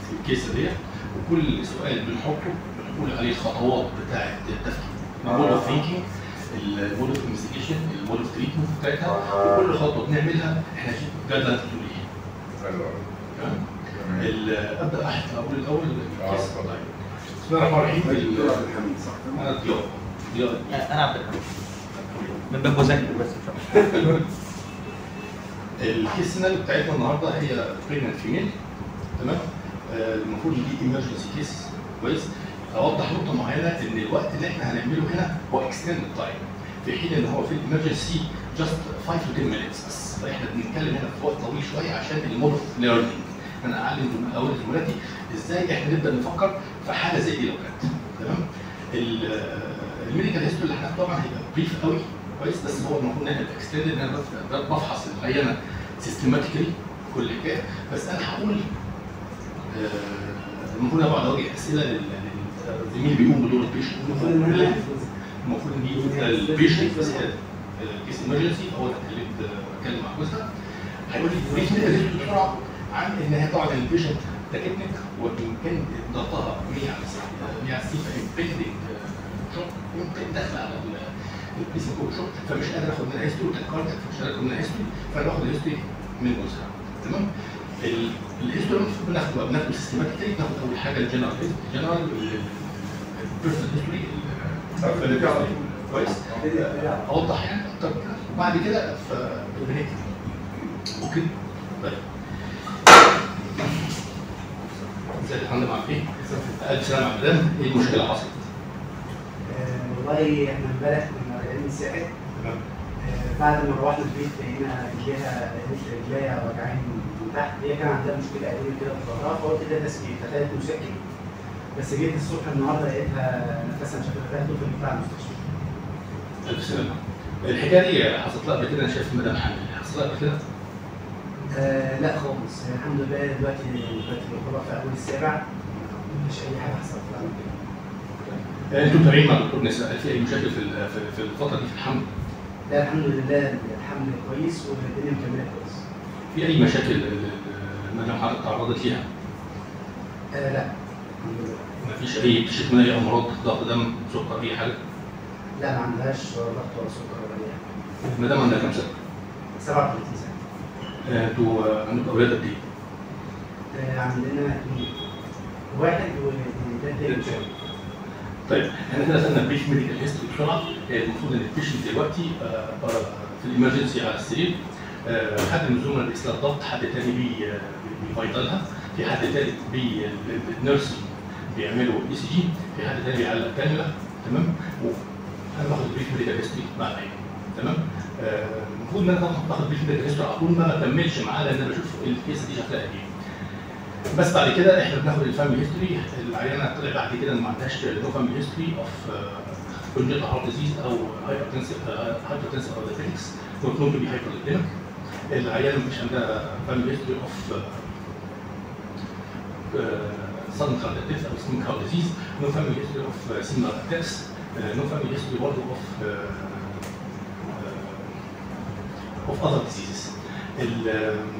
الكيس ديت وكل سؤال بنحطه بنقول عليه الخطوات بتاعه التفكير المود اوف ثينكينج المود اوف انفستيجيشن المود اوف تريتمنت بتاعتها وكل خطوه بنعملها احنا جدلا بتقول ايه حلو قوي تمام تمام ال- ابدا أحد اقول الاول اه الكيس اتفضل. بسم الله الرحمن الرحيم ال- دكتور عبد الحميد صح؟ انا ضياء ضياء انا عبد الحميد من باب مذاكر بس مش أكتر. الكيس سيناريو بتاعتنا النهارده هي بريجننت فيميل تمام آه، المفروض ان دي ايمرجنسي كيس كويس اوضح نقطه معينه ان الوقت اللي احنا هنعمله هنا هو اكستند تايم في حين ان هو في الامرجنسي جاست 5 to 10 minutes بس فاحنا بنتكلم هنا في وقت طويل شويه عشان المود اوف ليرنينج انا اعلم من اول زملاتي ازاي احنا نبدا نفكر في حاله زي دي لو كانت تمام الميديكال هيستوري اللي هناخده طبعا هيبقى بريف قوي كويس بس هو المفروض ان احنا اكستند ان انا بف- ب- بفحص العينه سيستماتيكلي كل حكايه بس انا هقول آه، المفروض انا بقعد اوجه اسئله لل- للزميل بيقوم بدور البيشنت المفروض ان انا المفروض ان دي فكره البيشنت بس كيس ايمرجنسي اول ما اتكلمت آه، بتكلم مع جوزها هيقول لي بريف ميديكال بسرعه عن ان هي طبعا البيشنت تكتنك وان كان ضغطها 100 على 100 على 60 فامبندنج شوك ممكن داخله على البيسنج كود شوك فمش قادر اخد منها هيستوري كاردياك فمش قادر اخد منها هيستوري فانا باخد الهيستوري من جوزها تمام ال- الهيستوري المفروض بناخده بقى بناخده سيستماتيكلي ناخد اول حاجه الجنرال الجنرال البيرسونال هيستوري كويس اوضح يعني اكتر من كده وبعد كده فبنكتب اوكي طيب ازيك يا فندم عامل ايه؟ الف سلامة يا مدام ايه المشكلة اللي حصلت؟ آه، والله احنا امبارح كنا راجعين من الساحل تمام آه، بعد ما روحنا البيت لقينا رجليها قالت لي رجليها واجعاني من تحت هي كان عندها مشكله قديمه كده في ظهرها فقلت ده تسكين فخدت مسكن بس جيت الصبح النهارده لقيتها نفسها شكلها تاخده في بتاع المستشفى الف سلامة الحكاية دي حصلت لها قبل كده انا شايف مدام حامل حصلت لها قبل كده؟ آه لا خالص هي الحمد لله دلوقتي دلوقتي الخبر في اول السابع مفيش اي حاجه حصلت لها من كده. انتوا متابعين مع دكتور نساء هل في اي مشاكل في ال- في- في الفترة دي في الحمل؟ لا الحمد لله الحمل كويس والدنيا مكمله كويس في اي مشاكل ال- ال- المدام حضرتك تعرضت ليها؟ آه لا الحمد لله مفيش اي بتشتكي من اي امراض ضغط دم سكر اي حاجة؟ لا ما عندهاش ضغط ولا سكر ولا اي حاجه المدام عندها كام سنة؟ 37 سنه آه، انتوا آه، عندكم اولاد قد ايه؟ آه، عندنا اثنين واحد وده تاني ان شاء الله طيب احنا كده خدنا بريف ميديكال هيستوري بسرعه آه، المفروض ان البيشنت دلوقتي آه، آه، في الامرجنسي على السرير آه، حد من الزملاء بيقيس لها الضغط حد تاني بي آه، بيفيضلها في حد تالت بي النيرس بيعملوا اي سي جي في حد تاني بيعلق كانيولا تمام انا باخد بريف ميديكال هيستوري مع العين تمام آه، المفروض ان انا طبعا باخد بريف ميديكال هيستوري على طول ما بكملش معاه لان انا بشوف الكيس دي شكلها ايه بس بعد كده احنا بناخد الفاميلي هيستوري العيانه طلع بعد كده ان ما عندهاش نو فاميلي هيستوري اوف كونجنتال هارت ديزيز او هايبرتنسيف هايبرتنسيف او دايابيتكس نوت نون تو بي هايبرليبيميك العيانه مش عندها فاميلي هيستوري اوف sudden cardiac death او اسمه heart disease no family history of uh, similar attacks uh, no family history برضه of uh, uh, of other diseases ال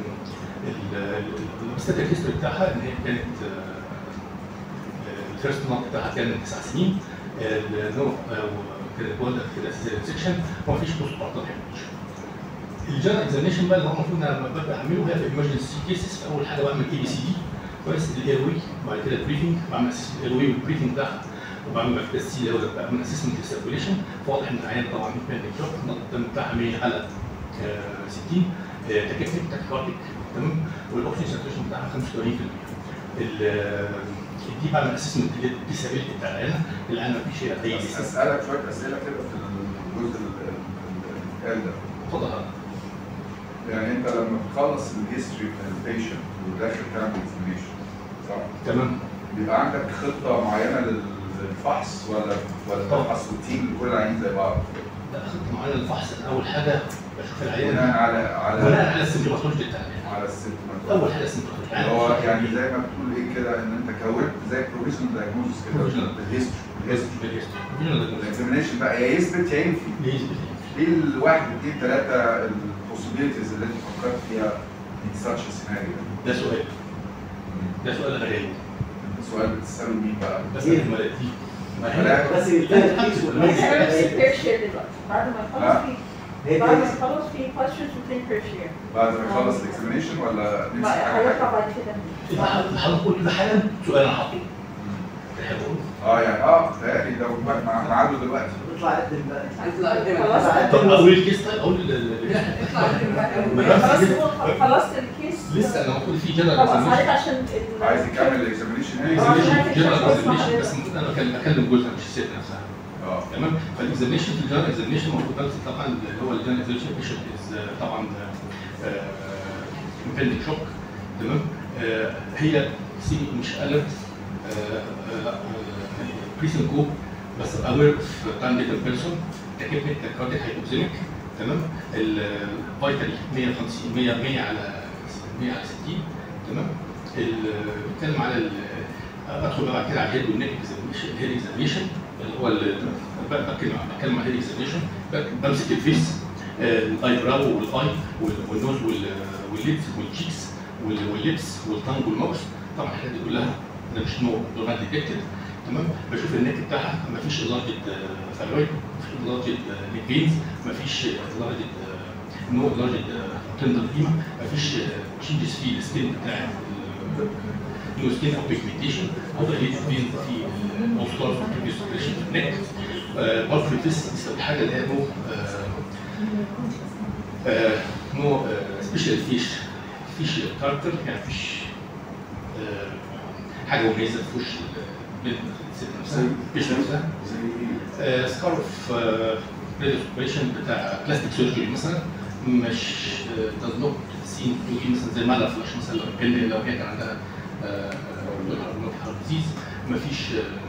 الستاتيك هيستوري بتاعها ان هي كانت الفيرست مارك بتاعها كان تسع سنين النو كانت والده كده سيكشن وما فيش بوست بارتر هيموريج الجنرال اكزامينشن بقى اللي هو المفروض ان انا ببدا اعمله هي في الايمرجنسي كيسز اول حاجه بعمل اي بي سي دي كويس الاير وي وبعد كده البريفنج بعمل اسسمنت الاير وي والبريفنج بتاعها وبعمل بعد كده السي اللي هو بعمل اسسمنت للسيركوليشن فواضح ان العيان طبعا ميت شوك نقطه الدم بتاعها 100 على آه، 60 تكتيك تاكيكارديك تمام والاوكسجين ساتوريشن بتاعها 85% ال- دي بعمل اسسمنت للديسابيلتي بتاع العيانه العيانه مفيش فيها اي بس disability. اسالك شويه اسئله كده في الجزء ال- ال- ال- ده اتفضل حضرتك. يعني انت لما بتخلص الهيستوري بتاع البيشنت وداخل تعمل اكزامينشن صح؟ تمام بيبقى عندك خطه معينه لل- للفحص ولا ولا طبعا. تفحص روتين لكل العيانين زي بعض؟ لا خطه معينه للفحص اول حاجه بشوف العيانه بناء على بناء على على السيمتوماتولوجي بتاع العيانه على الست اول حاجه السيمتوماتولوجي اللي هو يعني زي ما بتقول ايه كده ان انت كونت زي بروفيشنال دايجنوستس كده Provisional. بالهيستوري بالهيستوري بالهيستوري الاكزامينشن بقى يا يثبت يا ينفي ايه الواحد اثنين ثلاثه البوسيبيليتيز اللي انت فكرت فيها in such a scenario ده سؤال ده سؤال غريب السؤال بتساله مين بقى؟ بس الملاك دي ما هي ملاك. بس الثالث كيس احنا والميز بنمسك بير شير دلوقتي بعد ما ها؟ نخلص في هي بعد ما كيس نخلص في questions within per share بعد ما يخلص الاكزامينشن ولا نمسك بقى حاجه هيطلع حاجه؟ بعد كده هنقول كده حالا سؤال انا حاطه اه يعني اه تهيألي لو بقى مع ميعاده دلوقتي اطلع قدم بقى خلاص طب اول الكيس طيب اقول ال- ال- خلاص خلصت الكيس لسه انا المفروض في جنرال خلاص اكزامينشن عليك عشان ال- عايز يكمل الاكزامينشن هنا الاكزامينشن جنرال اكزامينشن بس المفروض انا بكلم بكلم جوزها مش الست نفسها اه تمام فالاكزامينشن في الجنرال اكزامينشن المفروض نفس طبعا اللي هو الجنرال اكزامينشن بيشنت از طبعا امبندنج شوك تمام آه، هي سي مش الرت لا بريسن كو بس اوير اوف تايم ديتن بيرسون كابنت كارديك هايبوكسيميك تمام الفيتالي 150 100 100 على 100 على 60 تمام ال- بنتكلم على ال- ادخل بقى بعد كده على الهيد والنيك اكزامينشن الهيد اكزامينشن اللي هو ال- بقى بتكلم بتكلم على الهيد اكزامينشن بمسك الفيس الاي براو والاي وال- والنوز وال- والليبس والتشيكس وال- واللبس والتانج والماوس طبعا الحاجات دي كلها ده مش نو نوت ديتكتد تمام بشوف النيك بتاعها مفيش اضافه ثايرويد مفيش اضافه نيك فينز مفيش اضافه نو اضافه تندر قيمه مفيش تشينجز في السكين بتاع نيو سكين او بيجمنتيشن او ريليت فين في الاوستار في البريشن في النك برضه في الفيس الحاجه اللي هي نو نو سبيشال فيش فيش كاركتر يعني فيش آه، حاجه مميزه في وش البنت الست نفسها فيش نفسها زي ايه؟ سكارف بريدس اوبريشن بتاع بلاستيك سيرجري مثلا مش does not seem to be مثلا زي مالا فلاش مثلا لو كان لو هي كان عندها هارت ديزيز مفيش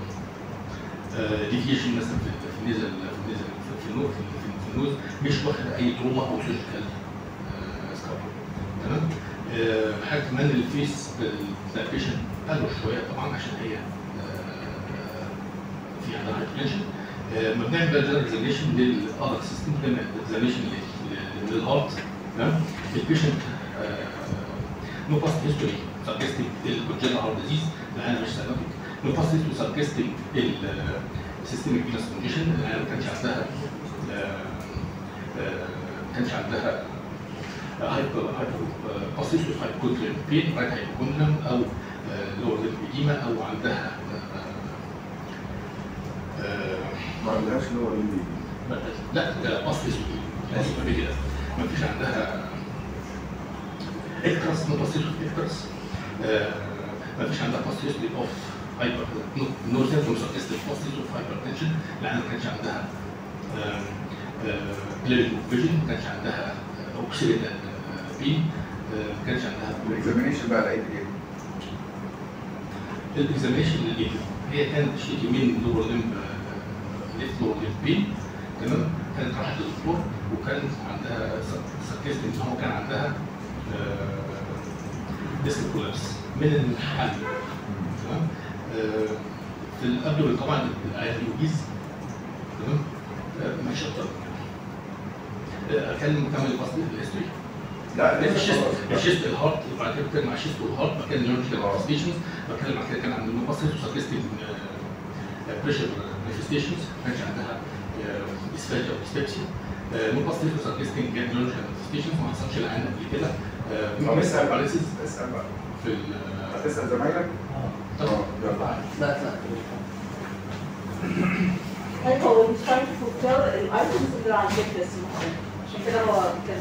ديفيشن مثلا في في النزل في النزل في النوز في النوز مش واخد اي تروما او سيرجيكال سكارف تمام آه، حاجه كمان الفيس بتاع البيشنت قالوا شويه طبعا عشان هي آه، في عندها هايبرتنشن لما بنعمل بقى جنرال اكزاميشن للاذر سيستم بنعمل اكزاميشن للهارت تمام البيشنت نو باست هيستوري سجستنج الكونجنتال هارت ديزيز العيان مش سينوتيك نو باست هيستوري سجستنج السيستميك فينس كونديشن العيان ما كانش عندها آه، آه، ما كانش عندها هايبر هايبر باست هيستوري هايبوكوندريال بين رايت هايبوكوندريال او لور ليب ايديما او عندها آه، آه، ما عندهاش اللي هو ايه لا ده اصل اسود لازم يبقى كده ما فيش عندها اكترس نو باسيل اكترس ما فيش عندها باسيل اوف هايبر نو سيمتوم سجستيف باسيل اوف هايبر تنشن لان ما كانش عندها كليرنج فيجن ما كانش عندها اوكسيدنت بين ما كانش عندها الاكزامينشن بقى لقيت ايه؟ الاكزاميشن اللي هي كانت تشتكي من لور لمب ليفت لور لمب بين تمام كانت راحت للدكتور وكان عندها سكست ان هو كان عندها ديسك كولابس من المحل تمام آه، في الابدومين طبعا العيال يوجيز تمام آه، مش اكتر آه، اتكلم كمان الفصل الهيستوري لا لسه الشيست خلاص. الشيست الهارت وبعد كده بتكلم على الشيست والهارت بعد كده النيورولوجيكال مانيفستيشنز بتكلم على كده كان عند المفصل وسجستنج بريشر مانيفستيشنز ما كانش عندها اسفاجيا او ديسبيبسيا مفصل وسجستنج نيورولوجيكال مانيفستيشنز ما حصلش العين قبل كده طب ممكن اسال بقى باراليسيس اسال بقى في ال هتسال زمايلك؟ اه يلا لا لا طيب هو مش trying to fulfill الايتمز اللي على الجيت ليست عشان كده هو كان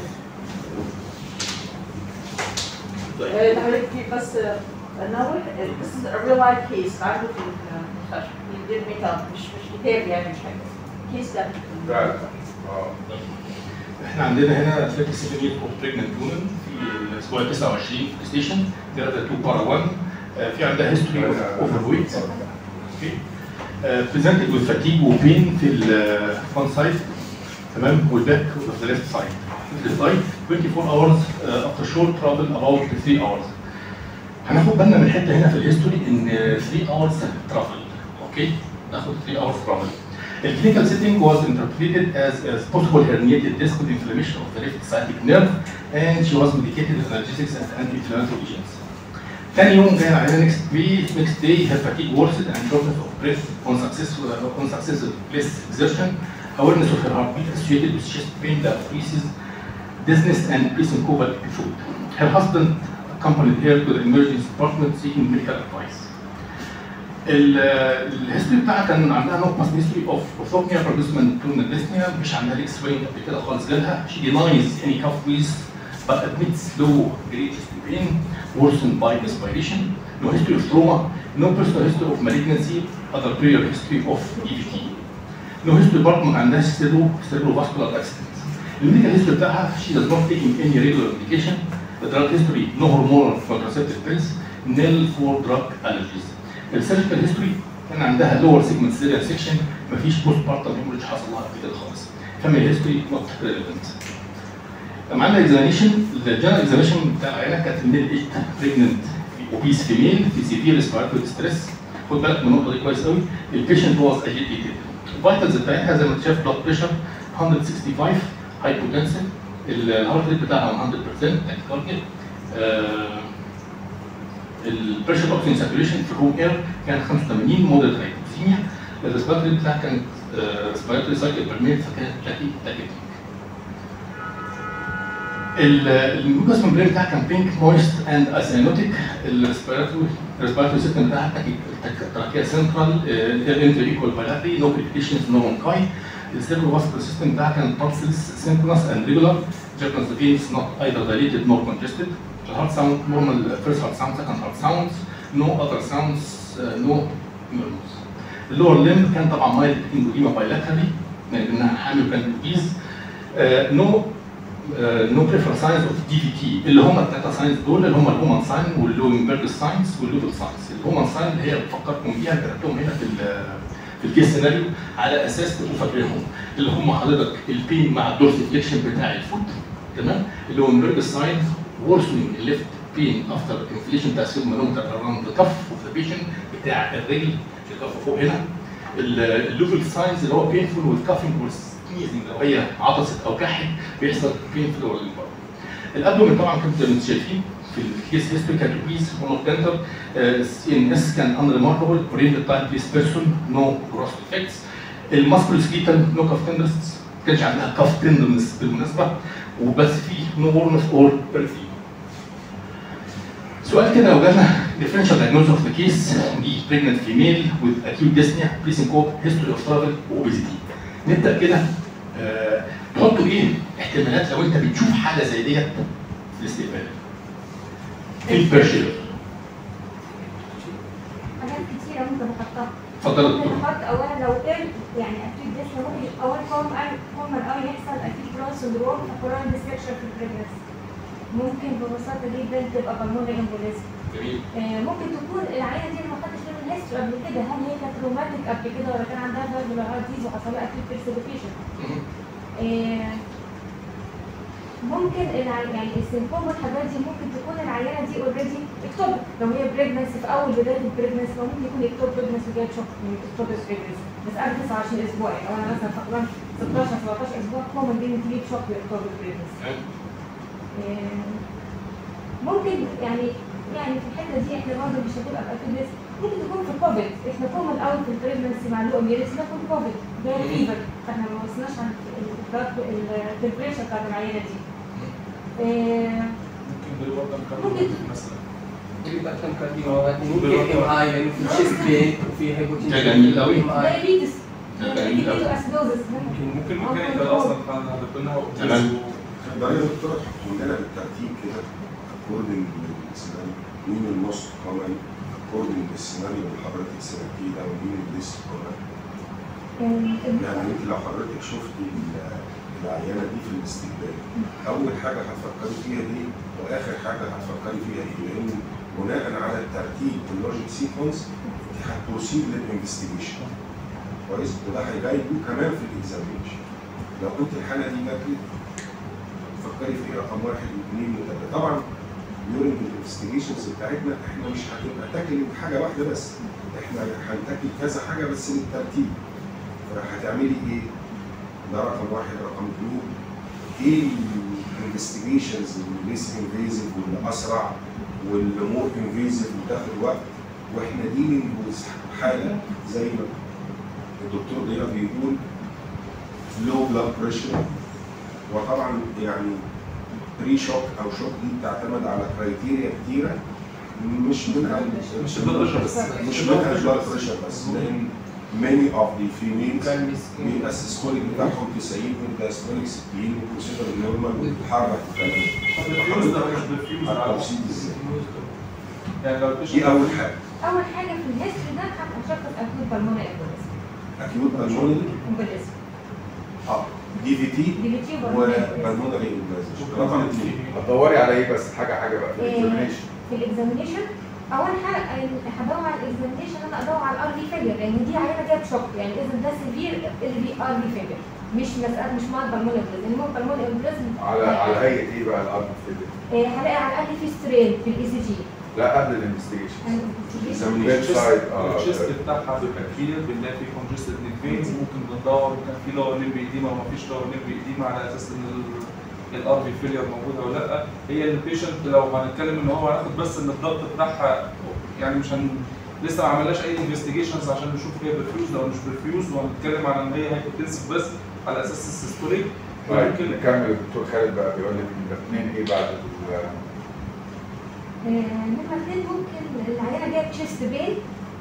طيب آه، حضرتك دي بس آه، نوه آه، this is a real life case عنده في المستشفى he did make up مش مش كتاب يعني مش حاجه كيس ده فعلا اه احنا عندنا هنا 37 year old pregnant woman في الاسبوع 29 في ستيشن 3 2 بارا 1 آه، في عندها history of overweight اوكي presented with fatigue وبين في الفرونت سايد تمام والباك of the left side the side 24 hours uh, after short travel about 3 hours هناخد بالنا من الحته هنا في الهيستوري ان 3 hours travel اوكي ناخد 3 hours travel The clinical setting was interpreted as a possible herniated disc with inflammation of the left sciatic nerve and she was medicated with analgesics and anti-inflammatory agents. تاني يوم جاي علينا نكست داي نكست داي her fatigue worsened and shortness of breath on successful on successive less exertion awareness of her heartbeat associated with chest pain that increases dizziness and pre-syncopal episode. Her husband accompanied her to the emergency department seeking medical advice. ال- الهيستوري بتاعها كان عندها نوع هيستوري اوف orthopnea parkinson tunnel dyspnea مش عندها ليك سوينج قبل كده خالص جالها she denies any cuff with but admits low grade chest pain worsened by respiration no history of trauma no personal history of malignancy other prior history of EVT no history برضه ما عندهاش cerebro cerebrovascular accident الميديكال هيستوري بتاعها she does not take any regular medication the drug history no hormonal contraceptive pills nil for drug allergies السيرجيكال هيستوري كان عندها لور سيجمنت سيريال سيكشن مفيش بوست بارتم هيموريج حصل لها قبل كده خالص فاميلي هيستوري نوت ريليفنت عملنا اكزامينشن الجنرال اكزامينشن بتاع العيله كانت ميل ايت بريجننت اوبيس فيميل في سيفير ريسبيراتوري ستريس خد بالك من النقطه دي كويس قوي البيشنت واز اجيتيتد الفيتالز بتاعتها زي ما انت شايف بلاد بريشر 165 هايبوتنسن الهارت ريت بتاعها 100% تاكيكارديا البريشر اوكسجين ساتوريشن في الروم اير كان 85 مودريت هايبوكسيميا الريسبيراتوري بتاعها كان ريسبيراتوري سايكل بير مينت فكانت تاكي تاكي الميوكس ممبرين بتاعها كان بينك مويست اند اسينوتيك الريسبيراتوري الريسبيراتوري سيستم بتاعها تاكي تراكيا سنترال انتر ايكوال بالاتري نو كريتيشنز نو مونكاي السيرفو فاسكولار سيستم بتاعها كان pulses synchronous and regular Japanese veins not either dilated nor congested الهارت ساوند normal first heart sound second heart sounds no other sounds uh, no murmurs اللور ليمب كان طبعا مايل انجوليما بايلاترالي لانها حامل وكان اوبيز نو نو بريفر ساينز اوف دي في تي اللي هم الثلاثه ساينز دول اللي هم الهومان ساين واللوينبرج ساينز واللوبل ساينز الهومان ساين اللي هي بفكركم بيها كتبتهم هنا في ال في الكيس سيناريو على اساس تبقوا فاكرينهم اللي هم حضرتك البين مع الدورسيفليكشن بتاع الفوت تمام اللوينبرج ساين worsening left pain after inflation بتاع السيجمانومتر around the cuff of the patient بتاع الرجل الكف فوق هنا اللوفل ساينز اللي هو painful والكافينج والسنيزنج لو هي عطست او كحت بيحصل painful ولا الابدومين طبعا كنتوا انتوا شايفين في الكيس هيستوري كانت اوبيز مونوكتنتر سي ان اس كان انريماركبل اورينتد تايب بيس بيرسون نو جروس افكتس الماسكول سكيتال نو كاف تندرنس ما كانش عندها كاف تندرنس بالمناسبه وبس في نو ورنس اور بيرفيوم سؤال كده لو جالنا differential diagnosis of the case دي pregnant female with acute dyspnea pre-syncope history of travel وobesity نبدا كده آه، تحطوا ايه احتمالات لو انت بتشوف حاله زي ديت في الاستقبال في البيرشيلر حاجات كتيرة ممكن احطها اتفضل يا ممكن دكتور احط اولا لو ايه يعني اكيد لسه ممكن اول فورم فورم قوي يحصل اكيد برون سندروم فقران ديستركشن في البريجنس ممكن ببساطة جدا تبقى بالمونري امبوليزم جميل آه، ممكن تكون العينه دي أنا ما خدتش منها هيستوري قبل كده هل هي كانت روماتيك قبل كده ولا كان عندها فالفولار هارت ديز وحصل لها اكيد بيرسيبيشن ممكن الع- يعني السيمبتوم والحاجات دي ممكن تكون العيانه دي اوريدي اكتوبر لو هي بريجنسي في اول بدايه البريجنسي فممكن يكون اكتوبر بريجنسي جاي شوك من اكتوبر بريجنسي بس قبل 29 اسبوع يعني لو انا مثلا فقدان 16 17 اسبوع كومن دي تجيب شوك لاكتوبر بريجنسي ممكن يعني يعني في الحته دي احنا برضه مش هتبقى باكيد ممكن تكون في كوفيد احنا كومن قوي في البريجنسي مع اللو اميريتس ده كان كوفيد ده فيفر فاحنا ما وصلناش عن التمبريتشر بتاعت العينه دي آه، ممكن بالوردن ممكن. مثلا يبقى كم كارديو ممكن ام اي لانه في تشيست بين وفي هايبوتنشن ده جميل أوي. دايابيتس ده جميل أوي. اسيدوزس ممكن ممكن ممكن يبقى اصلا فعلا قلنا هو تمام. ده يا دكتور تحطوا لنا بالترتيب كده اكوردنج للسيناريو مين النص كومن اكوردنج للسيناريو اللي حضرتك سمعتيه ده ومين الليست كومن يعني انت لو حضرتك شفتي ال- العيانه دي في الاستقبال اول حاجه هتفكري فيها ايه واخر حاجه هتفكري فيها ايه لان بناء على الترتيب واللوجيك سيكونس انت هتبروسيد للانفستيجيشن كويس وده هيجايبه كمان في الاكزامينشن لو كنت الحاله دي جات لك فكري في ايه رقم واحد واثنين وثلاثه طبعا ديورنج الانفستيجيشنز بتاعتنا احنا مش هتبقى تاكل حاجه واحده بس احنا هنتاكل كذا حاجه بس بالترتيب فهتعملي ايه؟ ده رقم واحد رقم اثنين ايه الانفستيجيشنز اللي ليس انفيزيف واللي اسرع واللي مور انفيزيف وتاخد وقت واحنا ديلينج حاله زي ما الدكتور ضياء بيقول لو بلاد بريشر وطبعا يعني بري شوك او شوك دي بتعتمد على كرايتيريا كتيره مش منها مش البلاد بريشر بس مش منها البلاد بريشر بس لان many of the females بيبقى السيستوليك بتاعهم 90 والدايستوليك 60 والبروسيدر النورمال وبتتحرك الفيوز ده مش بالفيوز على هتوصيل ازاي؟ يعني لو دي البيشنت اول حاجه اول حاجه في الهيستوري ده هتشخص اكيد بالمونري امبوليزم اكيوت بالمونري امبوليزم اه دي في تي دي بي تي وبالمونري امبوليزم وبالمونري امبلازم رقم اثنين هتدوري على ايه بس حاجه حاجه بقى في إيه. الاكزامينيشن في الاكزامينيشن اول حاجه هدور على الاكزامينيشن انا ادور على الار في فيلير لان دي عينه جايه بشوك يعني اذا ده سيفير اللي بي ار في فيلير مش مساله مش مرض بالمونري امبوليزم لان هو بالمونري امبوليزم على على هيئه ايه بقى الارض في هلاقي على الاقل في سترين في الاي سي جي لا قبل الانفستيجيشن examination. بيت سايد اه الشيست بتاعها بيبقى كبير بنلاقي فيه كونجستد فينز ممكن بندور كان في لور نيرف ايديما وما فيش لور نيرف ايديما على اساس ان الار في فيلير موجوده ولا لا هي البيشنت لو هنتكلم ان هو هناخد بس ان الضغط بتاعها يعني مش هن لسه ما عملناش اي انفستيجيشنز عشان نشوف هي برفيوز او مش برفيوز وهنتكلم على ان هي هايبوتنسيف بس على اساس السيستوليك طيب ممكن نكمل الدكتور خالد بقى بيقول لك الاثنين ايه بعد ال- نمرة اثنين ممكن العينة جاية تشيست بين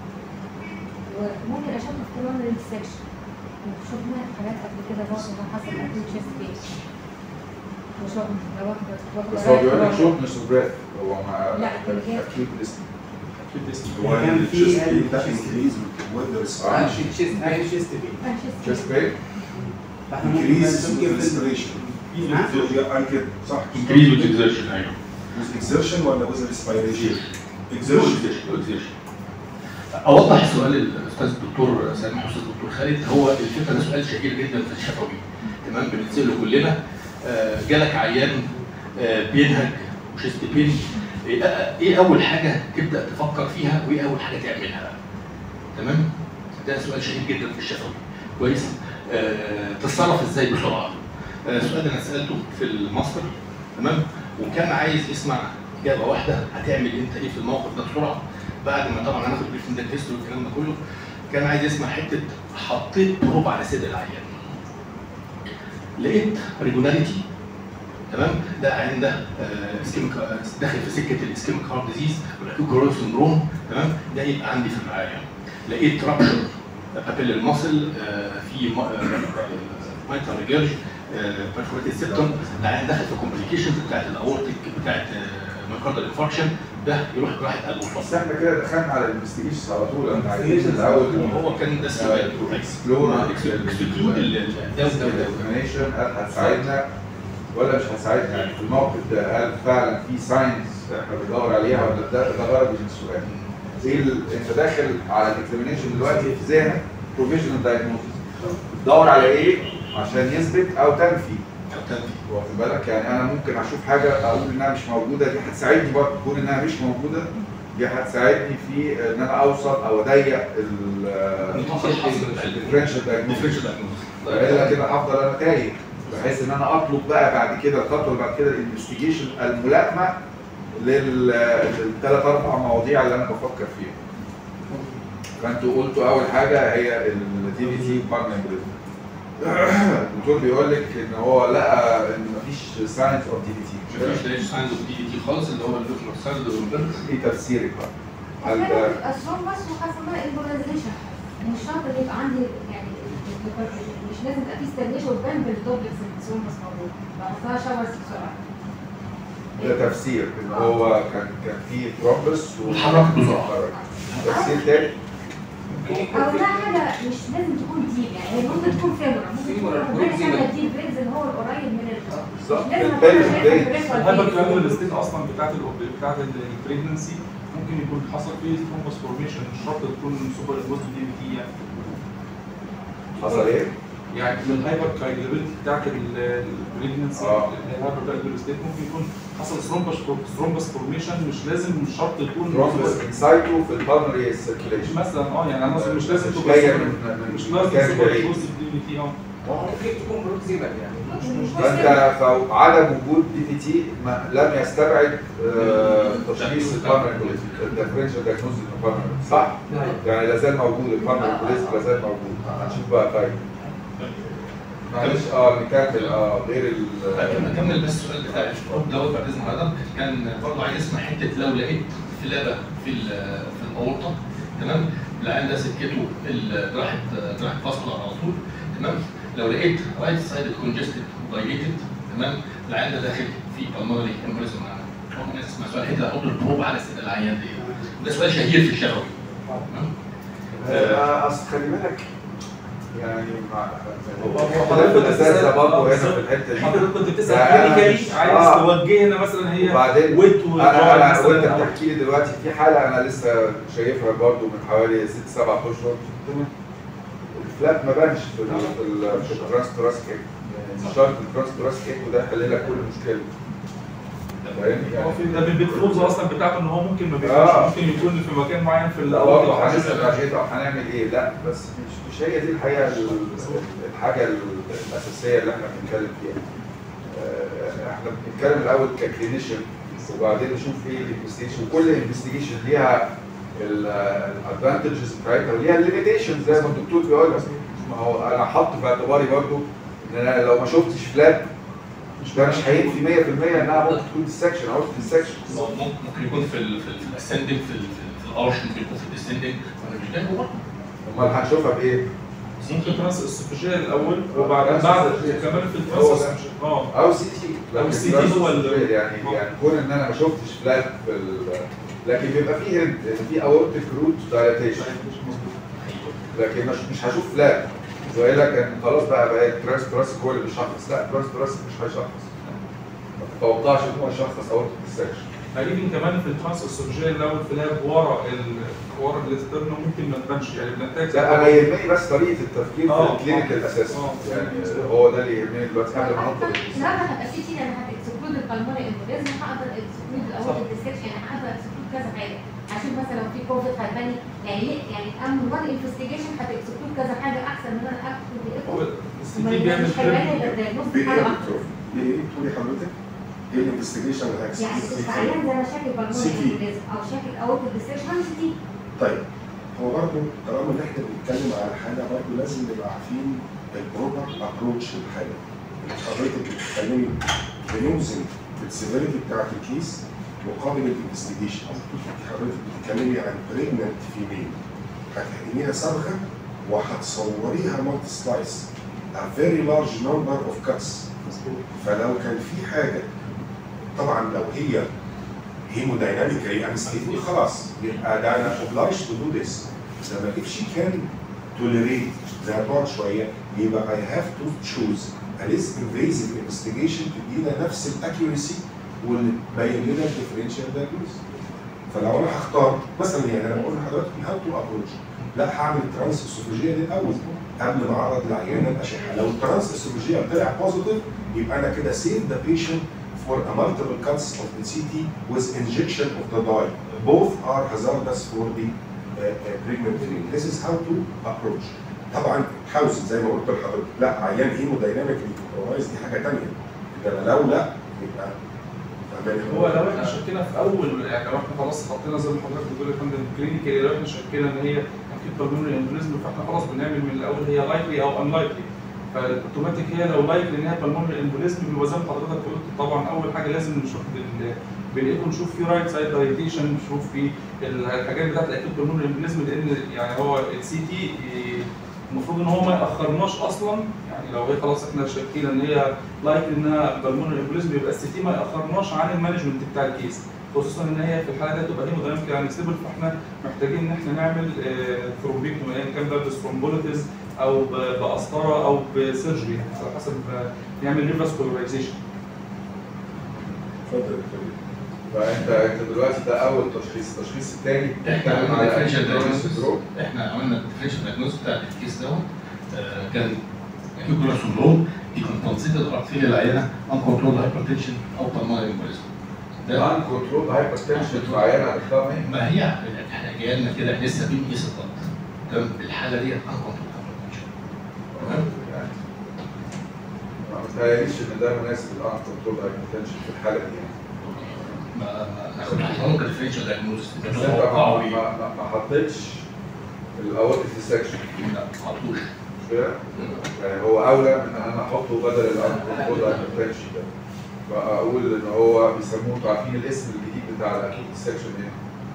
وممكن اشوف كمان السكشن شفنا حاجات قبل كده برضه ما حصل قبل تشيست بين وشفنا لو واحدة واحدة بس هو بيقول لك رايحة شوف مش بريث هو ما لا، اللي هي- اكيوت ليستنج هو كان في الشيست قال ده chest انكريز وذ آه، ريسبيريشن شي- تشيست هاي بين. تشيست بين رايحة chest تشيست pain. بين فاحنا ممكن انكريز نمكن وذ في ريسبيريشن نعم. قال كده صح انكريز واكزرشن ايوه with exertion ولا with respiration؟ exertion اوضح السؤال الاستاذ الدكتور سامح استاذ الدكتور خالد هو الفكره ده سؤال شهير جدا في الشفوي تمام بنتساله كلنا آه، جالك عيان آه، بينهج وشيست بين ايه إيه اول حاجه تبدا تفكر فيها وايه اول حاجه تعملها تمام ده سؤال شهير جدا في الشفوي كويس آه، تتصرف ازاي بسرعه آه، سؤال انا سالته في الماستر تمام وكان عايز يسمع اجابه واحده هتعمل انت ايه في الموقف ده بسرعه بعد ما طبعا هناخد بريفنج تيست والكلام ده كله كان عايز يسمع حته حطيت بروب على صدر العيان لقيت ريجولاريتي تمام ده عيان ده آه، اسكيميك آه، داخل في سكه الاسكيميك هارت ديزيز والاكيوت جروث سندروم تمام ده يبقى عندي في الرعايه لقيت رابشر بابيل المصل في مايتر ريجرج برفوريتد سيبتوم العيان داخل في كومبليكيشنز بتاعت الاورتيك بتاعت مايكاردال انفاركشن ده يروح جراحه قلب بس وفصل احنا كده دخلنا على الانفستيجيشن على طول احنا عايزين الاول هو كان ده السؤال اكسبلور اكسكلود الاكزامينيشن هل هتساعدنا ولا مش هتساعدنا يعني في الموقف ده هل فعلا في ساينس احنا بندور عليها ولا ده ده غرض من السؤال؟ ايه ال- انت داخل على الاكزامينيشن دلوقتي في ذهنك بروفيشنال دايجنوستس بتدور على ايه عشان يثبت او تنفي واخد بالك يعني انا ممكن اشوف حاجه اقول انها مش موجوده دي هتساعدني برضه كون انها مش موجوده دي هتساعدني في ان انا اوصل او اضيق الديفرنشال دايجنوستس والا كده هفضل انا تايه بحيث ان انا اطلب بقى بعد كده الخطوه اللي بعد كده الانفستيجيشن الملائمه للثلاث اربع مواضيع اللي انا بفكر فيها. فانتوا قلتوا اول حاجه هي الدي بي تي الدكتور بيقول لك ان هو لقى ان مفيش ساينس اوف دي بي تي مفيش دايش ساينز اوف دي بي تي خالص اللي هو اللوكال ساينز اوف ايه تفسيرك بقى؟ هل أحيانا ده بتبقى strong بس وحصل لها embolization مش شرط ان يبقى عندي يعني مش لازم يبقى في stagnation وتبان بالدوبلكس السيروم بس موجود بعرفها شاورز بسرعه ده تفسير ان هو كان كان في ترومبس واتحرك بسرعة. تفسير تاني او ده حاجه مش لازم تكون ديب يعني هي ممكن تكون فيمورا ممكن تكون Femoral ربنا proximal. يعمل ديب بريدز اللي هو القريب من ال بالظبط مش لازم الباقي أكون الباقي شايفة البريك الهايبر والديب. كلامبل ستين اصلا بتاعت ال بتاعت البريجنسي ممكن يكون حصل فيه ثرومبس فورميشن مش شرط تكون سوبر امبوست دي بي تي يعني حصل ايه؟ يعني من الهايبر كايجابيلتي بتاعت البريجنسي آه. الهايبر كايجابيلتي ستيت ممكن يكون حصل ثرومبس ثرومبس فورميشن مش لازم مش شرط تكون ترومبس انسايتو في البالمري سيركيليشن مثلا اه يعني انا مثلا مش لازم مش تبقى جايه super- من من مش لازم مكان سوبر بعيد. امبوست دي بي تي اه ممكن تكون بروكسيمال يعني مش مش فانت فعدم وجود دي بي تي لم يستبعد آه، تشخيص البارنكوليزم الديفرنشال دايجنوستيك البارنكوليزم صح؟ يعني لا زال موجود البارنكوليزم لا زال موجود هنشوف بقى طيب معلش اه نكمل اه غير ال نكمل بس السؤال بتاع الشروط دوت بعد اذن حضرتك كان برضه عايز اسمع حته لو لقيت فلابه في ال- في الاورطه تمام العيان ده سكته ال- راحت راحت فاصله على طول تمام لو لقيت رايت سايد كونجستد دايليتد تمام العيان ده داخل في بالمونري امبوليزم ممكن اسمع سؤال حته احط البروب على سن العيان ده ده سؤال شهير في الشفوي تمام آه، اصل خلي بالك يعني مع هو- هو اختلاف حضرتك الاساس بتسأل- برضه هنا بالظبط. في الحته دي حضرتك كنت بتسال يعني أنا كلينيكالي مش- عايز آه. توجهنا مثلا هي وبعدين ويت انا انا مثلاً وانت أو- بتحكي لي دلوقتي في حاله انا لسه شايفها برضو من حوالي ست سبع اشهر تمام. الفلات ما بانش في ال في ال في التراس تراس كيك يعني شرط التراس تراس كيك وده يحل لك كل مشكله فاهمني هو في يعني ده بالبروفز اصلا بتاعته ان هو ممكن ما آه. بيبقاش ممكن يكون في مكان معين في برضه الاول هنسال عشان طب هنعمل ايه؟ لا بس مش مش هي دي الحقيقه ال- الحاجه الاساسيه اللي احنا بنتكلم فيها. آه، احنا بنتكلم الاول ككلينيشن وبعدين نشوف ايه الانفستيجيشن وكل انفستيجيشن ليها الادفانتجز بتاعتها وليها الليميتيشن زي ما الدكتور بيقول لك ما هو انا حاطط في اعتباري برضو ان انا لو ما شفتش فلات مش ده مش هينفي 100% انها ممكن تكون ديسكشن او ديسكشن ممكن ممكن يكون في ال في الاسندنج في ال في الارش ممكن يكون في الديسندنج وانا مش جاي برضه امال هنشوفها بايه؟ ممكن ترانس اسوفيجيال الاول وبعدين ترانس بعد اسوفيجيال. كمان في هو الترانس ده. اسوفيجيال. اه او سي تي أو السي تي هو ال- يعني يعني كون ان انا ما شفتش فلات في ال- لكن بيبقى فيه هنت ان في اورتيك روت دايلاتيشن لكن مش مش هشوف فلات والا كان خلاص بقى بقى تراس تراس هو اللي بيشخص لا تراس تراس مش هيشخص ما تتوقعش ان هو يشخص اورتيك ديسكشن يمكن كمان في الترانس اسوفيجيال لو الفلاب ورا ال ورا الاسترنو ممكن ما تبانش يعني بنحتاج لا انا يهمني بس طريقه التفكير آه. في الكلينيكال اساسا آه. يعني هو ده اللي يهمني دلوقتي قبل ما ندخل النهارده هبقى في تي انا هتكسكلود البلمونري امبوليزم هقدر اكسكلود الاول الديسكشن يعني هقدر اكسكلود كذا حاجه عشان مثلا لو في كوفيد هتبني يعني ليه يعني اعمل وان انفستيجيشن هتكسكلود كذا حاجه احسن من انا اكتب هو الايكو السي تي بيعمل مش هيبان لي كده ده نص بايه حاجه يا واحده دكتور؟ بايه تقولي حضرتك؟ ايه الانفستيجيشن اللي يعني هيحصل؟ تبقى عيان زي مشاكل سي بالمونري تي. امبوليزم او شكل اول الديسكشن سي تي طيب هو برضه طالما ان احنا بنتكلم على حاجه برضه لازم نبقى عارفين البروبر ابروتش للحاجه. حضرتك بتتكلمي بنوزن السيفيريتي بتاعت الكيس مقابل الانفستيجيشن. حضرتك بتتكلمي عن بريجننت فيميل هتعمليها صبغه وهتصوريها مالتي سلايس a very large number of cuts فلو كان في حاجه طبعا لو هي هيمودايناميكالي انستيبل خلاص يبقى ده انا obliged to do this لما if she can tolerate زي ما تقعد شويه يبقى I have to choose a less invasive investigation تدينا نفس الاكيورسي واللي تبين لنا الديفرنشال diagnosis فلو انا هختار مثلا يعني انا بقول لحضرتك هاو تو ابروتش لا هعمل ترانس اسوفيجيا دي الاول قبل ما اعرض العيانه الاشعه لو الترانس اسوفيجيا طلع بوزيتيف يبقى انا كده سيف ذا بيشنت for a multiple cuts of the CT with injection of the dye. Both are hazardous for the uh, uh, pregnant female. This is how to approach. طبعا حاوز زي ما قلت لحضرتك لا عيان هيمودايناميكلي كومبرومايز دي حاجه ثانيه. انما لو لا يبقى فاهماني؟ هو لو احنا شكينا في اول يعني لو احنا خلاص حطينا زي ما حضرتك بتقول يا فندم كلينيكالي لو احنا شكينا ان هي اكيد بالمونري امبوليزم فاحنا خلاص بنعمل من الاول هي لايكلي او ان لايكلي فالاوتوماتيك هي لو لايكلي ان هي بالمونري امبوليزم بيبقى زي ما حضرتك قلت طبعا اول حاجه لازم نشوف بال- بالايكو نشوف في رايت سايد دايليتيشن نشوف في الحاجات بتاعت الاكيد بالمونري امبوليزم لان يعني هو السي تي المفروض ان هو ما ياخرناش اصلا يعني لو هي خلاص احنا شاكين ان هي لايك انها بالمونري امبوليزم يبقى السي تي ما ياخرناش عن المانجمنت بتاع الكيس خصوصا ان هي في الحاله دي تبقى هيمودايناميك يعني ستيبل فاحنا محتاجين ان احنا نعمل ثرومبيكتومي ايا كان ده بسرومبوليتيز او ب- بقسطره او بسيرجري على حسب آه، نعمل ريفاسكولارايزيشن اتفضل يا دكتور. فانت انت دلوقتي ده اول تشخيص التشخيص الثاني احنا عملنا differential diagnosis. سندروم احنا عملنا الديفرنشال دايجنوز بتاع الكيس دوت آه، كان هيوكولا سندروم دي كان كونسيدر ارتيريال العينه ان كنترول هايبرتنشن او بالمونري امبوليزم ده ان كنترول هايبرتنشن في عيانه هتختار ايه؟ ما هي احنا جاي لنا كده احنا لسه بنقيس الضغط تمام الحاله ديت ان كنترول هايبرتنشن تمام متهيأليش ان ده مناسب للان كنترول هايبوتنشن في الحاله دي يعني ما ناخد احترام كديفرنشال دايجنوستس بس انت ما, توقعوا ايه؟ ما, ما, ما حطيتش الاورتيك ديسكشن لا ما حطوش مش كده؟ يعني هو اولى من ان انا احطه بدل الان كنترول هايبوتنشن ده فاقول ان هو بيسموه انتوا عارفين الاسم الجديد بتاع الاكيوت ديسكشن ايه؟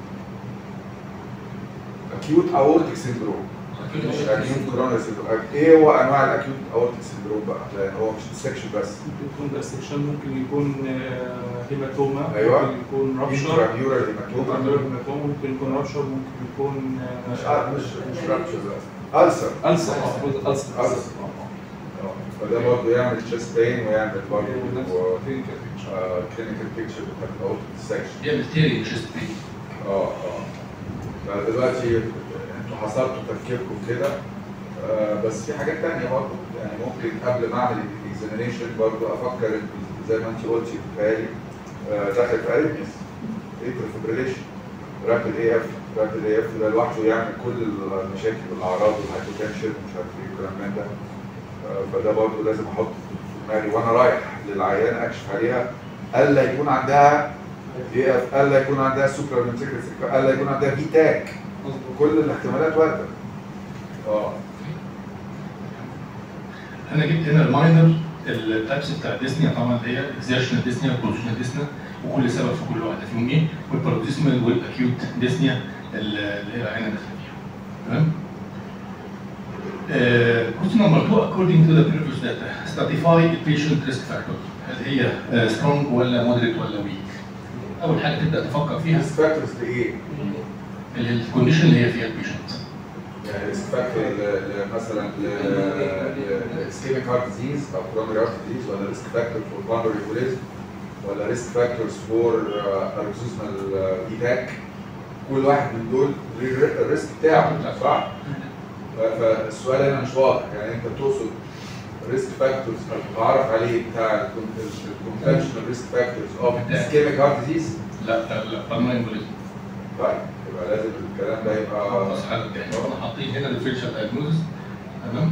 اكيوت اورتيك سيندروم مش اكيوت كورونر سيندروم ايه هو انواع الاكيوت اورتيك سيندروم بقى؟ لان هو مش ديسكشن بس ممكن يكون دايسكشن ممكن يكون آه، هيماتوما أيوة. ممكن يكون رابشر انتراميورال ممكن هيماتوما هيماتوما ممكن يكون رابشر ممكن يكون آه، مش عارف مش مش رابشر بقى ألسر ألسر المفروض ألسر ألسر. فده برضه يعمل تشست بين ويعمل برضه كلينيكال بيكتشر بتاعت الاورتيك ديسكشن بيعمل تيري تشيست بين اه اه فدلوقتي انتوا حصرتوا تفكيركم كده آه بس في حاجات تانية برضه يعني ممكن قبل ما اعمل الاكزامينيشن برضه افكر إن زي ما انت قلتي بتهيألي آه داخل في اريتميس ايتر فيبريليشن رابid اي اف رابid اي اف ده لوحده يعمل كل المشاكل والاعراض والهايبوتنشن ومش عارف ايه والكلام من ده آه فده برضه لازم احطه في دماغي وانا رايح للعيان اكشف عليها الا يكون عندها اي اف الا يكون عندها سوبر الا يكون عندها في تاك كل الاحتمالات وارده اه انا جبت هنا الماينر التايبس بتاع الديسنيا طبعا اللي هي اكزيرشنال ديسنيا وبروزيشنال ديسنيا وكل سبب في كل واحده فيهم ايه والباروديسمال والاكيوت ديسنيا اللي هي العينه داخله فيها تمام question number two according to the previous data stratify the patient risk factor هل هي سترونج ولا مودريت ولا ويك اول حاجه تبدا تفكر فيها ريسك فاكتورز لايه؟ الكونديشن اللي هي فيها البيشنت يعني ريسك فاكتور مثلا اسكيميك هارت ديزيز او كورونري هارت ديزيز ولا ريسك فاكتور فور بالمري امبوليزم ولا ريسك فاكتورز فور اركسوزمال ايتاك كل واحد من دول ليه الريسك بتاعه صح؟ ف- فالسؤال هنا مش واضح يعني انت بتقصد ريسك فاكتورز المتعارف عليه بتاع الكونفشنال ريسك فاكتورز اوف اسكيميك هارت ديزيز لا لا لا بالمري امبوليزم طيب يبقى لازم الكلام ده يبقى خلاص حاجه احنا حاطين هنا الديفرنشال دايجنوز تمام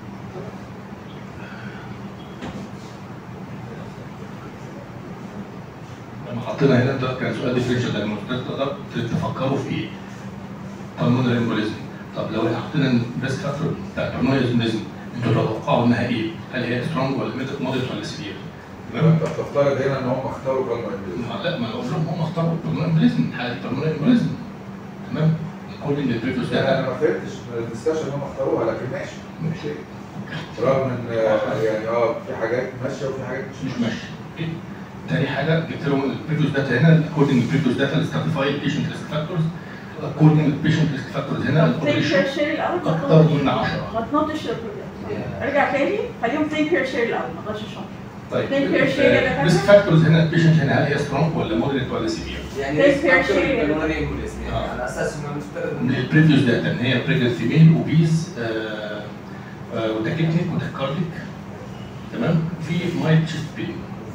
لما حطينا هنا ده كان سؤال ديفرنشال دايجنوز تقدر تفكروا في ايه؟ بالمونري امبوليزم طب لو احنا حطينا الريسك فاكتور بتاع بالمونري امبوليزم انتوا تتوقعوا انها ايه؟ هل هي سترونج ولا مودريت ولا سيفير؟ تمام؟ انت بتفترض هنا ان هم اختاروا بالمري امبوليزم ما- لا ما انا اقول لهم هم اختاروا بالمونري امبوليزم حاله بالمونري امبوليزم تمام؟ according to the previous يعني انا data ما فهمتش من الدسكشن ان هم اختاروها لكن ماشي ماشي رغم ان آه، يعني اه في حاجات ماشيه وفي حاجات مش مش ماشيه ماشي أوكي؟ تاني حاجه جبت لهم البريفيوس داتا هنا according to previous data stratify patient risk factors according to patient risk factors هنا think الكورليشن per share الاول ما اكتر تنطش- من 10 ما تنطش البروجرام ارجع تاني خليهم think per share الاول ما تغش الشنطه طيب Think per share يا دكاترة. ريسك فاكتورز هنا البيشنت هنا هل هي سترونج ولا مودريت ولا سيفير؟ يعني Take ريسك fair فاكتور share. بالمونري امبوليزم يعني آه. على اساس انه مفترض من إنه- البريفيوس داتا ان هي بريجنت فيميل اوبيز وتاكيتنيك وتاكارديك تمام في مايل تشيست بين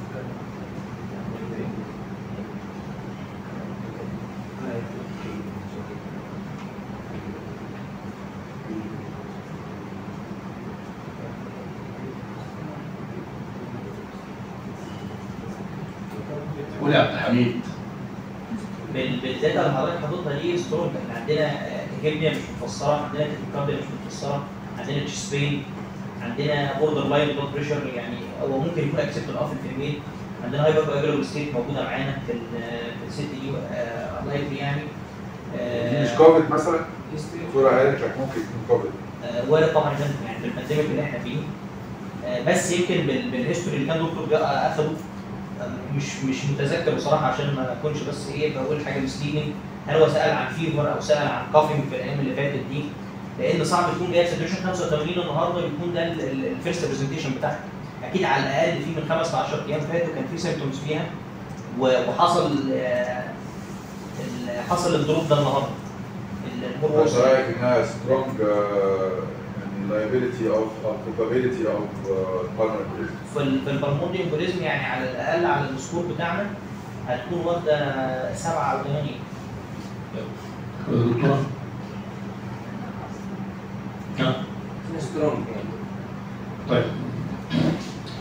قول يا عبد الحميد بال- بالداتا اللي حضرتك حاططها دي سترونج احنا عندنا هيرنيا مش مفسره عندنا تاكيكارديا مش مفسره عندنا تشيست بين عندنا بوردر لاين بلاد بريشر يعني هو ممكن يكون اكسبتد اه في الفيميل عندنا هايبر بايجرال ستيت موجوده معانا في ال- في الست دي لايكلي يعني دي مش آه، كوفيد مثلا الدكتوره قالت لك ممكن يكون كوفيد آه، وارد طبعا يا فندم يعني في البانديميك اللي احنا فيه آه، بس يمكن بال- بالهيستوري اللي كان دكتور جا- اخده آه، مش مش متذكر بصراحه عشان ما اكونش بس ايه بقول حاجه مسلينج هل هو سال عن فيفر او سال عن كافينج في الايام اللي فاتت دي لان صعب تكون جايه ساتوريشن 85 النهارده يكون ده الفيرست برزنتيشن بتاعها اكيد على الاقل في من 5 ل 10 ايام فاتوا كان في سيمتومز فيها و- وحصل آه، ال- حصل الدروب ده النهارده الهرمون بس رايك انها سترونج يعني liability او او probability او pulmonary في ال- في البلمونري امبوليزم يعني على الاقل على السكور بتاعنا هتكون واخده سبعه او ثمانيه دكتوره ها سترونج يعني طيب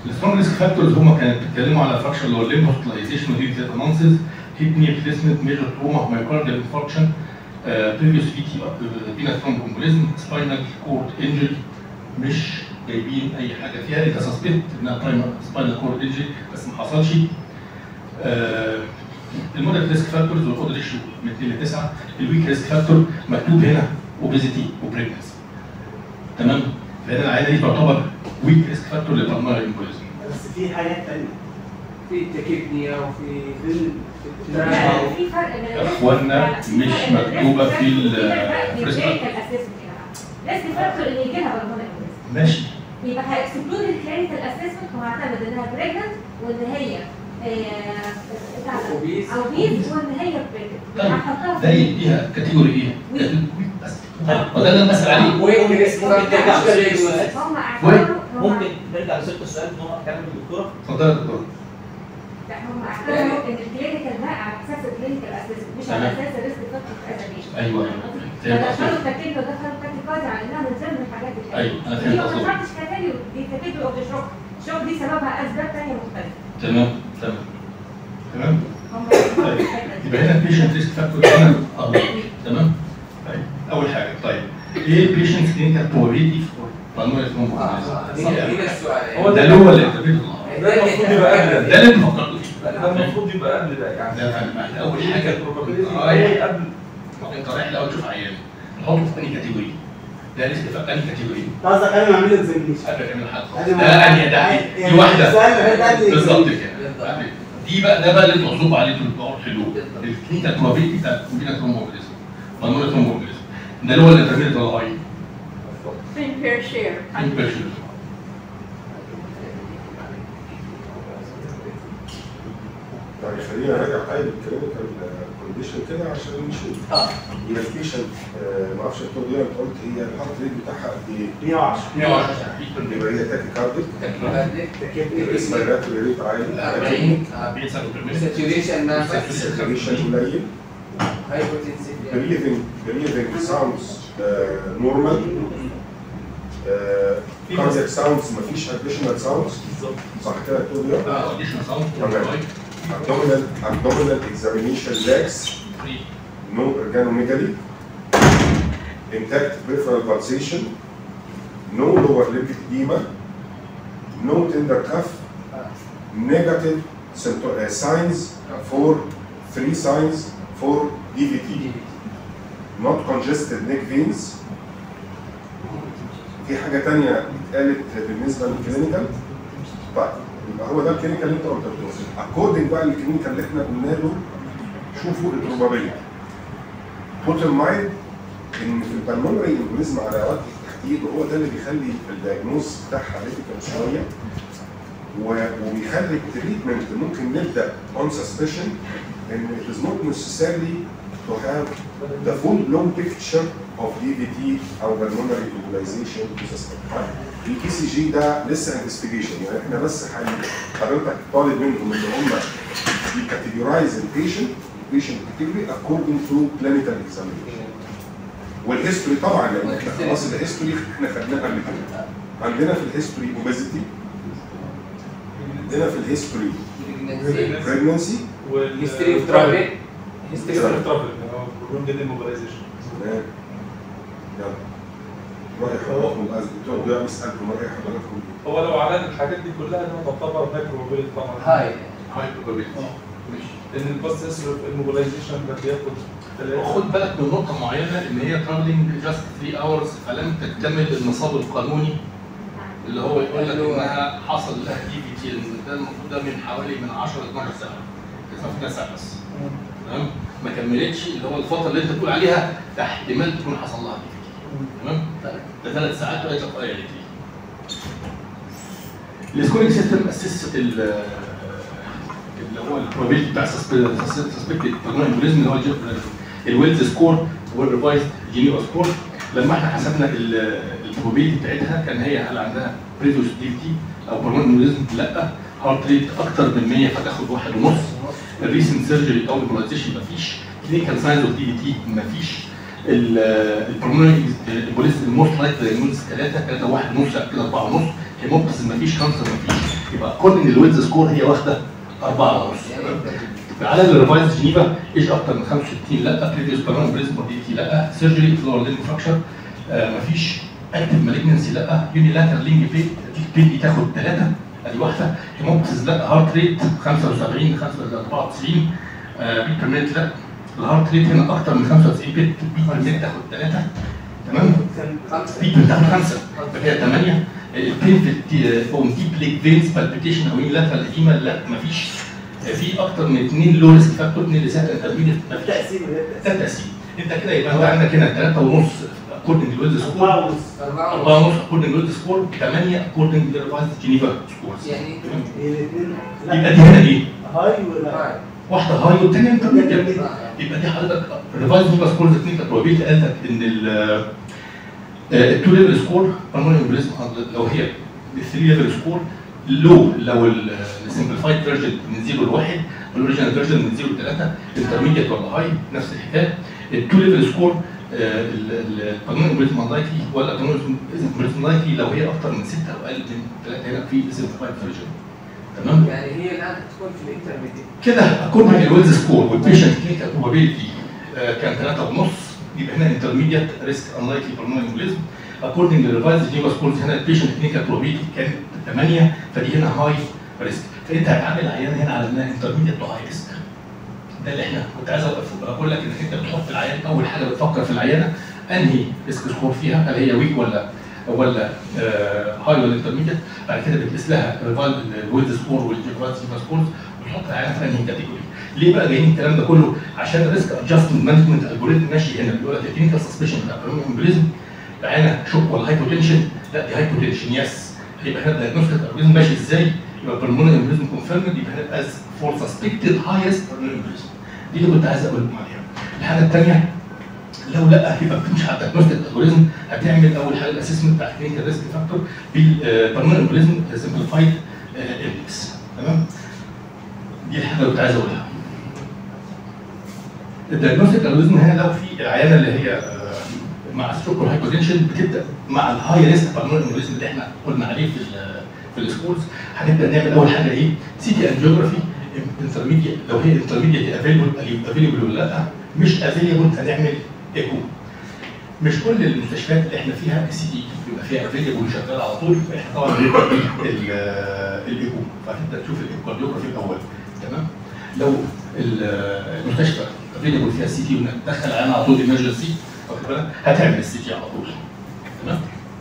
السترونج ريسك فاكتورز هم كانوا بيتكلموا على فراكشر اللي هو الليمب هوسبيتاليزيشن ودي انانسز كيدني ريبليسمنت ميجر تروما مايوكارديال انفاركشن بريفيوس في تي فينا ثرومبومبوليزم سباينال كورد انجري مش جايبين اي حاجه فيها انت سسبكت انها سباينال كورد انجري بس ما حصلش آه، المودرن ريسك فاكتورز والاود ريشيو من 2 ل 9 الويك ريسك فاكتور مكتوب هنا اوبيزيتي وبريجنسي تمام فهنا العينه دي تعتبر ويك ريسك فاكتور للبلمونري امبوليزم بس في حاجات تانية في تكيبنيا وفي في ال- في لا، التراما في فرق بين يا إخوانا، مش مكتوبة في ال- ريسك في ريسك فاكتور اللي يجي لها بالمونري ماشي يبقى هيكسكلود الكلينيكال اسسمنت وهعتمد انها بريجننت وان هي آه، بتاع ده، Obese. او بيز وان هي بريجننت طيب، هحطها ده في يديها كاتيجوري ايه؟ كاتيجوري بس هو ده اللي انا بسال عليه وين ريسك ممكن ترجع فاكتور للسؤال هم اعتبروا هم- ممكن نرجع لست السؤال ان هو كلام الدكتوره اتفضل يا دكتور لا هم اعتبروا ان الكلينيكال ده على اساس الكلينيكال اسسمنت مش على تمام. اساس الريسك فاكتور في ادابيشن ايوه ايوه فهمت فدخلوا قصدك التكتيك ودخلوا التكتيك على انها من ضمن الحاجات اللي ايوه انا دي فهمت ما قصدك طلعتش كاتيجوري دي كاتيجوري اوف ذا شوك الشوك دي سببها اسباب ثانيه مختلفه تمام تمام تمام هم طيب يبقى هنا البيشنت ريسك فاكتور هنا اه تمام طيب اول حاجه طيب ايه البيشنت كلينيكال بروبابيلتي فور بالمونري هنا هنا السؤال هو ده اللي هو اللي انت ده المفروض يبقى قبل ده اللي انت فكرت فيه لا ده المفروض يبقى قبل ده يعني لا لا لا اول حاجه البروبابيلتي رايح قبل انت رايح الاول تشوف عيان نحطه في انهي كاتيجوري ده ريسك في انهي كاتيجوري قصدك قبل ما اعمل له اكزامينيشن قبل تعمل حاجه خالص قبل ما- ده انهي ده يعني دي واحده السؤال اللي فات قبل بالظبط الإكزامينيشن. كده دي بقى ده بقى اللي مغصوب عليه طول الدور حلو الكلينيكال بروبابيلتي بتاع الكومبينات ثرومبوبوليزم بالمونري ثرومبوبوليزم ده اللي هو الانترميديت ولا هاي Three pair share. انفيرشن طيب خلينا نراجع طيب الكلينيكال كونديشن كده عشان نشوف اه هي البيشنت ما اعرفش الدكتور دي انت قلت هي الهارت ريت بتاعها قد ايه؟ 110 يبقى هي تاكي كارديك بعدين ريسبيراتوري ريت عالي 40 40 سنه بالمية. ساتوريشن ناقص ساتوريشن قليل هايبوتنسيف breathing breathing sounds uh, normal uh, cardiac sounds مفيش additional sounds صح كده يا دكتور ضياء؟ اه additional sound تمام. abdominal abdominal examination lags free. no organomegaly intact peripheral pulsation no lower limb edema no tender cuff negative sympto- uh, signs for three signs for DVT not congested neck veins في حاجة تانية اتقالت بالنسبة للكلينيكال طيب يبقى هو ده الكلينيكال اللي انت قلته اكوردنج بقى للكلينيكال اللي احنا قلنا له شوفوا البروبابيلتي put in mind ان في البلمونري امبوليزم على وجه التحديد وهو ده اللي بيخلي الدايجنوز بتاعها ريتيكال شويه و- وبيخلي التريتمنت ممكن نبدا on suspicion ان it is not necessarily to have the full long picture of DVT او pulmonary embolization to suspect. البي سي جي ده لسه انفستيجيشن يعني احنا بس حي- حضرتك طالب منهم ان هم يكاتيجورايز البيشنت البيشنت كاتيجوري according to clinical examination. والهيستوري طبعا لان احنا خلاص الهيستوري احنا خدناها قبل كده. عندنا في الهيستوري اوبيزيتي عندنا في الهيستوري بريجنسي هيستوري اوف ترافيك هيستوري اوف ترافيك بروبلم دي موبيلايزيشن تمام يلا رأي حضراتكم بقى الدكتور ضياء بيسألكم رأي حضراتكم هو لو عدد الحاجات دي كلها ده تعتبر هاي بروبابيلتي طبعا هاي هاي probability. لان الباست هيستوري الموبيلايزيشن ده بياخد ثلاثة. خد بالك من نقطة معينة إن هي ترافلينج جاست 3 اورز فلم تكتمل النصاب القانوني اللي هو يقول لك إنها حصل لها دي في تي ده المفروض ده من حوالي من 10 ل 12 سنة كده في سنة بس تمام ما كملتش اللي هو الفترة اللي أنت بتقول عليها ده احتمال تكون حصل لها دي في تي تمام ده ثلاث ساعات وهي دقائق دي السكورينج سيستم اسست ال اللي هو البروبابيلتي بتاع سسبكتد امبوليزم اللي هو الويلز سكور والريفايزد جينيرا سكور لما احنا حسبنا البروبابيلتي بتاعتها كان هي هل عندها بريدوس ديفتي او بالمونري امبوليزم لا هارت ريت اكتر من 100 فتاخد واحد ونص الريسنت سيرجري او امبولايزيشن مفيش كلينيكال ساينز اوف دي تي مفيش البلمونري امبوليزم الموست لايك دايجنوز 3 3 1 ونص كده 4 ونص هيموبتس مفيش كانسر مفيش يبقى اكوردنج للويلز سكور هي واخده أربعة ونص على الريفايز جنيفا ايج اكتر من 65 لا بريفيوس بالون بريزم موديلتي لا سيرجري فلور لين فراكشر مفيش اكتف مالجنسي لا يوني لاتر لينج بي دي تاخد ثلاثه ادي واحده هيموبتس لا هارت ريت 75 94 بيت بير مينت لا الهارت ريت هنا اكتر من 95 بيت بيت بير مينت تاخد ثلاثه تمام بيت بير تاخد خمسه فكده ثمانيه البين في اون ديب ليك فينز بالبيتيشن او لاترال اديما لا مفيش في اكتر من اثنين لو ريسك فاكتور اثنين لسات انترميديت مفيش تقسيم ده تقسيم انت كده يبقى انت عندك هنا 3 ونص اكوردنج للويلز سكور أربعة ونص 4 ونص اكوردنج للويلز سكور 8 اكوردنج للريفايز جنيفا سكورز يعني الاثنين يبقى دي هنا ايه؟ هاي ولا واحده هاي والثانيه انترميديت intermediate. يبقى دي حضرتك ريفايز جنيفا سكورز اثنين كبروبابيلتي قالت لك ان ال التو ليفل سكور بالمونري امبوليزم لو هي الثري ليفل سكور لو لو السمبليفايد فيرجن من 0 ل 1 والاوريجينال فيرجن من 0 ل 3 انترميديت ولا هاي نفس الحكايه التو ليفل سكور القانون امبوليزم انلايكلي ولا قانون امبوليزم انلايكلي لو هي اكتر من 6 او اقل من 3 هنا في سمبليفايد فيرجن تمام يعني هي الان تكون في الانترميديت كده اكوردنج للويلز سكور والبيشنت كلينيكال بروبابيلتي كان 3 ونص يبقى هنا انترميديت ريسك انلايكلي بالمونري امبوليزم اكوردنج للريفايز جينيفا سكورز هنا البيشنت كلينيكال بروبابيلتي كانت 8 فدي هنا هاي ريسك فانت هتعامل العيان هنا على انها انترميديت تو هاي ريسك ده اللي احنا كنت عايز اوقف اقول لك انك انت بتحط العيان اول حاجه بتفكر في العيانه انهي ريسك سكور فيها هل هي ويك ولا ولا هاي ولا انترميديت بعد كده بتقيس لها الويلز سكور والجيفرات سكورز وتحط العيان في انهي كاتيجوري ليه بقى جايين الكلام ده كله عشان الريسك ادجستمنت مانجمنت الجوريزم ماشي هنا بيقول لك الكلينيكال سسبشن بتاع امبوليزم العيانه شوك ولا هايبوتنشن لا دي هايبوتنشن يس يبقى هنا الدايجنوستيك الجوريزم ماشي ازاي يبقى بالمونري امبوليزم كونفيرمد يبقى هنا از فور سسبكتد هايست بالمونري امبوليزم دي اللي كنت عايز اقول لكم عليها الحاجه الثانيه لو لا يبقى بتمشي على الدايجنوستيك الجوريزم هتعمل اول حاجه الاسسمنت بتاع الكلينيكال ريسك فاكتور بالبالمونري امبوليزم سمبليفايد اندكس تمام دي الحاجه اللي كنت عايز اقولها الدايجنوستيك الجوريزم هنا لو في العيانه اللي هي آه، مع ستروك والهايبوتنشن بتبدا مع الهاي ريسك بالمونري امبوليزم اللي احنا قلنا عليه في ال- في السكولز هنبدا نعمل اول حاجه ايه؟ سي تي انجيوجرافي انترميديت لو هي انترميديت افيلبل افيلبل ولا لا مش افيلبل هنعمل ايكو مش كل المستشفيات اللي احنا فيها السي تي بيبقى فيها افيلبل وشغال على طول احنا طبعا بنبدا ال- الايكو فهتبدا تشوف الايكورديوجرافي الاول تمام لو ال- المستشفى افيلبل فيها السي تي وندخل عليها على طول ايمرجنسي واخد بالك هتعمل السي تي على طول تمام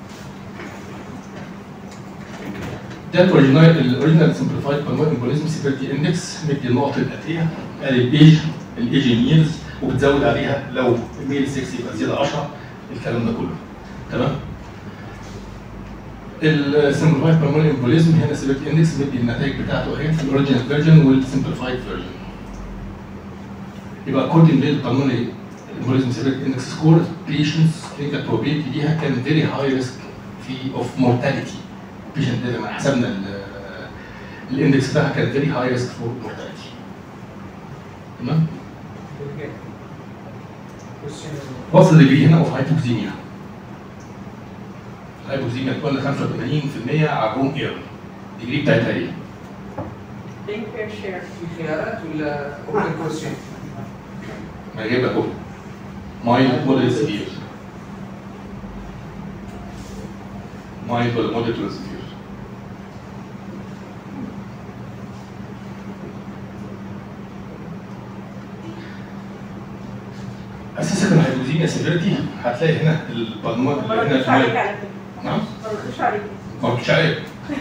ده الاوريجينال الاوريجينال سمبليفايد بالمونري امبوليزم سيفيرتي اندكس مدي النقط الاتيه قال الايج الايج ييرز وبتزود عليها لو ميل 6 يبقى زياده 10 الكلام ده كله تمام السمبليفايد بالمونري امبوليزم هنا سيفيرتي اندكس مدي النتائج بتاعته اهي في الاوريجينال فيرجن والسمبليفايد فيرجن يبقى اكوردنج للبالمونري embolism severity index score patients clinical probability ليها كان very high risk في of mortality patient ده لما حسبنا ال- الاندكس بتاعها كان very high risk for mortality تمام وصل الديجري هنا اوف هايبوكسيميا الهايبوكسيميا تكون 85% على الروم اير الديجري بتاعتها ايه؟ Being fair share. في خيارات ولا اوبن كويشن؟ ما جايب لك اهو مايلد مودريت سيفير مايلد ولا مودريت ولا سيفير اساسا الهيدروزيميا سيفيرتي هتلاقي هنا البلمون اللي ما هنا ردتش عليك المايل على فكرة. نعم ما ردتش عليك. ما قلتش عليك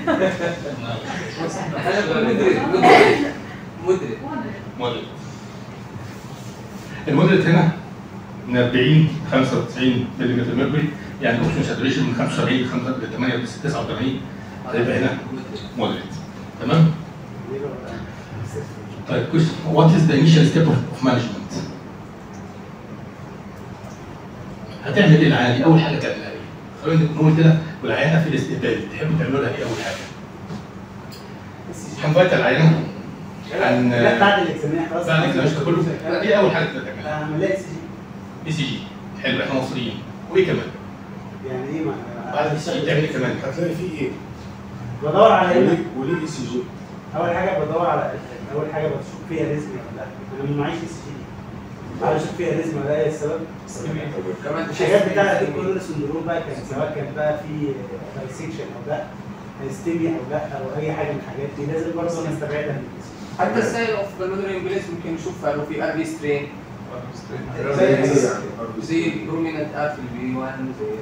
انا بقول مدرك مدرك مدرك مودريت المودريت هنا من 40 95 ملم ميركوري يعني اوكسجين ساتوريشن من 75 ل 88 89 هيبقى هنا مودريت تمام طيب question what is the initial step of, of management هتعمل ايه العيانه دي اول حاجه تعملها ايه خلينا نقول كده والعيانه في الاستقبال تحب تعملوا لها ايه اول حاجه هنبات العيانه عن لا بعد الاكزامين خلاص بعد الاكزامين كله ايه اول حاجه تعملها اعمل لها سي بي سي جي حلو احنا مصريين وايه كمان يعني ايه ما بعد البي سي جي تعمل ايه كمان هتلاقي فيه ايه؟ بدور على ايه؟ وليه وليه اي سي جي؟ اول حاجه بدور على اول حاجه بشوف فيها ريزم ولا لا انا من معيش اس جي عايز اشوف فيها ريزم ولا لا ايه السبب كمان الحاجات بتاعت الكورنر سندروم بقى كانت سواء كان بقى في دايسكشن او لا هيستيميا او لا او اي حاجه من الحاجات دي لازم برضه نستبعدها من الاسم. حتى السائل اوف بالمونري امبليس ممكن نشوفها لو في ار بي سترين زي ايه يعني؟ زي البروميننت ار في البي 1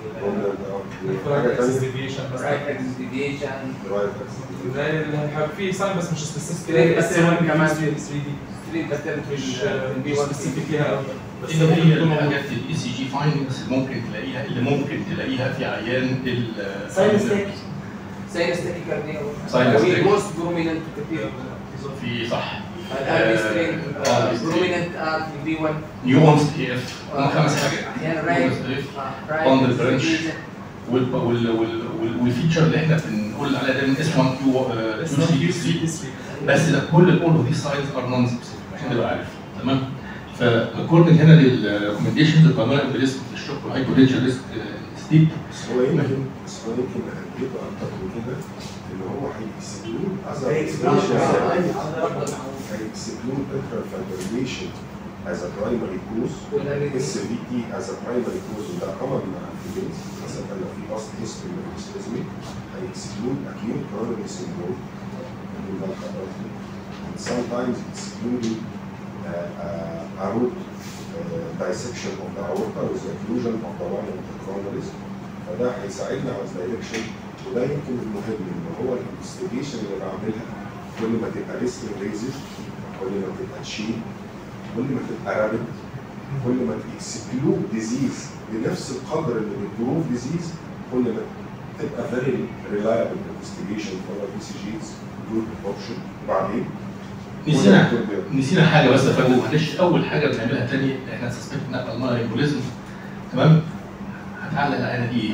زي حاجه ثانيه ديفيشن بس الرايت اكس ديفيشن رايت زي اللي هيبقى فيه ساين بس مش سبيسيفيك ستريت بس باترن كمان كمان. 3 دي ستريت باترن في مش البي مش 1 سبيسيفيك ليها قوي بس هي الحاجات الاي سي جي فايندنجز اللي ممكن تلاقيها اللي ممكن تلاقيها في عيان ال ساينس تك ساينس تاكيكارديا Sinus tachy. موست بروميننت كتير في صح الار بي سترين آه، بروميننت ار في البي 1 نيوانس اي اف هم خمس حاجات احيانا رايت On the branch. وال وال وال وال- والفيتشر اللي احنا بنقول عليها دايما اس 1 2 2 3 بس لا كل الاول اوف ذيس ساينز ار نون سبيسيفيك عشان تبقى عارف تمام فاكوردنج هنا للريكومنديشنز البرمجه بالاسم في الشوك والهايبوتنشال ريسك ستيت بس هو يمكن بس هو يمكن هيبقى اكتر من كده ان هو هيكسكلود اذر هيكسكلود انترال فايبريشن as a primary cause اس في تي as a primary cause وده common مع الفيجنز خاصة لو في past history من الاسلامي هيكسكلود acute coronary syndrome and ده خطرته. and sometimes excluding uh, uh, a root uh, dissection of the aorta with the occlusion of the one of the coronaries فده هيساعدنا على الدايركشن وده يمكن المهم ان هو الانفستيجيشن اللي بعملها كل ما تبقى ريسك ريزد كل ما تبقى تشيل كل ما تبقى رابد كل ما تكسكلود ديزيز بنفس القدر اللي بتبروف ديزيز كل ما تبقى فيري ريلايبل انفستيجيشن فور بي سي جيز جود اوبشن وبعدين نسينا نسينا حاجه بس يا فندم معلش اول حاجه بنعملها تاني احنا سسبكت نقل الميه امبوليزم تمام هتعلق العينه دي ايه؟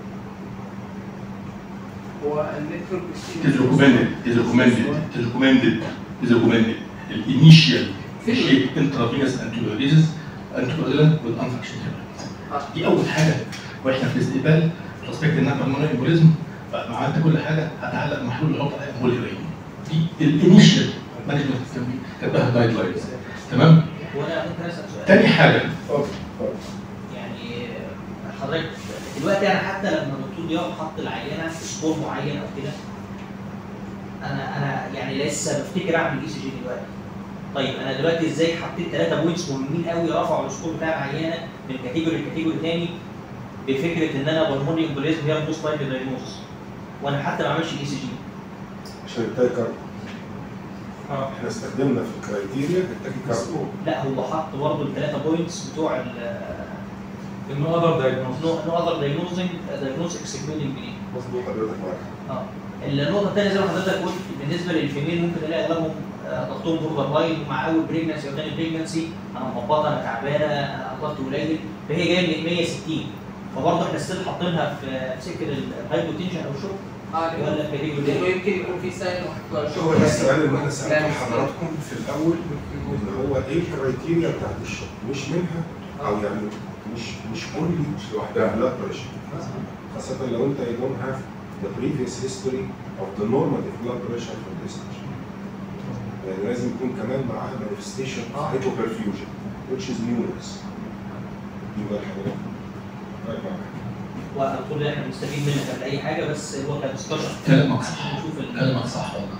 هو النتورك It is recommended, it is recommended, it is recommended, it is recommended. الانيشال shape intravenous anticoagulant anticoagulant والانفكشن دي اول حاجه واحنا في الاستقبال سسبكت انها بالمونري امبوليزم بعد ما عملت كل حاجه هتعلق محلول يحط عليها امبول هيروين دي الانيشال مانجمنت كاتباها جايد لاينز تمام وانا ممكن اسال سؤال تاني حاجه اتفضل اتفضل يعني حضرتك دلوقتي انا حتى لما الدكتور ضياء حط العينه في سكور معين او كده انا انا يعني لسه بفتكر اعمل اي سي جي دلوقتي طيب انا دلوقتي ازاي حطيت ثلاثه بوينتس مهمين قوي رفعوا السكور بتاع العينه من كاتيجوري لكاتيجوري تاني بفكره ان انا بالمونري امبوليزم هي الموست لايكلي دايجنوز وانا حتى ما عملش اي سي جي عشان التاكر اه احنا استخدمنا في الكرايتيريا التاكيكاردو لا هو حط برضه الثلاثه بوينتس بتوع ال انه اذر دايجنوز نو اذر دايجنوزنج دايجنوز اكسكلودنج جرين مظبوط حضرتك معاك اه النقطة الثانية زي ما حضرتك قلت بالنسبة للفيميل ممكن الاقي اغلبهم آه، ضغطهم بوردر لاين مع اول بريجنسي او ثاني بريجنسي انا مهبطة انا تعبانة انا ضغط قليل فهي جاية من 160 فبرضه احنا ستيل حاطينها في في سكة الهايبوتنشن او شوك اه ولا كاتيجوري لانه تاني. يمكن يكون في سائل هو ده السؤال اللي انا سالته لحضراتكم في الاول ان هو ايه الكرايتيريا بتاعت الشغل مش منها او يعني مش مش كل مش لوحدها بلاد بريشر خاصة لو انت you don't have the previous history of the normative blood pressure for this يعني لازم يكون كمان معاها manifestation of hypoperfusion which is numerous دي بقى حضرتك طيب معاك. والدكتور ده احنا بنستفيد منها قبل اي حاجة بس هو كدسكشن كلامك صح نشوف ال- كلامك صح والله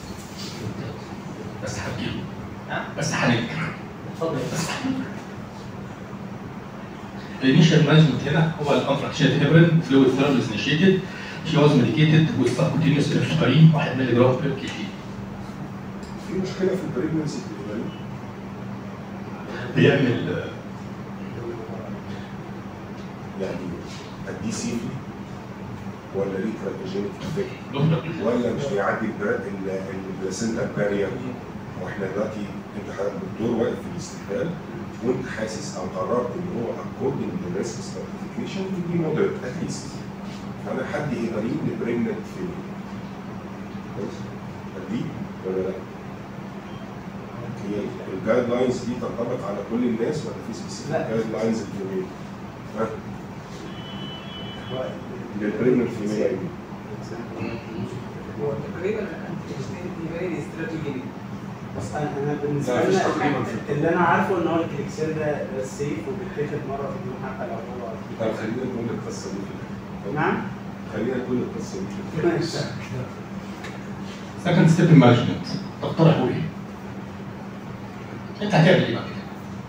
بس هتجيله ها؟ بس هننكر اتفضل يا بس فندم. هننكر الانيشال مانجمنت هنا هو الانفراكشنال هيبرين فلويد ثيرابي انيشيتد She was medicated with subcutaneous epinephrine 1 مللي جرام بير كي جي في مشكلة في البريجنسي بيعمل آه، يعني الدي سي في ولا ليه كراتوجينيك افكت دكتور ولا مش بيعدي البرا- ال- البلاسينتا بارير واحنا دلوقتي انت حضرتك دكتور واقف في الاستقبال وانت حاسس او قررت ان هو اكوردنج للريسك ستراتيفيكيشن دي مودريت اتليست فانا حد يقدر يبني بريجننت في كويس دي ولا لا؟ هي الجايد لاينز دي تنطبق على كل الناس ولا في سبيسيفيك لا. جايد لاينز للفيميل؟ ها؟ للبريجننت فيميل هو تقريبا الانتي استراتيجي بس انا انا بالنسبه لا، مفيش لنا تقريبا في اللي انا عارفه ان هو الكليكسيل ده ده سيف وبيتاخد مره في اليوم حتى لو هو طب خلينا نقول القصه دي في الآخر. نعم خلينا نقول القصه دي في الآخر. سكند ستيب مانجمنت تقترحوا ايه؟ انت هتعمل ايه بعد كده؟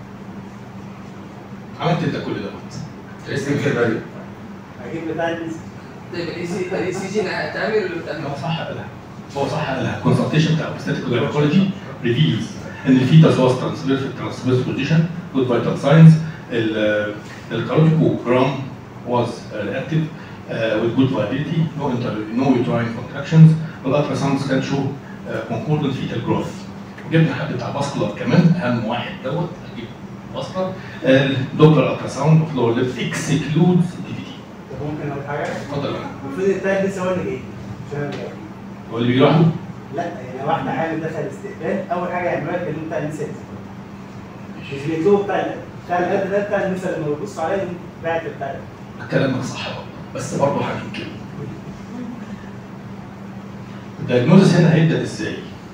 عملت انت كل ده اسم كده هجيب بتاع الناس طيب الاي سي الاي سي جي تعمل ولا هو بتعمل؟ صح قالها هو صح قالها consultation بتاع obstetric gynecology reveals ان الفيتاس was transferred في transverse position with vital signs ال الكاروتيكوجرام was uh, active uh, with good viability no inter no uterine contractions والالتراساوند كان show uh, concordant fetal growth جبنا حد بتاع باسكولار كمان اهم واحد دوت اجيب باسكولار الدوبلر التراساوند اوف لور ليب اكسكلودز دي في تي طب ممكن اقول حاجه اتفضل يا المفروض التاج لسه هو اللي جاي مش انا اللي جاي. هو اللي بيجي لوحده لا يعني واحده عامل دخل استقبال اول حاجه يعملوها يكلموا بتاع النساء مش بيكتبوا بتاع بتاع القد ده بتاع النساء لما بيبصوا عليه يقوم باعت بتاع ده. كلامك صح برضه بس برضه هننكر الدايجنوزس هنا هيبدا ازاي؟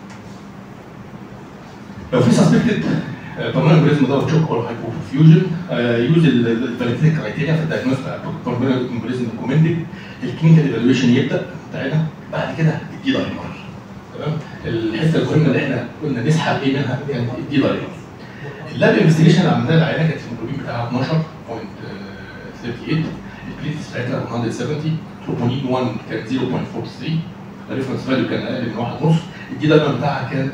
لو في سسبكتد بالمونري امبوليزم دوت شوك اور هايبوفيوجن يوز الفاليديتي كرايتيريا في الدايجنوز بتاع بالمونري امبوليزم ريكومندد الكلينيكال ايفالويشن يبدا بتاعنا بعد كده الدي دايمر تمام الحته المهمه اللي احنا قلنا نسحب ايه منها كانت الدي دايمر اللاب انفستيجيشن اللي عملناها العينه كانت الهيموجلوبين بتاعها 12.38 البليتس بتاعتها 170 تروبونين 1 كان 0.43 الريفرنس فاليو كان اقل من 1.5 الدي دايمر بتاعها كان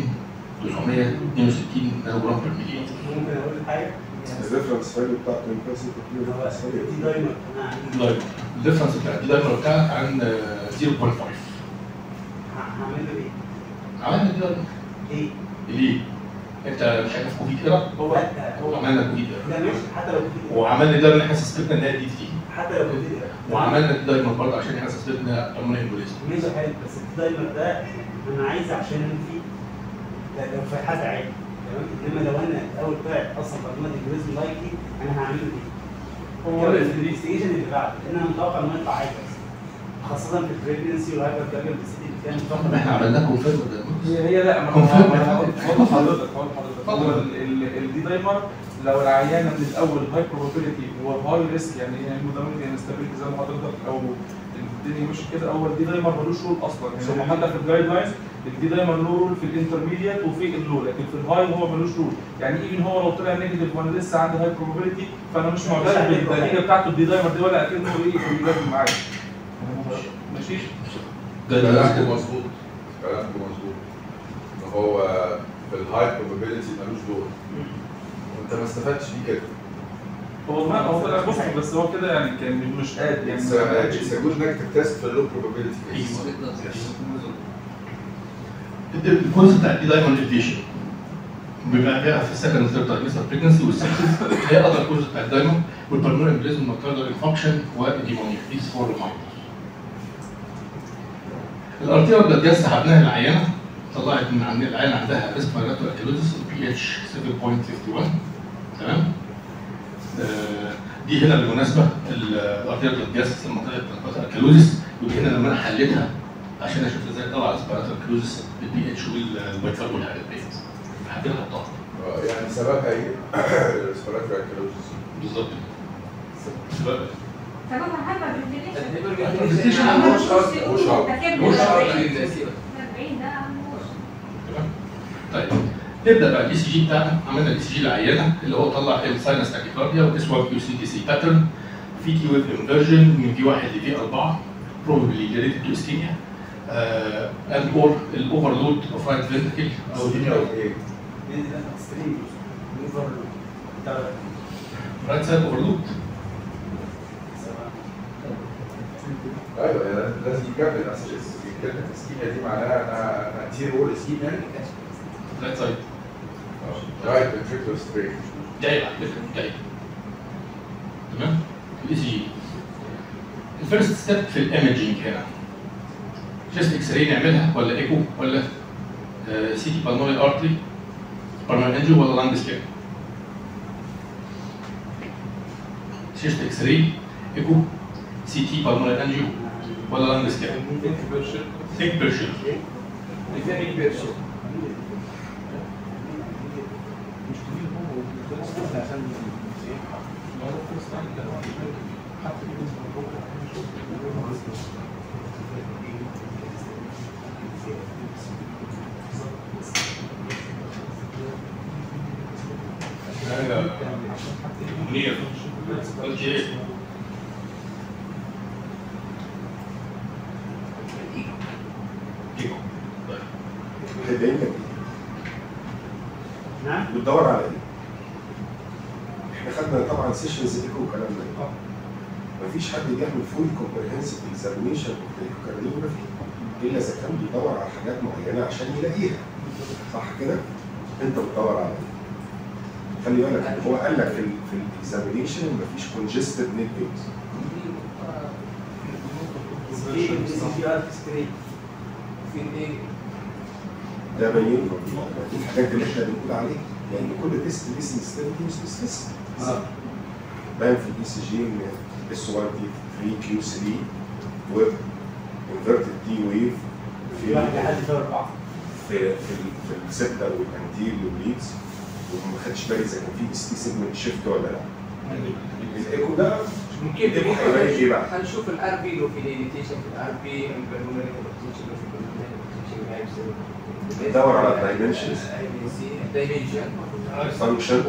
2962 نانو جرام بير ملي ممكن اقول حاجه الريفرنس فاليو بتاعته البرسنت هو دي دايما انا عندي- دايمر الديفرنس بتاع الدي دايمر بتاعك عن آه، 0.5 هعمل له ايه؟ عملنا الدي دايمر ليه؟ ليه؟ انت مش عارف كوفيد ايرا هو لا هو عملنا كوفيد ايرا لا ماشي حتى لو كنت وعملنا ده اللي احنا سسبتنا ان هي دي تي حتى لو كنت وعملنا الدي دايمر برضه عشان احنا سسبتنا بالمونري امبوليزم ماشي حلو بس الدايمر ده انا عايز عشان في ده لو في حد عادي تمام انما لو انا الاول طلعت اصلا برنامج الجوريزم لايكلي انا هعمل له ايه؟ هو في الانفستيجيشن اللي بعده لان انا متوقع انه يطلع عادي بس خاصه في البريجنسي والهايبر كارجل بالسيتي اللي فيها طب متوقع احنا عملنا كونفيرم ده هي هي لا ما Confirm. هو ما هو- هقول لحضرتك هقول لحضرتك هو ال- ال- الدي دايمر لو العيانه من الاول هاي probability وهاي ريسك يعني هي المدمج يعني ستابيلتي زي ما حضرتك او الدنيا مش كده هو الدي دايمر ملوش رول اصلا يعني هم حتى في الجايد لاينز الدي دايمر له رول في الانترميديت وفي اللو لكن في الهاي هو ملوش رول يعني ايفن هو لو طلع نيجاتيف وانا لسه عندي هاي probability فانا مش معترف بالنتيجه بتاعته الدي دايمر دي ولا اكنه ايه في لازم معايا ماشي كلامكم مظبوط كلامكم مظبوط ان هو في الهاي probability ملوش دور وانت ما استفدتش بيه كده هو ما هو طلع بوزيتيف بس هو كده يعني كان مش قاد يعني It's a, it's a good negative test في اللو probability case. الكونسيبت بتاع الدي دايمر الفيشن بيبقى فيها في السكند وثيرد تايمستر بريجنسي والسكسس هي اذر كوز بتاع الدايمر والبرمونر امبليزم ماكاردال انفكشن والديمونيا ديز فور ريمايندرز الارتيريال بلاد جاز سحبناها العيانه طلعت من عند العيان عندها ريسبيراتوري اكيلوزس البي اتش 7.51 تمام آه، دي هنا بالمناسبه الارتيريال بلاد جاز لما طلعت ريسبيراتوري اكيلوزس يبقى هنا لما انا حليتها عشان اشوف ازاي طلع ريسبيراتوري اكيلوزس البي اتش والبيتفار والحاجات ديت حبيت احطها آه، يعني سببها ايه؟ respiratory acidosis. بالظبط سبب سببها هايبر الهايبر عمود مش شرط مش شرط. مش شرط للنسيبة. 40 ده عمود تمام طيب نبدا بقى الاي سي جي بتاعنا عملنا الاي سي جي العيانه اللي هو طلع الساينس تاكيكارديا واس 1 كيو سي دي سي باترن في تي ويف انفرجن من في 1 لفي 4 probably related to ischemia uh, and or الاوفرلود اوف رايت فنتركل او Ischemia of ايه؟ لان ده اكستريم اوفر رايت سايد اوفرلود ايوه يعني لازم يكمل اصل كلمه اسكيميا دي معناها انها انها تير وول اسكيميا رايت سايد رايت ventricular strain جاي على فكره جاي تمام الاي سي جي الفيرست ستيب في الايمجنج هنا شيست اكس راي نعملها ولا ايكو ولا سي تي بالمونري ارتري بالمونري انجيو ولا لانج سكان شيست اكس راي ايكو سي تي بالمونري انجيو ولا لانج سكان؟ ثيك بيرشن لذلك بيرشن منير قلت ايه؟ ايكو طيب هيبين لك نعم بتدور على ايه؟ احنا خدنا طبعا سيشنز ايكو والكلام ده مفيش حد بيعمل فول كومبريهنسيف اكزامينيشن كارديوجرافي الا اذا كان بيدور على حاجات معينه عشان يلاقيها صح كده؟ انت بتدور على ايه؟ خلي بالك هو قال لك في ال في الاكزامينيشن مفيش كونجستد نيك فيز في في ار ستريت في ايه ده باين له دي الحاجات اللي احنا بنقول عليها يعني كل تيست ليه سنسيتيفيتي وسبيسيفيسيتي باين في الاي سي جي اس 1 تي 3 كيو 3 ويب انفرتد تي ويف في واحد لحد في اربعه في في ال- في السته والانتيل والليدز وما خدش بالي اذا كان في اس تي سيجمنت شيفت ولا لا الايكو ده ممكن الايكو هيبين ايه بقى؟ هنشوف الار بي لو في ديليتيشن في الار بي البلمونري روتيشن لو في البلمونري روتيشن بتدور على الدايمنشنز دايمنشن فانكشن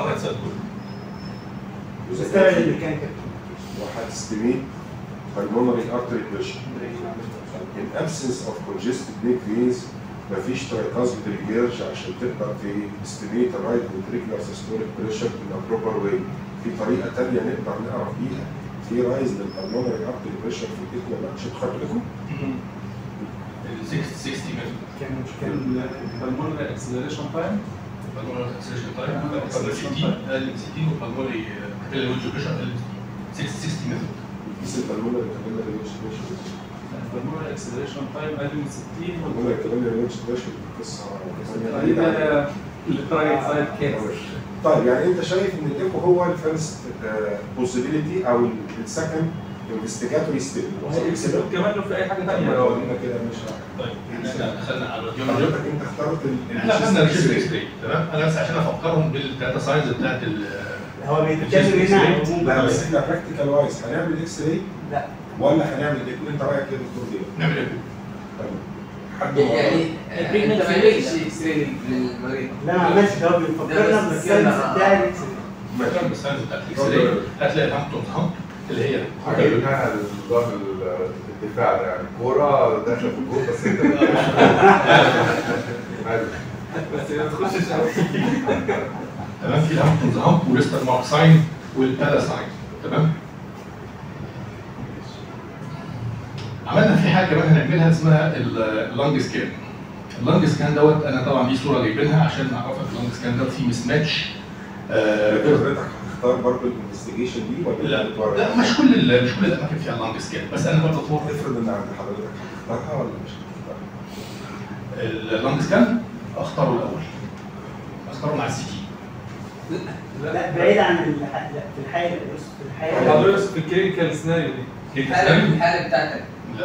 بتستبعد الميكانيكال وهتستميت pulmonary artery pressure. In absence of congested neck veins مفيش tricuspid regurg عشان تقدر تستميت الرايت ventricular systolic pressure in a proper way. في طريقة تانية نقدر نعرف بيها في رايز للpulmonary artery pressure في الايكو ولا لا؟ شفت خدت ايكو؟ ال 60 60 متر كان كان البلمونري اكسلريشن تايم بالمونري اكسلريشن تايم قبل 60 اقل من 60 وبالمونري كابيلاري ويدج بريشر اقل من 60 60 متر قيس الpulmonary capillary wedge pressure. البلمونري اكسلريشن تايم اقل من 60 pulmonary capillary wedge pressure دي قصة ده الترايت سايد كيس طيب يعني انت شايف ان الايكو هو الفيرست بوسيبيليتي او السكند انفستيجاتوري ستيب كمان لو في اي حاجه ثانيه لو لو قلنا كده مش طيب احنا دخلنا على الراديولوجي حضرتك انت اخترت ال- احنا خدنا الشيست الشيست إكس اكس راي تمام انا بس عشان افكرهم بالثلاثه ساينز بتاعت ال هو بيتكلم هنا عن العموم لا بقى. بس احنا براكتيكال وايز هنعمل اكس راي لا ولا هنعمل ايكو انت رايك ايه يا دكتور دياب؟ نعمل ايه؟ طيب. حد يعني البريجننت انت ما فيميل. عملتش اكس راي للمريض لا ما عملش ده هو بيفكرنا لا، بس بالساينس كده. بتاع الاكس فكر بالساينز بتاعت الاكس راي هتلاقي الهامبتون هامب اللي هي حاجه منها النظام الدفاع ده يعني كوره داخله في الجول بس انت عادي. بس ما تخشش قوي تمام في الهامبتونز هامب وليستر مارك ساين والبالا ساين تمام عملنا في حاجه كمان هنعملها اسمها اللانج سكان اللانج سكان دوت انا طبعا دي صوره جايبينها عشان نعرفك اللانج سكان دوت فيه مس ماتش حضرتك هتختار برضه الانفستيجيشن دي ولا لا انت بتوري؟ لا مش كل ال- مش كل الاماكن فيها لانج سكان بس انا برضه فوق افرض ان عند حضرتك هتختارها ولا مش هتختارها؟ اللانج سكان اختاره الاول اختاره مع السي تي لا بعيد عن الح- لا، في الحاله بص في الحاله حضرتك في الكلينيكال سيناريو دي الحاله الحاله بتاعتك لا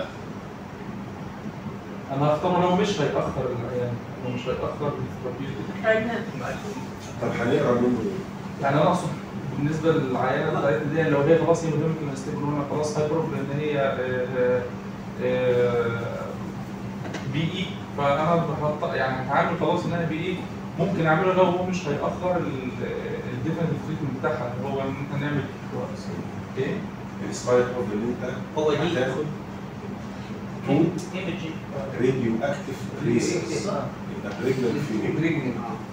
انا هختار لو مش هيتاخر العيان لو مش هيتاخر الثيرابيوتيك pregnant طب هنقرا منه ايه؟ يعني انا اقصد بالنسبه للعيانه بتاعتنا دي لو هي خلاص هي ممكن نستقبلونها خلاص هايبر لان هي آه، آه، بي اي فانا بحط يعني هعمل خلاص انها بي اي ممكن اعمله لو هو مش هياخر الديفرنت تريتمنت بتاعها اللي هو ان احنا نعمل ايه؟ السلايد اوف اللي انت هو دي هتاخد تو ايمجي راديو اكتف ريسز يبقى بريجننت فيميل بريجننت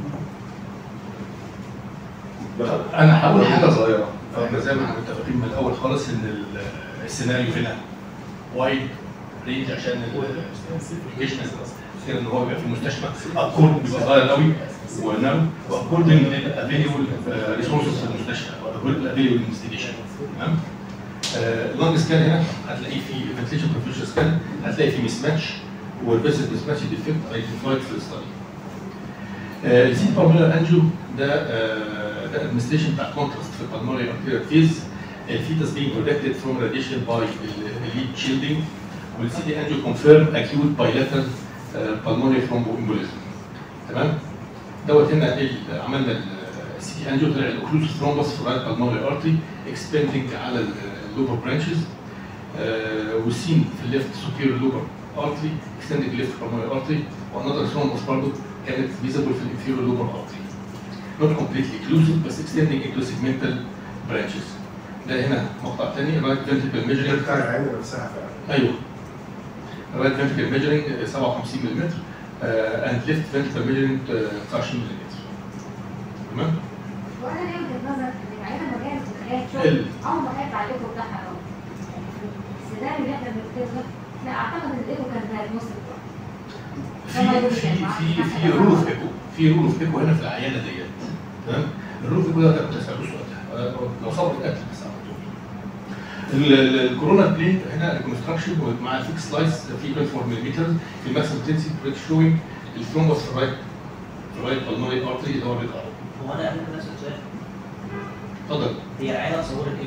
انا هقول حاجه صغيره فاحنا زي ما احنا متفقين من الاول خالص ان ال- السيناريو هنا وايد رينج عشان الانفستيجيشن غير ان هو بيبقى في المستشفى اكورد بيبقى صغير قوي ونو واكوردنج للافيلبل ريسورسز في المستشفى والافيلبل انفستيجيشن تمام اللونج سكان هنا هتلاقيه في فنتليشن بروفيشن سكان هتلاقي في مس ماتش والبيسد مس ماتش ديفكت ايدنتيفايد في الستادي السي بالمونري انجيو ده آه، ده ادمنستريشن بتاع كونتراست في البالمونري ارتيريال فيز الفيتس being protected from radiation by الليد shielding والسي دي انجيو كونفيرم اكيوت بايلاترال بالمونري ثرومبوامبوليزم تمام دوت هنا ال- عملنا السي دي انجيو طلع الاوكلوسيف ثرومبس في الرايت بالمونري ارتري اكسباندنج على اللوبر برانشز والسين في الليفت سوبيريور لوبر ارتري اكستندنج ليفت بالمونري ارتري وانذر ثرومبس برضه كانت فيزبل في الانفيريور لوبر ارتري not completely occlusive بس extending into segmental branches ده هنا مقطع تاني right ventricle measuring بتاع العين نفسها فعلا ايوه right ventricle measuring 57 ملم and left ventricle measuring uh, 19 ملم تمام وانا ليه وجهه نظر ان العيله لما جايه في ال- الشغل عمره ما هيطلع الايكو بتاعها قوي السيناريو اللي احنا بنكتبه ده لا اعتقد ان الايكو كان دايجنوستيك في في في في رول اوف ايكو في رول اوف ايكو هنا في العيانه ديت تمام الرول اوف ايكو ده كنت اساله سؤال أه، لو صبر قتل بس على طول ال- ال- الكورونا بليت هنا ريكونستراكشن مع الفيكس سلايس في 24 ملم في الماكسيمم تنسي بريك شوينج الثرومبس في الرايت في الرايت بالمونري ارتري اللي هو الريد ارتري هو انا ممكن اسال سؤال اتفضل هي العيله صورت ايه؟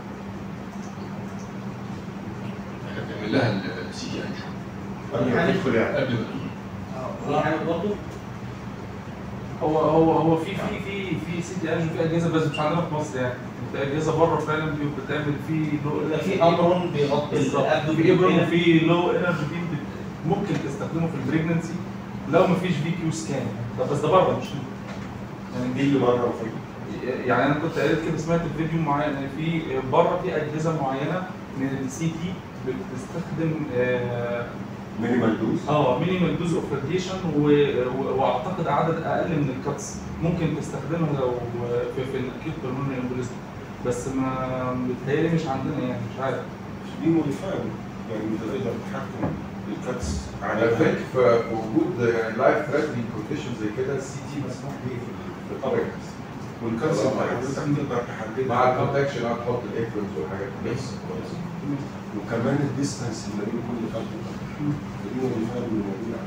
احنا بنعمل لها السي تي انجو قبل ما تدخل يعني قبل ما تدخل. هي حامل برضه هو هو هو في في في في سي تي انجو في اجهزه بس مش عندنا في مصر يعني في اجهزه بره فعلا بي- بتعمل في لو يبقى في امرون بيغطي بالظبط الابدو في ابرم وفي لو انرجي بيم ممكن تستخدمه في البريجننسي لو ما فيش في كيو سكان ده بس ده بره مش هنا. يعني دي اللي بره وفي يعني انا كنت قريت كده سمعت في فيديو معين ان في بره في اجهزه معينه من السي تي بتستخدم آه، مينيمال دوز اه مينيمال دوز اوف راديشن واعتقد عدد اقل من الكاتس ممكن تستخدمها لو في, في الاكيوت بالمونري امبوليزم بس ما بتهيألي مش عندنا يعني مش عارف دي موديفايد يعني انت تقدر تحكم الكاتس انا عليها فاكر في وجود يعني لايف ثريتنينج كونديشن زي كده السي تي مسموح بيه في ال- في البريكنس والكاتس اللي حضرتك تقدر تحددها مع الكونتاكشن هتحط الافرنس والحاجات دي بس كويس وكمان الديستانس اللي بين كل خطوه دي موديفايد من الموجود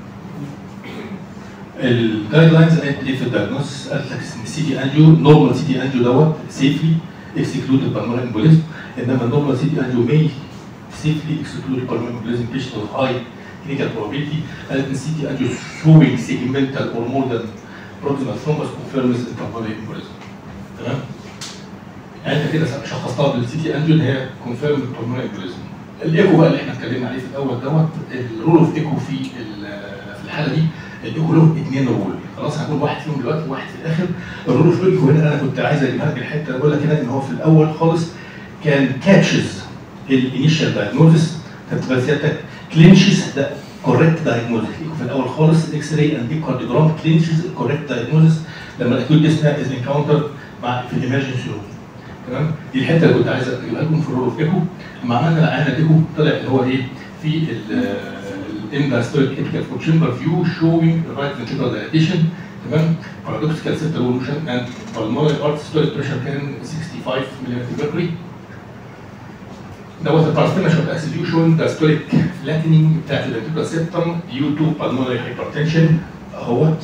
الجايد لاينز قالت ايه في الدايجنوستس؟ قالت لك ان السي تي انجيو نورمال سي تي انجيو دوت سيفلي اكسكلود البلمونري امبوليزم انما النورمال سي تي انجيو may safely exclude البلمونري امبوليزم patient with high clinical probability قالت ان السي تي انجيو showing segmental or more than proximal thrombus confirms البلمونري امبوليزم تمام؟ يعني انت كده شخصتها بالسي تي انجيو ان هي confirm البلمونري امبوليزم الايكو بقى اللي احنا اتكلمنا عليه في الاول دوت الرول اوف ايكو في ال- في الحاله دي الايكو له اثنين رول خلاص هنقول واحد فيهم دلوقتي وواحد في الاخر الرول اوف ايكو هنا انا كنت عايز اجيبها لك الحته اقول لك هنا ان هو في الاول خالص كان كاتشز الانيشال دايجنوزس تبقى سيادتك كلينشز ده كوريكت دايجنوزس في الاول خالص الاكس راي اند ديب كارديوجرام كلينشز كوريكت دايجنوزس لما الاكيوت ديسنا از انكاونتر مع في الامرجنسي روم تمام دي الحته اللي كنت عايز اجيبها لكم في الرول اوف ايكو لما عملنا العينه الايكو طلع اللي هو ايه في الاندستريال ايبيكال فور تشامبر فيو شوينج رايت فنتريكال دايليتيشن تمام بارادوكسيكال سنتر موشن اند بالمونري ارت ستوريك بريشر كان 65 ملم ميركوري دوت الباراسبينا شوت اكس فيو شوينج دايستوليك فلاتنينج بتاعت الفنتريكال سيبتم ديو تو بالمونري هايبرتنشن اهوت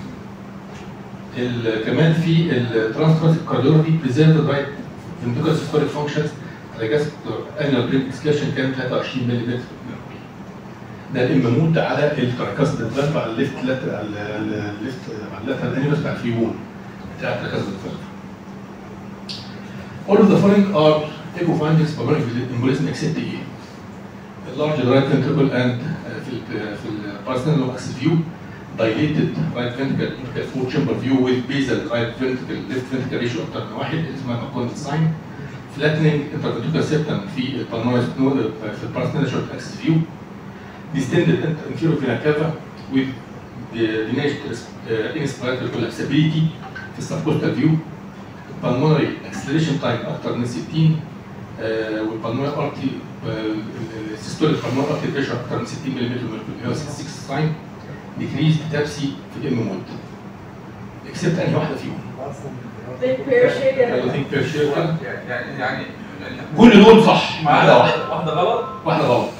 ال- كمان في الترانسفيرس كارديولوجي بريزيرف رايت فنتريكال سيستوليك فانكشنز ريجاست انيال بريك اكسكيرشن كان 23 ملم ده الاماموت على الكركاس فالف على الليفت لاتر على الليفت على اللاتر انيمس بتاع الفيول بتاع الكركاس فالف All of the following are echo findings for embolism except A. A large right ventricle and uh, في ال في البارسنال axis view dilated right ventricle integral four chamber view with basal right ventricle left ventricle ratio اكتر من واحد اسمها McConnell sign flattening interventricular septum في البالمونري في البارسنال short axis view distended inferior vena cava with the diminished uh, inspiratory collapsibility في السبكوستال فيو pulmonary acceleration time اكتر من 60 آه، والبلمونري ارتي السيستوليك pulmonary ارتي بريشر اكتر من 60 ملم اللي هو 66 ساين ديكريز تابسي في الام مود اكسبت انهي واحده فيهم Big pear shape I think per share كده. يعني يعني كل دول صح ما ما عدا عدا واحده واحده غلط واحده غلط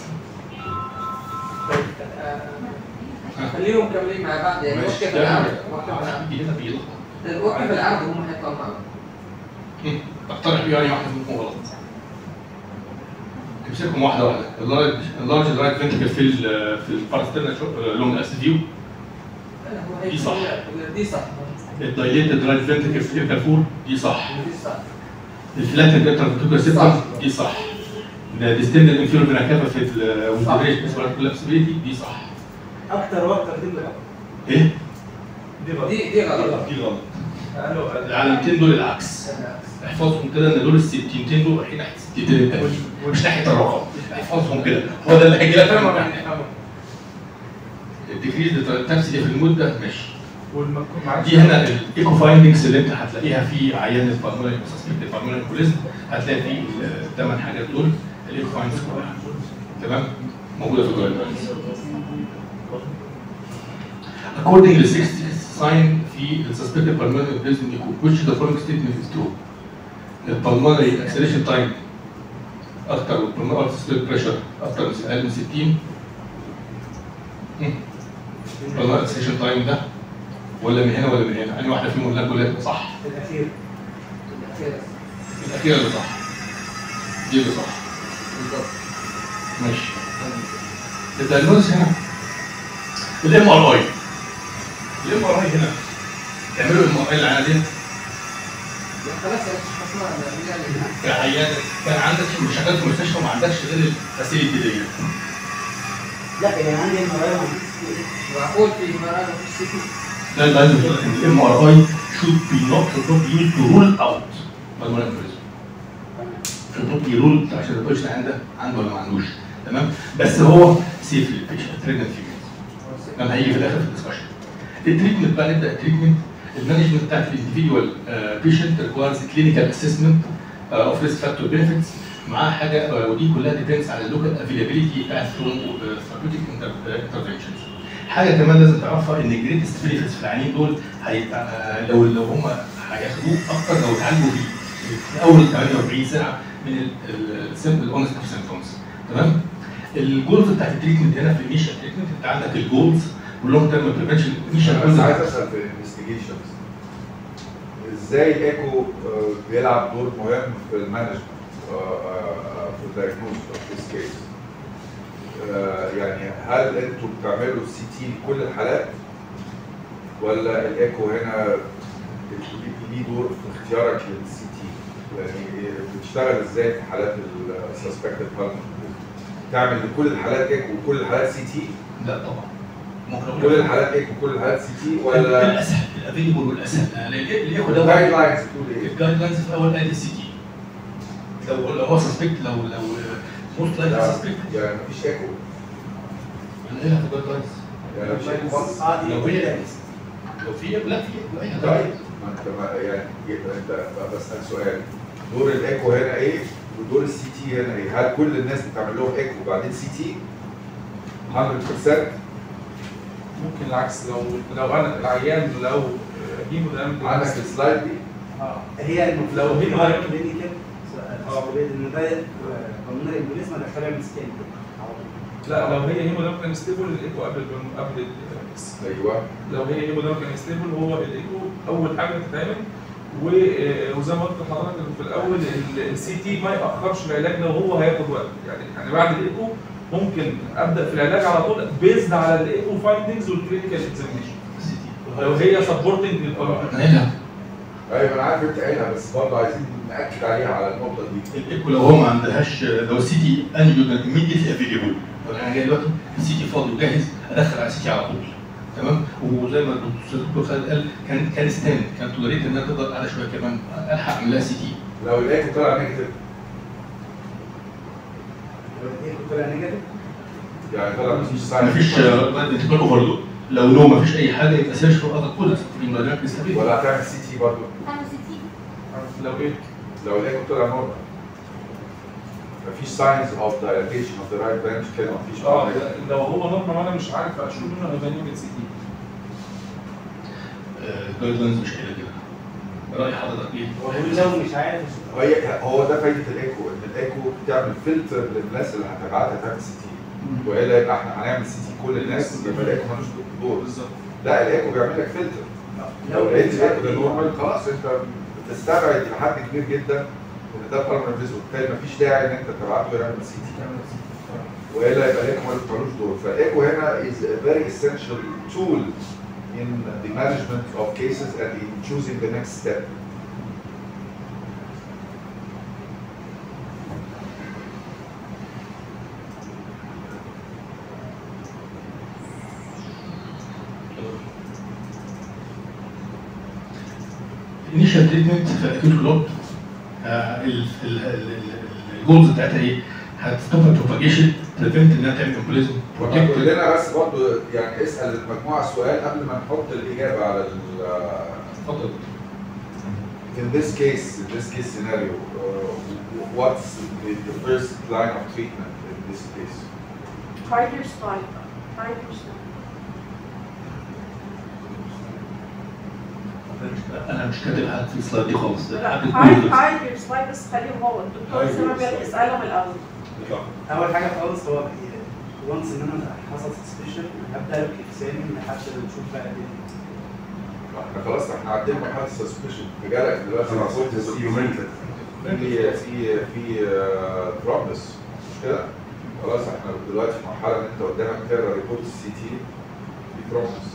خليهم مكملين مع بعض يعني ماشي. وقف ده- العرض وقف العرض عندي هنا بيلخبط وقف العرض وهم هيطلعوا مع بعض تقترح بيه يعني واحده منكم غلط امسكهم واحده واحده اللارج اللارج رايت فنتركل في ال في البارسترنال لونج اس فيو دي صح دي صح الدايليتد رايت فنتركل في الكافور دي صح دي صح الفلاتنت انترفيتوكال سيستم دي صح الديستندد انفيرو فينا كافا في الوزدريشن كولابسبيليتي دي صح اكتر واكتر دي اللي ايه؟ دي دي دي غلط دي غلط العلامتين دول العكس احفظهم كده ان دول الستينتين دول رايحين ناحيه الستينتين التانيين مش ناحيه الرقم احفظهم كده هو ده اللي هيجي لك في الامتحان. الديكريز التنسي في المده ماشي والمكتوب معاك دي هنا الايكو فايندنجز اللي انت هتلاقيها في عيان البالمونري سسبكت البالمونري امبوليزم هتلاقي فيه الثمان حاجات دول الايكو فايندنجز كلها تمام موجوده في الجايد لاينز according to 60 sign في السسبكتد pulmonary embolism echo which the following statement is true البالمونري acceleration time اكتر والبالمونري systolic pressure اكتر من اقل من 60 البالمونري acceleration time ده ولا من هنا ولا من هنا؟ أنهي واحدة فيهم اللي أنا بقولها صح؟ الاخير الأخيرة اللي صح. دي اللي صح. ماشي. الدايجنوز هنا الام ار اي الام ار اي هنا تعملوا ام ار اي العينه دي خلاص خلصنا كعيان كان عندك شغال في المستشفى وما عندكش غير الفاسيلتي دي لا يعني عندي المرايه معقول في مرة في السيتي ده اللي عايز اقول لك ان الام ار اي should be not should not be used to rule out pulmonary embolism. should not be ruled عشان ما تقولش العيان ده عنده ولا ما عندوش تمام بس هو سيف للبيشنت بريجننت فيميلز لما هيجي في الاخر في الدسكشن التريتمنت بقى نبدا التريتمنت المانجمنت بتاعت الانديفيدوال بيشنت ريكوايرز كلينيكال اسسمنت اوف ريسك فاكتور بنفيتس معاه حاجه آه، ودي كلها ديبيندز على اللوكال افيلابيلتي بتاعت ثيرابيوتيك انترفنشنز حاجه كمان لازم تعرفها ان الجريتست بنفيتس في العيانين دول هيبقى آه، لو لو هم هياخدوه اكتر لو اتعالجوا فيه في اول 48 ساعه من الاونست اوف سيمبتومز تمام الجولز بتاعت التريتمنت هنا في الانيشال تريتمنت انت عندك الجولز واللونج تيرم بريفنشن انا بس عايز اسال في الانفستيجيشنز ازاي الايكو آه، بيلعب دور مهم في المانجمنت في الدايجنوز اوف ذيس كيس يعني هل انتوا بتعملوا السي تي لكل الحالات ولا الايكو هنا ليه دور في اختيارك للسي تي يعني بتشتغل ازاي في حالات السسبكتد تعمل لكل الحالات ايكو وكل الحالات سي تي لا طبعا ممكن أقول كل لك الحالات ايكو وكل الحالات سي تي ولا الاسهل الافيلبل والاسهل الايكو ده الجايد لاينز بتقول ايه؟ الجايد لاينز في اول ادي السي تي لو لو هو سسبكت لو لو موست لايك لا، سسبكت يعني مفيش ايكو هنلاقيها في الجايد لاينز يعني مفيش ايكو خالص اه دي لو هي لو في لا في لا طيب في جايد ما انت ما يعني يبقى انت بسال سؤال دور الايكو هنا ايه ودور السي تي هنا ايه؟ هل كل الناس بتعمل لهم ايكو وبعدين سي تي 100% ممكن العكس لو لو انا العيان لو هيمو عندك السلايد دي اه هي المفروض لو هي- هي كلينيكال ان ده قانون الامبوليزم هدخلها من ستين لا لو هي هيمودايمكن ستيبل الايكو قبل ال- قبل ال- ايوه لو هي هيمودايمكن ستيبل هو الايكو اول حاجه تتعمل و- آه، وزي ما قلت لحضرتك في الاول السي تي ما ياخرش العلاج لو هو هياخد وقت يعني يعني بعد الايكو ممكن ابدا في العلاج على طول بيزد على الايكو فايندنجز والكلينيكال اكزامينشن لو هي سبورتنج للقرار هنا ايوه انا عارف انت قايلها بس برضه عايزين ناكد عليها على النقطه دي الايكو لو هو ما عندهاش لو السي تي انجيو ده immediately افيلبل انا جاي دلوقتي السي تي فاضي وجاهز ادخل على السي تي على طول تمام وزي ما الدكتور خالد قال كان كان ستاند كان تولريت انها تفضل قاعده شويه كمان الحق اعمل لها سي تي لو الايكو طلع نيجاتيف ايه كنت طالع نيجاتيف يعني طلع مفيش ساين مفيش انتقال اوفرلود لو نو مفيش اي حاجه يبقى سيرش فور اذر كوزز في المدرك بيستفيد ولا هتعمل سي تي برضه انا ستين لو ايه لو الايكو طلع نورمال مفيش ساينز اوف دايلاتيشن اوف ذا رايت بنش كده مفيش اه لو هو نورمال وانا مش عارف اشوف منه هيبقى نيجاتيف سي تي الجايد لاينز مش قايله كده راي حضرتك ايه؟ هو بيقول لو مش عارف هي هو ده فايده الايكو ان الايكو بتعمل فلتر للناس اللي هتبعتها تعمل سي تي والا يبقى احنا هنعمل سي تي كل الناس يبقى الايكو ملوش دور بالظبط لا الايكو بيعمل لك فلتر لو لقيت الايكو ده نورمال خلاص انت بتستبعد لحد كبير جدا ان ده بالمونري امبوليزم وبالتالي مفيش داعي ان انت تبعته يعمل سي تي والا يبقى الايكو ملوش دور فالايكو هنا is a very essential tool in the management of cases and in choosing the next step. الانيشال تريتمنت في الاكيوت كلوب الجولز بتاعتها ايه؟ هتستوب البروباجيشن بريفنت انها تعمل امبوليزم بروتكت كلنا بس برضه يعني اسال المجموعه سؤال قبل ما نحط الاجابه على ال اتفضل In this case, in this case scenario, uh, what's the, the first line of treatment in this case? Hide your spine. Hide your spine. انا مش كاتب حاجه في السلايد دي خالص لا حاجة hide كل- hide your spine بس خليهم هو الدكتور Hide سامع your بيقول spine. اسألهم الأول. اول حاجه خالص هو وانس ان انا حصل سسبشن هبدا اكزامين لحد ما نشوف بقى ايه احنا خلاص احنا عدينا مرحله السسبشن رجالك دلوقتي خلاص قلت documented. في في في بروميس مش كده؟ خلاص احنا دلوقتي في مرحله ان انت قدامك تقرا ريبورت السي تي في بروميس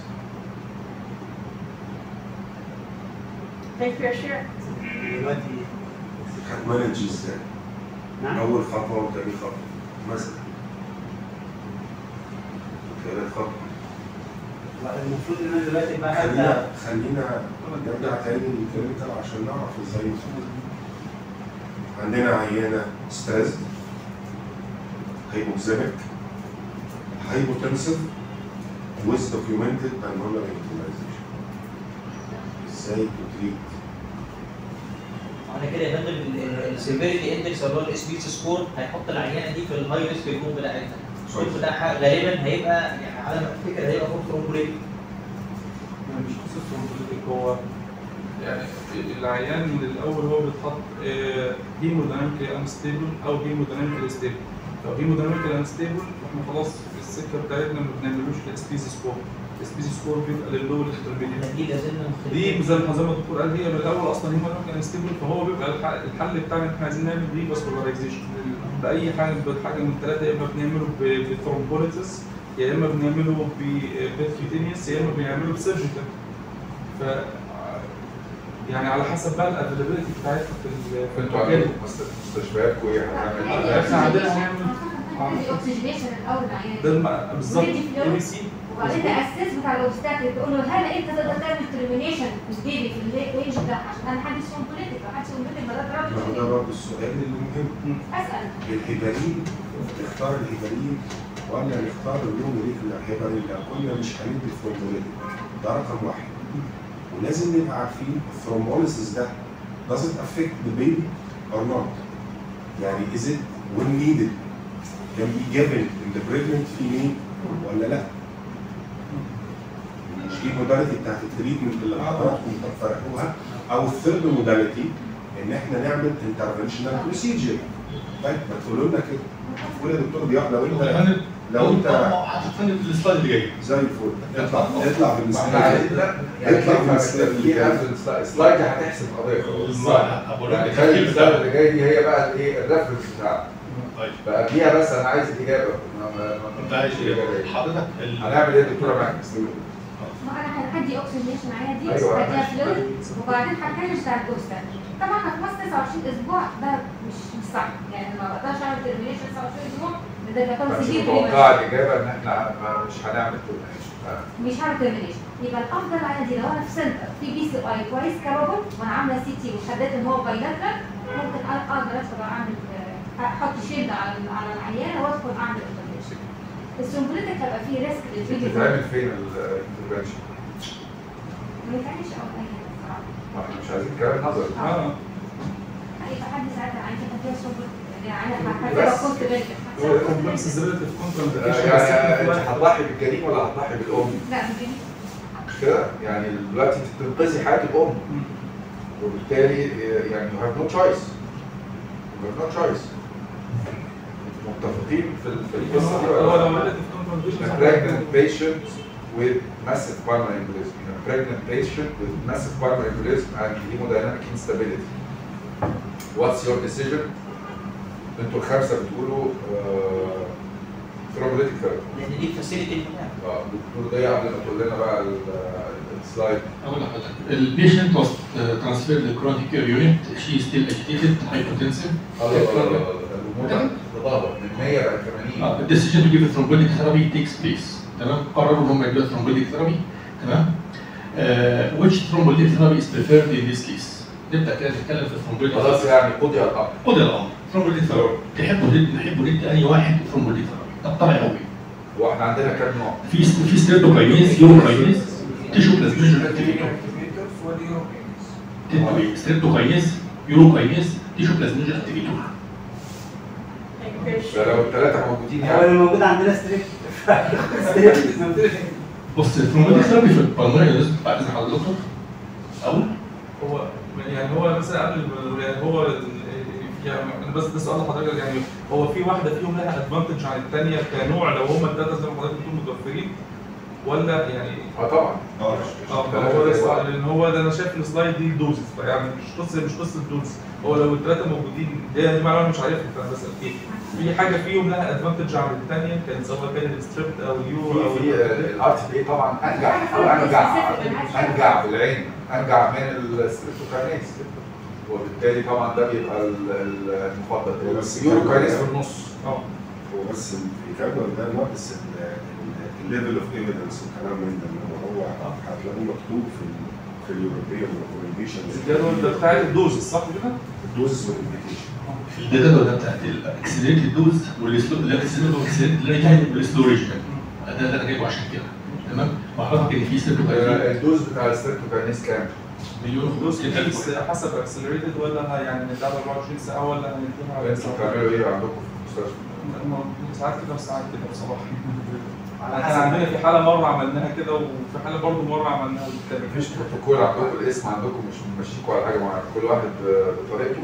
Thank you for sharing. دلوقتي هتمانج ازاي؟ نعم اول خطوه وتاني خطوه مثلا ثالث خطوه المفروض ان انا دلوقتي بقى خلينا ابدا خلينا نرجع تاني للكلينيكال عشان نعرف ازاي نفوز. عندنا عيانه ستاز هيبوكسيميك هايبوتنسيف with documented pulmonary embolization ازاي تتريت انا كده يا فندم السيفيريتي اندكس اللي هو الاس بي سكور هيحط العينه دي في الهاي ريسك جروب بتاعتها السكور بتاعها غالبا هيبقى يعني على ما افتكر هيبقى فوق ترومبوليتيك يعني مش قصه ترومبوليتيك هو يعني العيان من الاول هو بيتحط هيموديناميكلي انستيبل او هيموديناميكلي ستيبل لو هيموديناميكلي انستيبل احنا خلاص في السكه بتاعتنا ما بنعملوش الاس سكور الاس سكور بيبقى للو الانترميديت دي لازلنا دي زي ما زي ما الدكتور قال هي من الاول اصلا هيموديناميكلي انستيبل فهو بيبقى الح- الحل بتاعنا ان احنا عايزين نعمل ري فاسكولارايزيشن باي حاجه بحاجه من الثلاثه يا اما بنعمله ب- بثرومبوليتس يا اما بنعمله ببيتكيوتينيوس يا اما بنعمله بسيرجيكال ف يعني على حسب بقى الافيلابيلتي بتاعتها في ال- في انتوا المكان عندكم مست- مستشفياتكم ايه هتعمل احنا عندنا هنعمل الاكسجينيشن الاول العيان ده الم- بالظبط وندي اي فلويد بي سي وبعدين تاسس بتاع الاوبستاكل تقول له هل انت تقدر تعمل ترمينيشن بالبيبي في الرينج ده عشان انا حد اسمه بوليتيك ما حدش بوليتيك ما ده ما هو ده ضرب برضه السؤال اللي مهم اسال الهبارين نختار الهبارين ولا نختار اليوم ريكلر هيبرين لو كنا مش هندي ثرومبوليتيك ده رقم واحد ولازم نبقى عارفين الثرومبوليسيس ده does it affect the baby or not يعني is it when needed can be given in the pregnant female ولا لا مش دي الموداليتي بتاعت التريتمنت اللي حضراتكم بتقترحوها او الثيرد موداليتي ان احنا نعمل انترفنشنال بروسيجر طيب ما تقولوا لنا كده قول يا دكتور ضياء لو انت لو انت هتفهم في السلايد اللي جاي زي الفل اطلع اطلع احنا بالسلايد عايزين لا يعني اطلع في بالسلايد اللي جاي قبل السلايد السلايد دي هتحسب قضيه خلاص بالظبط. هقول لك يعني التفكير خلي السلايد بتاعها. اللي جاي دي هي بقى الايه الريفرنس بتاعنا طيب بقى فيها بس انا عايز الاجابه ما- ما- ما- انت عايز ايه؟ الإجابة. حضرتك ال- هنعمل ايه يا دكتوره معاك ما انا هدي اوكسجينيشن معايا دي أيوة. هديها فلويد وبعدين هتكلم بتاع الاوبستاكل طبعا هتخلص 29 اسبوع ده مش مش صح يعني ما بقدرش اعمل ترمينيشن 29 اسبوع ده يعتبر مش سيفير متوقع الاجابه ان احنا ما- مش هنعمل termination. مش هعمل ترمينيشن يبقى الافضل عندي لو انا في سنتر في بي سي اي كويس كابابل وانا عامله سي تي وحددت ان هو بايلاترال ممكن أ- اقدر ادخل اعمل آه، احط شيلد على على العيانه وادخل اعمل انترفنشن السمبلتك هيبقى فيه ريسك للفيديو بتتعمل فين الانترفنشن؟ ما ينفعش او اي حاجه بصراحه ما احنا مش عايزين كلام نظري اه هيبقى حد ساعتها عايز فيها سمبلتك يعني بس. هتبقى كوست هو الكومبلكس ريليتيف كونتر يعني انت هتضحي بالجنين ولا هتضحي بالام؟ لا مش مش كده؟ يعني دلوقتي انت بتنقذي حياه الام وبالتالي يعني you have no choice you have no choice متفقين في ال- في القصه دي هو ولا لو لا؟ ريليتيف كونتر A pregnant patient with massive pulmonary embolism. A pregnant patient with massive pulmonary embolism and hemodynamic instability. واتس يور ديسيجن انتوا الخمسه بتقولوا ثرومبوليتيك ثيرابي لان دي فاسيلتي هناك اه دكتور ضياء قبل ما تقول لنا بقى ال- السلايد اقول لحضرتك البيشنت was uh, transferred to chronic care unit she is still agitated hypotensive الله الله الله الله تضابط من 100 بقت 80 اه the decision to give a thrombolytic therapy takes place تمام قرروا ان هم يدوا thrombolytic therapy تمام uh, which thrombolytic therapy is preferred in this case نبدا كده نتكلم في الثرومبوليتيك خلاص يعني قضي الامر خد الامر thrombolytic therapy تحبوا ندي نحبوا ندي اي واحد thrombolytic therapy ده طبيعي قوي واحنا عندنا كام نوع؟ في في ستريبتوكاينيز يوروكاينيز تيشو بلازميجن اكتيفيتور تدوا ستريبتوكاينيز يوروكاينيز تيشو بلازميجن اكتيفيتور ده لو الثلاثه موجودين هو يعني اللي موجود عندنا ستريب بص الثرومبوليتيك ثيرابي في البلمونري بعد اذن حضرتك دكتور اقول هو يعني هو مثلا قبل يعني هو يعني انا بس ده سؤال لحضرتك يعني هو في واحده فيهم لها ادفانتج عن الثانيه كنوع لو هم الثلاثه زي ما حضرتك بتقول متوفرين ولا يعني اه طبعا اه اه هو ده السؤال لان هو ده انا شايف السلايد دي دوزز يعني مش قصه مش قصه دوز هو لو الثلاثه موجودين دي دي معلومه مش عارفها فانا بسال فيها في حاجه فيهم لها ادفانتج عن الثانيه كان سواء كان الستريبت او اليورو او في الار تي بي طبعا انجع او انجع انجع بالعين انجع من الستريبتوكاينيز وبالتالي طبعا ده بيبقى ال- ال- المفضل بس اليوروكاينيز في النص اه هو بس الجدول ده ناقص الليفل اوف ايفيدنس والكلام من ده اللي هو هتلاقوه مكتوب في ال في اليوروبيان ريكومنديشن الجدول ده بتاع الدوز صح كده؟ الدوزز والانفيتيشن في الجدول ده بتاعت الاكسلريتد دوز والسلو الاكسلريتد والسلو ريجيمنت ده اللي انا جايبه عشان كده تمام وحضرتك ان في ستريبتوكاينيز الدوز بتاع الستريبتوكاينيز كام؟ مليون الدوز ستة دي ألف. حسب اكسلريتد ولا ه- يعني بتاع 24 ساعه ولا هنديها على انتوا ساعة؟ بتعملوا ايه عندكم في المستشفى؟ م- ساعات كده وساعات كده بصراحه احنا عندنا في حاله مره عملناها كده وفي حاله برضه مره عملناها بالتاني مفيش بروتوكول عندكم الاسم عندكم مش ماشيكوا على حاجه معينه كل واحد ب- بطريقته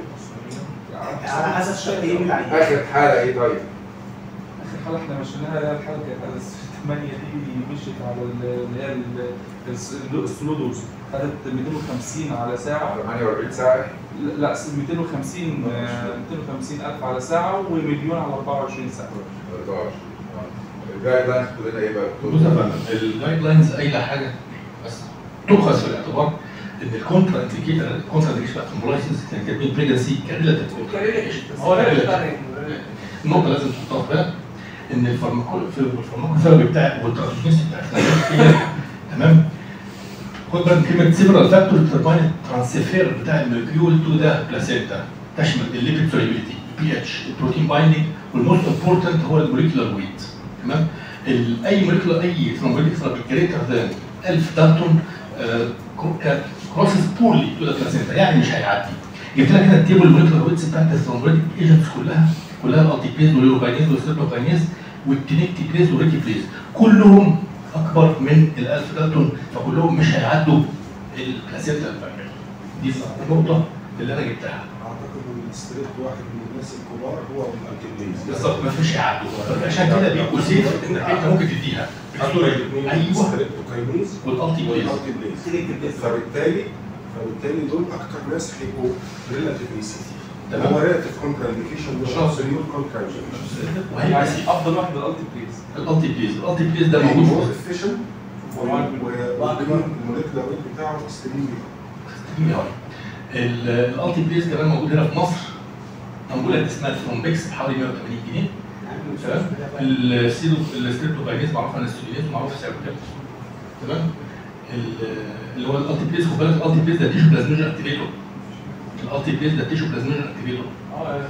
على حسب تقييم العيان اخر حاله ايه طيب؟ اخر حاله احنا مشيناها اللي هي الحاله كانت على 8 دي مشيت على ال- اللي هي ال- الس- السلو دوز خدت 250 على ساعه 48 ساعه لا 250 آه، 250 الف على ساعه ومليون على 24 ساعه 13 الجايد لاينز بتقول لنا ايه بقى؟ بص يا فندم الجايد لاينز قايله حاجه بس تؤخذ في الاعتبار ان الكونترا انديكيتور الكونترا انديكيشن بتاعت الهيمولايسيس كان كاتبين بريجنسي كريلاتيف هو لا النقطه لازم تحطها في بالك ان الفارماكو في الفارماكوثيرابي بتاعك والترانسميشن بتاعك تمام خد بالك من كلمه سيفرال فاكتور ديترماين الترانسفير بتاع المولكيول تو ذا بلاسينتا تشمل الليبيد سوليبيليتي البي اتش البروتين بايندينج والموست امبورتنت هو الموليكولار ويت تمام ال- اي موليكولار اي ثرومبوليك ثيرابي جريتر ذان 1000 دالتون كروسز بولي تو ذا بلاسينتا يعني مش هيعدي جبت لك هنا التيبل الموليكولار ويتس بتاعت الثرومبوليك ايجنتس كلها كلها الالتيبيز واليوروكاينيز والسيرتوكاينيز والتينيكتيبيز والريتيبيز كلهم اكبر من ال 1000 دالتون فكلهم مش هيعدوا البلاسينتا الفاينل دي النقطه اللي انا جبتها اعتقد ان الستريت واحد من الناس الكبار هو الانتيبليز بالظبط ما فيش يعدوا عشان كده بيبقوا سيف انك انت ممكن تديها ايوه ستريبتوكاينيز والالتيبيز والانتيبليز فبالتالي فبالتالي دول اكتر ناس هيبقوا ريلاتيفلي سيف تمام. هو ريلاتيف كونترا انديكيشن مش ابسوليوت كونترا انديكيشن وهيبقى يعني سيف افضل واحد الالتي بليز الالتيبيز الالتيبيز ده موجود مور في افيشنت والموليكولا ويت بتاعه اكستريملي الالتي بليز كمان موجود هنا في مصر امبولات اسمها الثرومبكس بحوالي 180 جنيه تمام السيدو الستريبتوكاينيز معروف عن السيدونيز ومعروف سعره كام تمام ال- اللي هو الالتي بليز خد بالك الالتي بليز ده تيشو بلازميجن اكتيفيتور الالتي بليز ده تيشو بلازميجن اكتيفيتور اه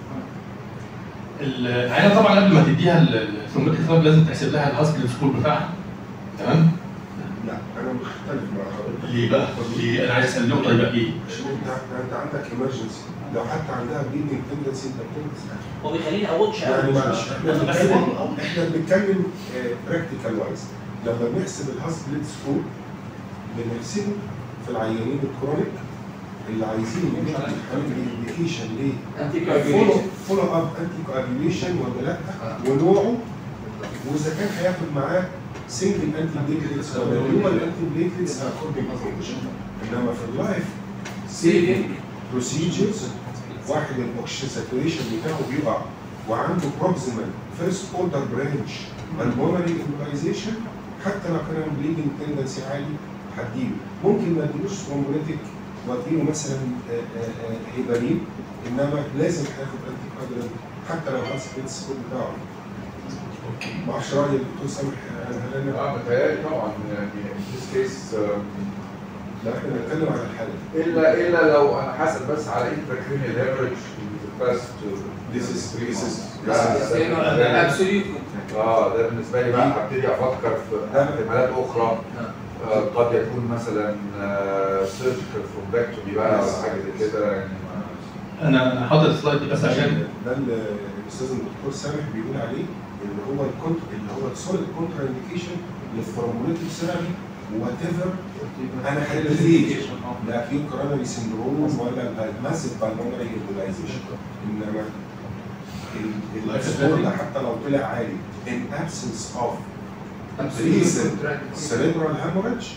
العينه طبعا قبل ما تديها الثرومبيك ثيرابي لازم تحسب لها الهاسبل سكور بتاعها تمام لا انا مختلف مع حضرتك ليه بقى؟ ليه انا عايز اسال نقطه يبقى ايه؟ عشان انت انت عندك ايمرجنسي لو حتى عندها بليدنج تندنسي انت بتنقذ هو بيخليني اوتش يعني معلش احنا بس بنتكلم احنا بنتكلم براكتيكال وايز لما بنحسب الهاس بليد سكور بنحسبه في العيانين الكرونيك اللي عايزين نعمل انديكيشن ليه انتي فولو فولو اب انتي كوابيوليشن ولا لا ونوعه واذا كان هياخد معاه سنجل انتي بليتلتس ولا دول انتي بليتلتس اكوردنج انما في اللايف سيفنج بروسيجرز واحد الاكسجين ساتوريشن بتاعه بيقع وعنده بروكسيمال فيرست اوردر برانش بالمونري امبلايزيشن حتى لو كان بليدنج تندنسي عالي هديله ممكن ما اديلوش ثرومبوليتيك واديله مثلا آه، آه، آه، هيبارين انما لازم هياخد انتي كوادرنت حتى لو هاس بيت سكور بتاعه ما اعرفش راي الدكتور سامح آه، هل انا اه متهيألي طبعا يعني in this case آه، لا احنا بنتكلم عن الحاله الا الا لو انا حاسب بس على intracranial hemorrhage بس This is- this is- ابسوليوت اه ده بالنسبه لي بقى هبتدي افكر في احتمالات اخرى آه، قد يكون مثلا سيرجيكال ثرومبكتومي بقى او حاجه زي كده يعني ما- انا انا حاطط السلايد دي بس عشان ده اللي الاستاذ الدكتور سامح بيقول عليه اللي هو الكونت اللي هو السوليد كونترا انديكيشن للثرومبوليتيك سيرابي وات ايفر انا هديه لا اكيد كوروناري سندروم ولا ماسيف بالمونري امبولايزيشن انما ال- السكور ده حتى لو طلع عالي in absence of recent cerebral hemorrhage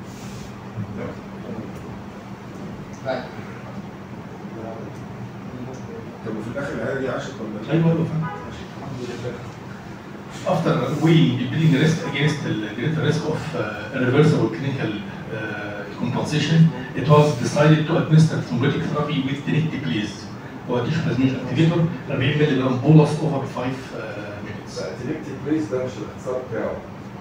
طب وفي الاخر العيال دي عاشت ولا ايوه ايوه فاهم After we building risk against the great risk of uh, irreversible clinical uh, compensation, it was decided to administer thrombolytic therapy with tenecteplase. هو tissue plasminogen activator 40 مللي جرام bolus over 5 uh, minutes. التليكتيك بليس ده مش الاختصار بتاعه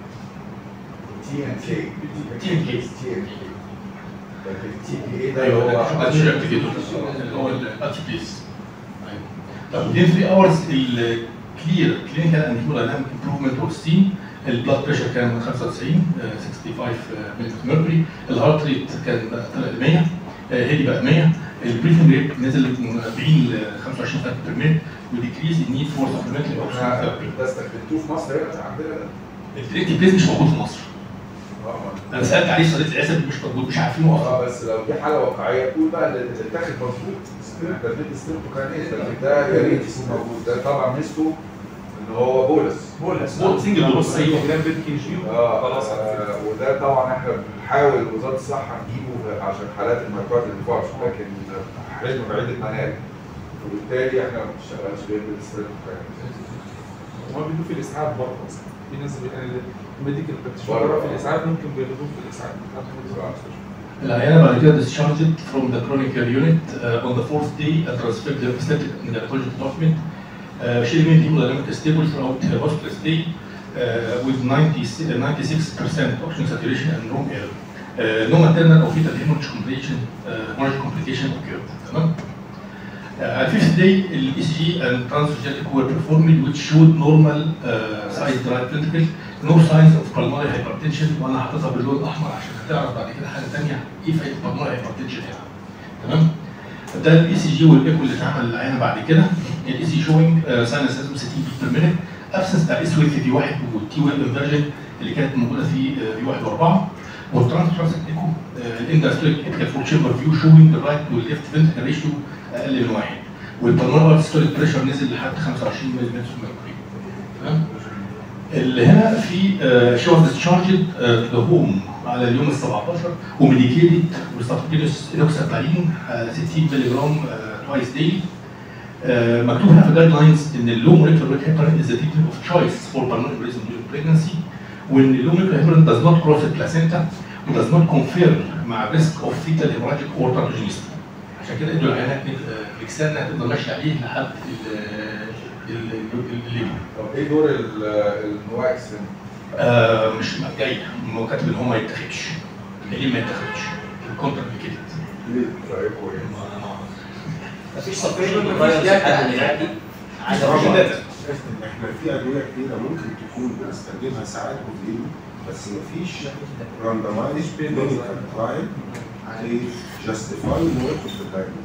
تي ان كي TNK. تي ان كي لكن التي بي اي ده ايوه هو ده tissue plasminogen activator اللي هو الاتيبيز. طب within 3 hours الكلير كلينيكال اند هيمودايناميك امبروفمنت was seen البلاد بريشر كان 95 آه، 65 ملي ميركوري الهارت ريت كان طلع ل 100 آه، هدي بقى 100 البريثنج ريت نزل من 40 ل 25 فرق بير مينت وديكريز النيد فور سبلمنتري اوكسجين احنا ثيرابي ده استخدمتوه في مصر هنا عندنا ده التريتي بليز مش موجود في مصر اه انا سالت عليه صيدليه العزب مش موجود مش عارفينه اصلا اه بس لو دي حاله واقعيه تقول بقى اللي اللي اتاخد مظبوط ستريب ده بيت ستريب كان ايه لكن ده يا ريت يكون موجود ده طبعا ميزته ان هو بولس بولس بولس سنجل بولس ايوه جرام بيت كي جي اه خلاص آه، وده طبعا احنا بنحاول وزاره الصحه نجيبه عشان حالات المايكارد انفاركت لكن حلم بعيد المنال وبالتالي احنا ما بنشتغلش غير بالستريب هما بيدوا في الاسعاف برضه اصلا في ناس يعني الميديكال بره. بره في الاسعاف ممكن بياخدوه في الاسعاف العيانه بعد كده discharged from the chronic care unit uh, on the fourth day and transferred to the obstetric and gynecology department. Uh, she remained hemodynamic stable throughout her hospital stay uh, with 96 96% oxygen saturation and room air. Uh, no maternal or fetal hemorrhage complication, uh, hemorrhage complication occurred. تمام؟ Uh, at fifth day, the ECG and transgenic were performed which showed normal uh, size right ventricle, no signs of pulmonary hypertension وانا حاططها باللون الاحمر عشان هتعرف بعد كده حاجه ثانيه ايه فايده pulmonary hypertension هنا. تمام؟ ده الاي سي جي والايكو اللي اتعمل للعينه بعد كده الاي سي شوينج ساينس 60 بيت بير مينيت ابسنس بتاع الاس ويف في واحد والتي ويف انفرجن اللي كانت موجوده في في واحد واربعه والترانس ترانس ايكو الاندستريك ايبيكال فور تشامبر فيو شوينج الرايت والليفت فنتريكال ريشيو اقل من واحد والبلمونر ستوريك بريشر نزل لحد 25 ملي ميركوري تمام اللي هنا في شو ديسشارجد تو هوم على اليوم ال 17 وميديكيتد وستاتيكينوس انوكسابالين 60 ملي جرام توايس ديلي مكتوب هنا في الجايد لاينز ان اللو موليكولر ريت هيبرين از ذا تريتمنت اوف تشويس فور بالمونري امبوليزم during pregnancy وان اللو موليكولر هيبرين does not cross the placenta و does not confer مع risk of fetal hemorrhagic or teratogenicity عشان كده ادوا العيانات ميكسان هتفضل ماشيه عليه لحد الليبر طب ايه دور ال- النواكسين؟ آه مش جاي هو كاتب ان هو ما يتاخدش ليه ما يتاخدش الكونتر كده ليه رايكم ايه؟ مفيش سبريشن بتغير لحد دلوقتي على احنا في ادويه كتيره ممكن تكون بنستخدمها ساعات بالليل بس مفيش راندمايز كلينيكال ترايل جاستيفاي انه يدخل في الدايجنوز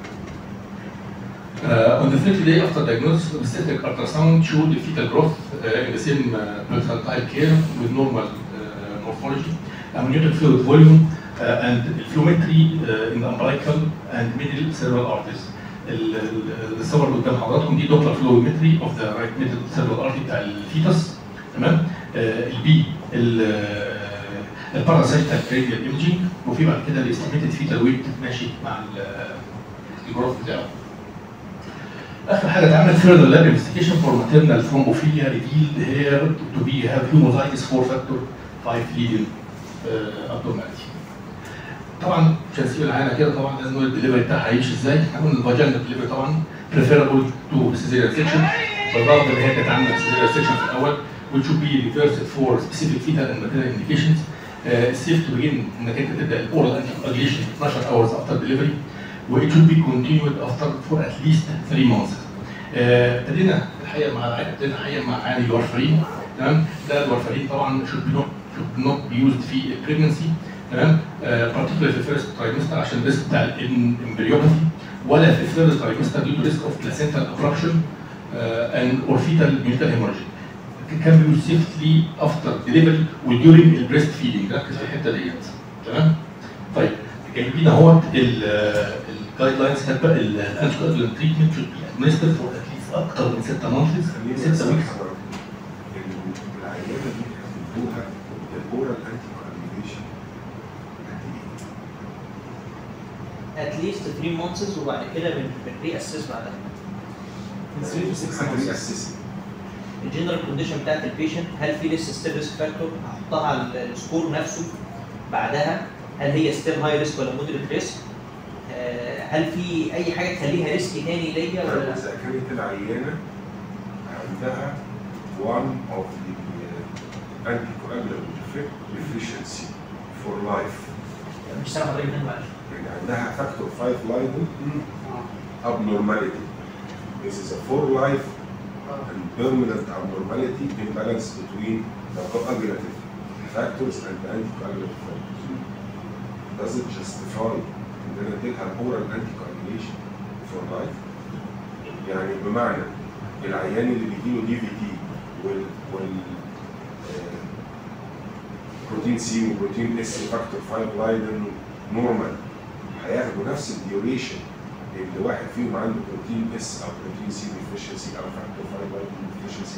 Uh, on the 30th day after diagnosis, obstetric ultrasound showed the fetal growth uh, in the same uh, placentile care with normal uh, morphology, amniotic fluid volume, uh, and fluometry uh, in the umbilical and middle cerebral arteries. ال- ال- الصور اللي قدام حضراتكم دي دوبلر فلويمتري اوف ذا رايت ميدل سيرفال ارتي بتاع الفيتس تمام البي الباراسيتال راديال ايمجينج وفي بعد كده الاستيميتد فيتال ويت ماشي مع ال- الجروث بتاعه اخر حاجه اتعملت further lab investigation for maternal thrombophilia revealed here to be have hemozygotes for factor 5 leading uh, abnormality. طبعا مش هنسيب العينه كده طبعا لازم نقول الدليفري بتاعها هيمشي ازاي احنا قلنا الفاجينا دليفري طبعا preferable to cesarean section بالرغم ان هي كانت عامله cesarean section في الاول which should be reversed for specific fetal and maternal indications uh, safe to begin انك انت تبدا الاورال انتي coagulation 12 hours after delivery و it should be continued after for at least 3 months. آه، ابتدينا الحقيقه مع ابتدينا الحقيقه مع عاني الورفرين تمام ده الورفرين طبعا should be not should not be used في البريجنسي تمام آه، particularly في الفيرست ترايمستر عشان الريسك بتاع الامبريوباثي ولا في الثيرد ترايمستر due to risk of placental abruption uh, and or fetal neonatal hemorrhage. can be used safely after delivery و during البريست فيدنج ركز في الحته ديت تمام طيب جايبين اهوت الجايد لاينز كاتبه الانتي كوagulant تريتمنت should be administered for at least اكتر من 6 months 6 ويكس العيانه دي بيدوها الاورال انتي كوagulation at least 3 months وبعد كده بن بنري اسيس بعدها قد ايه اساسي الجنرال كونديشن بتاعت البيشنت هل في لسه ستيل ريسك فاكتور هحطها على السكور نفسه بعدها هل هي ستيل هاي ريسك ولا مودريت ريسك هل في اي حاجه تخليها ريسك تاني ليا ولا لا؟ اذا كانت العيانه عندها one of the uh, anticoagulant deficiency for life مش سامع حضرتك منها معلش يعني عندها فاكتور 5 لايدن abnormality this is a for life and permanent abnormality imbalance between the coagulative factors and the anticoagulative factors does it justify ان انا اديتها oral anticoagulation for life يعني بمعنى العيان اللي بيجيله دي في تي وال وال آه، بروتين سي وبروتين اس فاكتور 5 لايدن نورمال هياخدوا نفس الديوريشن اللي واحد فيهم عنده بروتين اس او بروتين سي ديفيشنسي او فاكتور 5 لايدن ديفيشنسي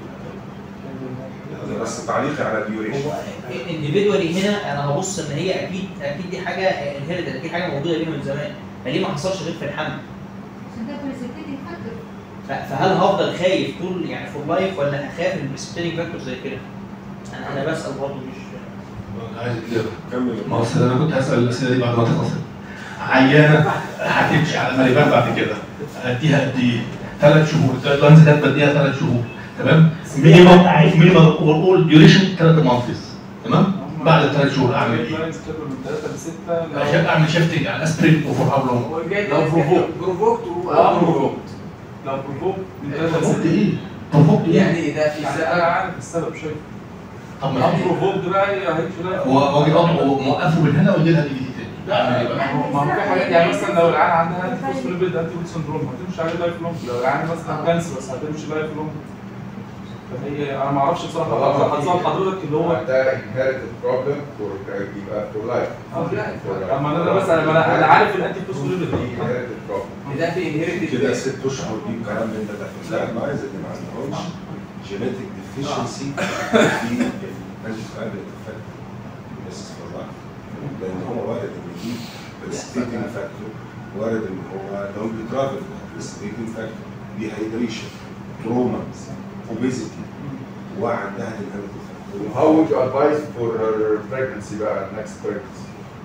ده بس تعليقي على الديوريشن هو انديفيدوالي هنا انا هبص ان هي اكيد اكيد دي حاجه انهيرتد اكيد حاجه موجوده ليها من زمان فليه ما حصلش غير في الحمل؟ عشان ده بريسبتيتنج فاكتور ف- فهل هفضل خايف طول يعني فور لايف ولا هخاف من بريسبتيتنج فاكتور زي كده؟ انا انا بسال برضه مش عايز كده كمل ما هو أصل انا كنت هسال الاسئله دي بعد ما تخلص عيانه هتمشي على ماليبان بعد كده اديها قد ايه؟ ثلاث شهور الجايد لاينز كانت بديها ثلاث شهور تمام مينيمم مينيمم اوفر اول ديوريشن ثلاث مانثس تمام بعد الثلاث شهور اعمل ايه؟ اللاينز كانوا من 3 ل 6 عشان اعمل شيفتنج على اسبرين اوفر هاو لونج لو بروفوك بروفوكت اه بروفوك لو بروفوك من 3 ل 6 بروفوكت ايه؟ بروفوكت ايه؟ يعني ده في يعني سبب انا عارف السبب شايف طب ما اه بروفوك ده بقى هيمشي لايف هو واجي اقطعه موقفه من هنا ويجي لها دي دي تاني اعمل ايه بقى؟ ما هو في حاجات يعني مثلا لو العيان عندها انتي فوسفوليبيد انتي بود سندروم هتمشي عليه لايف لونج لو العيان مثلا كانسر بس هتمشي لايف لونج فهي انا ما اعرفش بصراحه طبعاً. هتصل حضرتك اللي هو ده inherited problem for يبقى for life اه لا For life. اما انا بس انا أنا- انا عارف الانتي فوسفوليبيد دي inherited problem ده في انهيرتد كده ست اشهر دي الكلام اللي انت داخل لا اللاينز اللي ما عندهمش جينيتك ديفيشنسي في الانتي كوagulant فاكتور بس فور لايف لان هو وارد ان يجيب بريسبيتنج فاكتور وارد ان هو لونج ترافل بريسبيتنج فاكتور ديهايدريشن تروما اوبيزيتي وعندها الانهيرتد فاكتور How would you advise for her pregnancy بقى next pregnancy?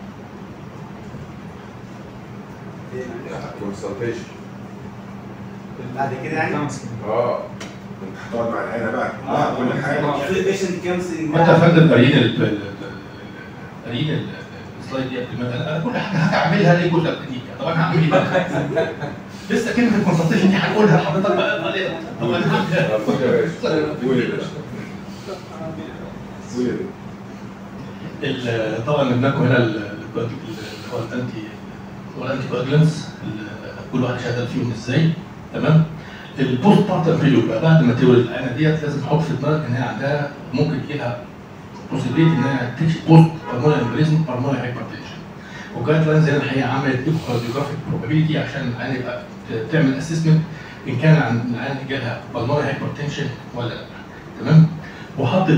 Consultation. بعد كده يعني اه انت هتقعد مع العيله بقى لا كل حاجه في بيشنت كانسلنج وانت يا فندم قاريين ال- ال- ال- قاريين ال- السلايد دي قبل ما انا كل حاجه هعملها ليه كلها بتنيكا طب انا هعمل ايه بقى؟ لسه كلمه الكونسلتيشن دي هنقولها لحضرتك بقى بقى- طب انا هعمل إيه؟ خد يا باشا. قول يا باشا قول يا باشا ال- طبعا جبنا لكم هنا ال- ال- ال- هو الانتي هو الانتي كواجلانس كل واحد شغال فيهم ازاي تمام البوست بارتم بيريود بقى بعد ما تولد العينه ديت لازم تحط في دماغك ان هي عندها ممكن يجي لها بوسيبيليتي ان هي تكشف بوست بالمونري امبريزم بالمونري هايبرتنشن والجايد لاينز هنا الحقيقه عملت ايكوكارديوجرافيك بروبابيلتي عشان العيان يبقى ت- تعمل اسسمنت ان كان عند العيان جالها بالمونري هايبرتنشن ولا لا تمام وحطت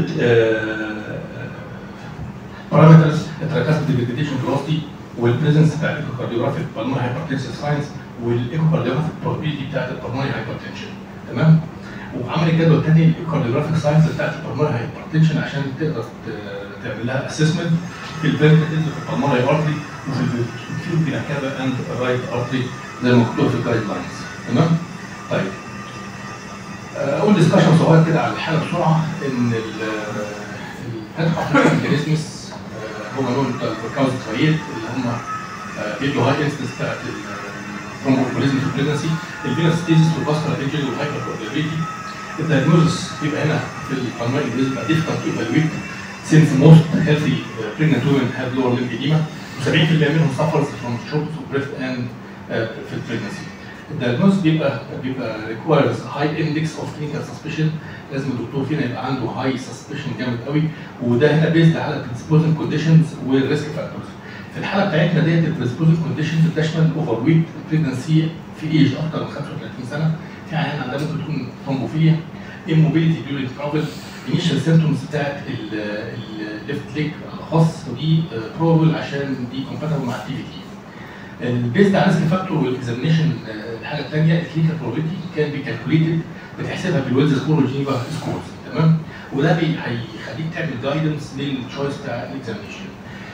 بارامترز التراكاست ديفيديشن فيلوسيتي والبريزنس بتاع الايكوكارديوجرافيك بالمونري هايبرتنشن ساينس والايكوكارديوجرافيك probability بتاعت البلمونري هايبرتنشن تمام وعمل الجدول الثاني الايكوكارديوجرافيك ساينس بتاعت البلمونري هايبرتنشن عشان تقدر ت- تعمل لها اسسمنت في الفيرتيكلز وفي البلمونري ارتري وفي الفيو بين كابا اند رايت ارتري زي ما مكتوب في الجايد لاينز تمام طيب آه، اقول ديسكشن صغير كده على الحاله بسرعه ان الفتح الميكانيزمز هو نوع بتاع الكاوز ترايد اللي هم آه، بيدوا هاي انستنس بتاعت الثرومبوكوليزم في البريجنسي الفينوستيزيس والفاسكولار انجري والهايبر كورديليتي الدايجنوزس بيبقى هنا في البلمونري انجريز بقى difficult to evaluate since most healthy uh, pregnant women have lower limb edema و70% منهم suffers from shortness of breath and uh, في البريجنسي الدايجنوز بيبقى بيبقى requires high index of clinical suspicion لازم الدكتور فينا يبقى عنده high suspicion جامد قوي وده هنا بيزد على predisposing conditions والريسك فاكتورز في الحاله بتاعتنا ديت البريسبوزنج كونديشنز بتشمل اوفر ويت بريجنسي في ايج اكتر من 35 سنه في عيان عندها ممكن تكون ثرومبوفيليا immobility during travel initial symptoms بتاعت الليفت ليج الاخص ودي بروبل عشان دي compatible مع التي في تي البيزد على ريسك فاكتور والاكزامينشن الحاجه الثانيه الكلينيكال probability كان بي كالكوليتد بتحسبها بالويلز سكور والجينيفا سكورز تمام وده بي- هيخليك تعمل جايدنس للتشويس بتاع الاكزامينشن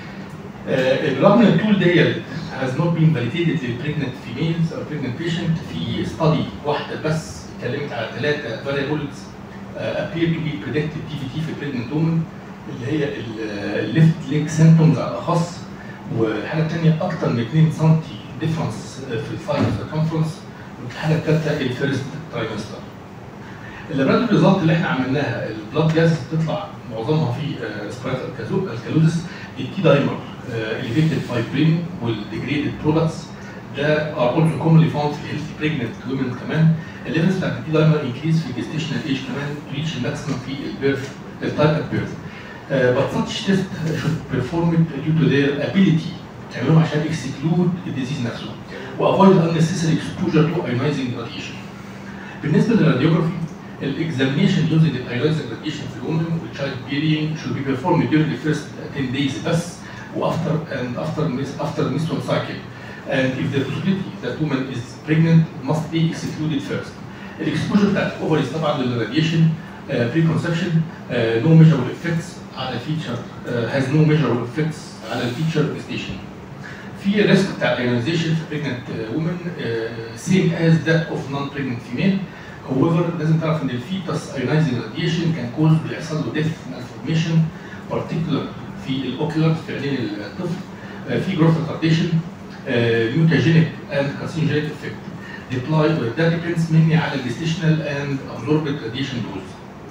آه، رغم ان التول ديت has not been validated للبريجننت females او pregnant patient في study واحده بس اتكلمت على ثلاثه variables آه، appear to be predicted DVT في pregnant women اللي هي الليفت ليج symptoms على الاخص والحاجه الثانيه اكثر من 2 سم ديفرنس في الفايل سيركمفرنس والحاجه الثالثه الفيرست ترايمستر اللابراتوري ريزلت اللي احنا عملناها البلاد جاز بتطلع معظمها في ريسبيراتور الكالودس التي دايمر elevated fibrin والديجريدد برودكتس ده are also commonly found في healthy pregnant women كمان الليفلز بتاعت التي دايمر increase في gestational age كمان to reach الماكسيمم في البيرث التايب ات بيرث but such test should perform it due to their ability تعملهم عشان exclude الديزيز نفسه و avoid unnecessary exposure to ionizing radiation بالنسبه للراديوجرافي الاكزامينشن يوزنج الايونايزنج راديشن في الومن والتشايلد بيرينج should be performed during the first 10 days بس وافتر and after mis- after menstrual cycle and if the possibility that woman is pregnant must be excluded first الاكسبوجر بتاعت الاوفريز طبعا للراديشن بري كونسبشن نو measurable effects على الفيتشر has no measurable effects على الفيتشر ستيشن في ريسك بتاع الايونيزيشن في pregnant women uh, same as that of non-pregnant female however لازم تعرف ان الفيتس ايونايزنج راديشن كان كوز بيحصل له ديث malformation particular في الاوكيولار في عينين الطفل آه، في جروث ريتارديشن ميوتاجينيك اند كارسينوجينيك افكت deploy ده depends mainly على الجستيشنال اند absorbed radiation dose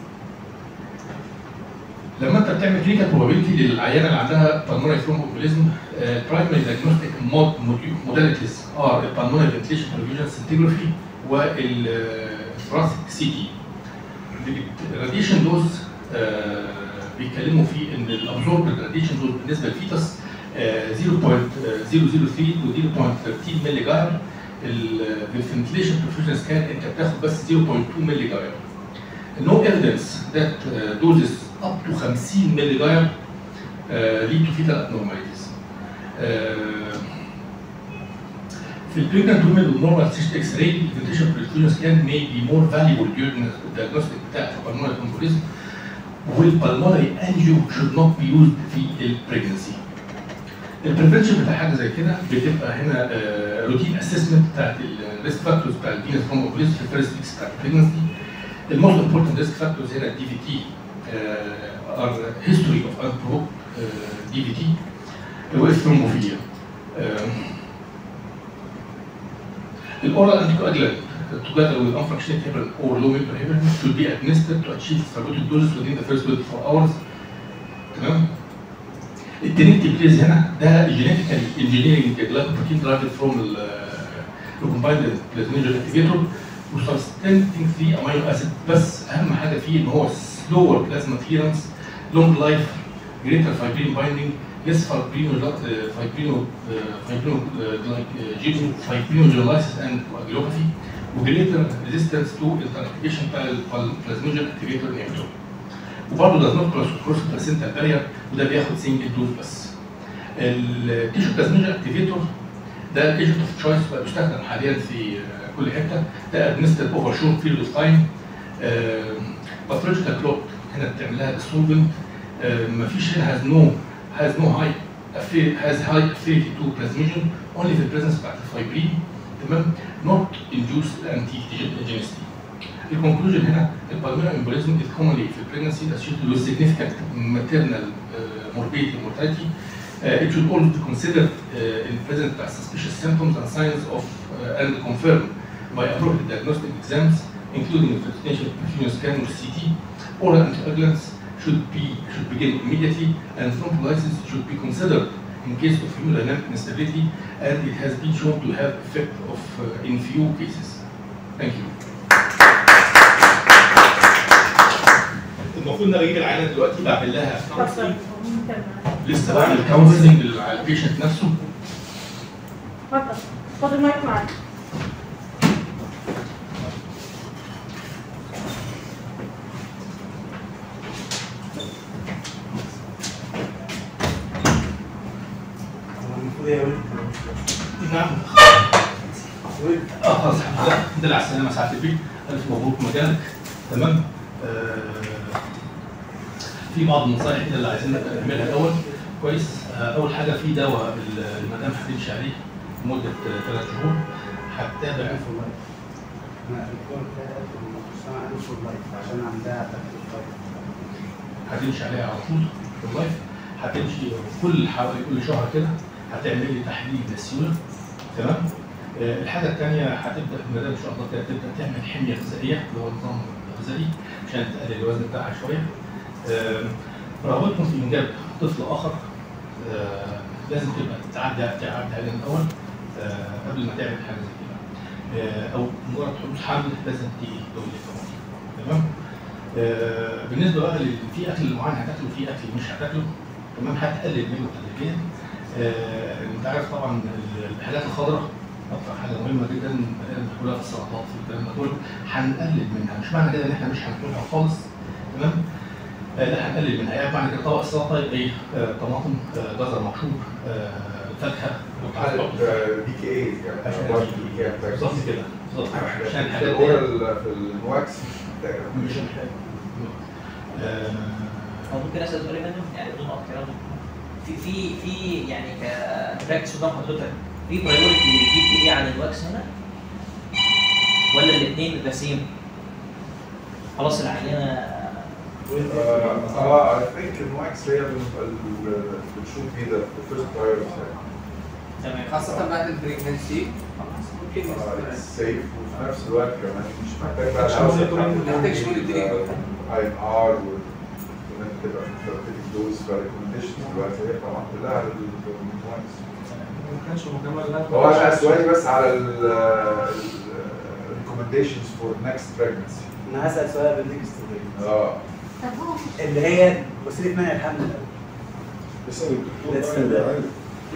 لما انت بتعمل كلينيكال probability للعيانه اللي عندها pulmonary thromboembolism primary diagnostic mod modalities are pulmonary ventilation perfusion scintigraphy والثراسيك سي تي الراديشن دوز بيتكلموا فيه ان الابزورب راديشن دوز بالنسبه للفيتس آه، 0.003 و 0.13 ملي جاير الفنتليشن برفيوجن سكان انت بتاخد بس 0.2 ملي جاير no evidence that uh, doses up to 50 ملي جاير uh, lead to fetal abnormalities. Uh, في البريجننت وومن والنورمال سيست اكس راي الفنتيشن برفيوجن سكان may be more valuable during الديagnostic بتاع البلمونري امبوليزم والبلمونري انجيو should not be used في البريجنسي. البريفنشن بتاع حاجه زي كده بتبقى هنا روتين اسسمنت بتاعت الريسك فاكتورز بتاع الفينس ثرومبوبوليزم في الفيرست ويكس بتاع البريجنسي الموست امبورتنت ريسك فاكتورز هنا الدي في تي ار هيستوري اوف انبروك دي في تي والثرومبوفيليا الاورال انتيكواجلانت together with unfractionated heparin or low member heparin should be administered to achieve therapeutic doses within the first 24 hours تمام التريكتي بليز هنا ده جينيتيكالي انجينيرنج جلايكوبروتين درايفد فروم الكومبايند بلازمينجر اكتيفيتور وسبستنتنج 3 امينو اسيد بس اهم حاجه فيه ان هو سلور بلازما كليرنس لونج لايف جريتر فايبرين بايندينج ليس فايبرينو فايبرينو فايبرينو جينو فايبرينو جينولايسيس اند كواجلوباثي وجريتر ريزيستنس تو الترانسكريبشن بتاع البلازمينجر اكتيفيتور انهبيتور وبرضه داز نوت كروس بلاسنتا بارير وده بياخد سنجل دوز بس التيشو بلازمينجر اكتيفيتور ده ايجنت اوف تشويس بقى بيستخدم حاليا في آه، كل حته ده ادمنستر اوفر شورت بيريود اوف تايم باثولوجيكال كلوك هنا بتعمل لها بالسولفنت مفيش هنا هاز نو هاز نو هاي has high affinity to plasminogen only في البريزنس بتاعت الفايبرين تمام not induced anti-genicity الكونكلوجن هنا البالمينال امبوليزم is commonly في pregnancy associated with significant maternal uh, morbidity and mortality uh, it should always be considered uh, in presence of suspicious symptoms and signs of uh, and confirmed by appropriate diagnostic exams including investigation of perfusion scan or CT oral anticoagulants should be should begin immediately and thrombolysis should be considered in case of hemodynamic instability and it has been shown to have effect of uh, in few cases. Thank you. المفروض ان انا اجيب العينه دلوقتي بعمل لها اتفضل لسه بعمل كونسلنج على البيشنت نفسه اتفضل خد المايك معاك هو المفروض هي ولد نعم ولد اه خلاص الحمد لله الحمد لله على السلامه سعاده البيت الف مبروك مجالك تمام آه في بعض النصائح كده اللي عايزين نعملها الاول كويس آه اول حاجه في دواء ال- المدام هتمشي عليه لمده ثلاث شهور هتتابع ألف والله أنا الدكتور بتاعي قال في المستشفى ألف والله عشان عندها تكتيك هتمشي عليها على طول في اللايف هتمشي كل حوالي كل شهر كده هتعمل لي تحليل للسيوله تمام آه، الحاجه الثانيه هتبدا المدام ان شاء الله كده تبدا تعمل حميه غذائيه اللي هو نظام غذائي عشان تقلل الوزن بتاعها شويه آه، رغبتكم في انجاب طفل اخر آه، لازم تبقى تعدي تعدي عليها الاول آه، قبل ما تعمل حاجه زي كده آه، او مجرد حدوث حمل لازم تيجي تولد كمان تمام آه، بالنسبه بقى لل- في اكل معين هتاكله في اكل مش هتاكله تمام هتقلل منه تدريجيا آه، انت عارف طبعا ال- الحاجات الخضراء اكتر حاجه مهمه جدا آه، كلها في السلطات في الكلام ده كله هنقلل منها مش معنى كده ان احنا مش هناكلها خالص تمام آه، لا هنقلل منها يعني معنى كده طبق السلطه يبقى ايه آه، طماطم آه، جزر مبشور آه، فاكهه حالة دي كي اي يعني عشان- أربعة دي كي إيه بالظبط كده بالظبط عشان في الحاجات دي الأورال في المواكس مش محتاج آه، هو ممكن اسال سؤال منهم يعني بدون قطع كلام في في في يعني كبراكتس قدام حضرتك في برايورتي للجي بي اي عن الواكس هنا ولا الاثنين ذا سيم خلاص العينه اه اي ثينك المواكس هي ال- ال- بتشوف بيه ده الفيرست برايورتي تمام خاصة بعد البريجنسي ممكن سيف وفي نفس الوقت كمان مش محتاج بقى مش monitoring. محتاجش monitoring. اي ان ار وكمان تبقى في ثيرابيوتيك دوز فريكومنديشن دلوقتي هي طبعا كلها على المواكس ما كانش مجمل لا هو انا سؤالي بس على ال recommendations for next pregnancy أنا هسأل سؤال بالنكست اه طب هو اللي هي وسيلة منع الحمل الأول اسال الدكتور Let's بقى اللي do that. عارف.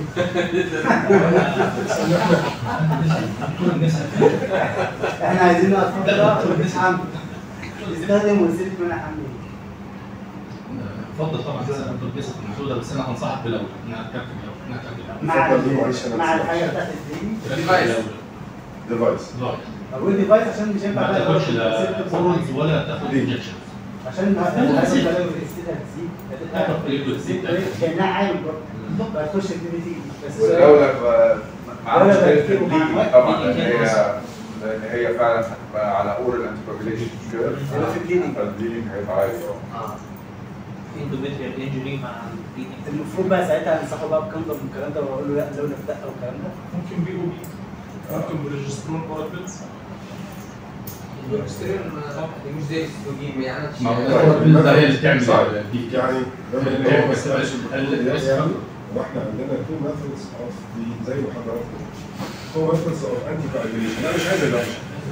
دكتور النساء احنا عايزين نقف لا، فترة ونقيس حمل يستخدم وسيلة منع حمل اتفضل طبعا تسال دكتور النساء في الموضوع ده بس انا هنصحك بالاول انها تركب الاول انها تركب الاول مع اتفضل دي معلش ال- أنا مع بس- الحاجة بتاعت الدين تركب ديفايس. الاول ديفايس ديفايس أقول ديفايس عشان مش هينفع ما بقى تاخدش ست لا سنوات. اورالز ولا تاخد ليه؟ انجكشن عشان ما لا، هتاخد زيت. بلاوي في الاستيل هتزيد هتاخد هتتقل بريد والزيت ده. كأنها عامل برضه بقى تخش الدنيا تيجي بس والدولة ب- معاها الدولة مشكلة بقت كتير البليدنج ومع طبعا الوقت لأن بليدنج هي لأن هي فعلا هتبقى على اورال انتي كوagulation مش كده؟ هيبقى في bleeding. فالبليدنج هيبقى عالي اه اه في اندوميتريال انجري مع البليدنج المفروض بقى ساعتها انصحه بقى بكندم والكلام ده واقول له لا زود في دقه والكلام ده ممكن بي او بي ممكن بريجسترون اورال بيلز البروجستيرون ما- مش زي الاستروجين ما يعملش ما هو ده ده هي اللي بتعمل صح. دي يعني ده من اللي هو اللي بس- بس- بس- يعني واحنا عندنا تو ميثودز اوف زي ما حضرتك تو ميثودز اوف انتي كواجوليشن لا مش عايز ادوش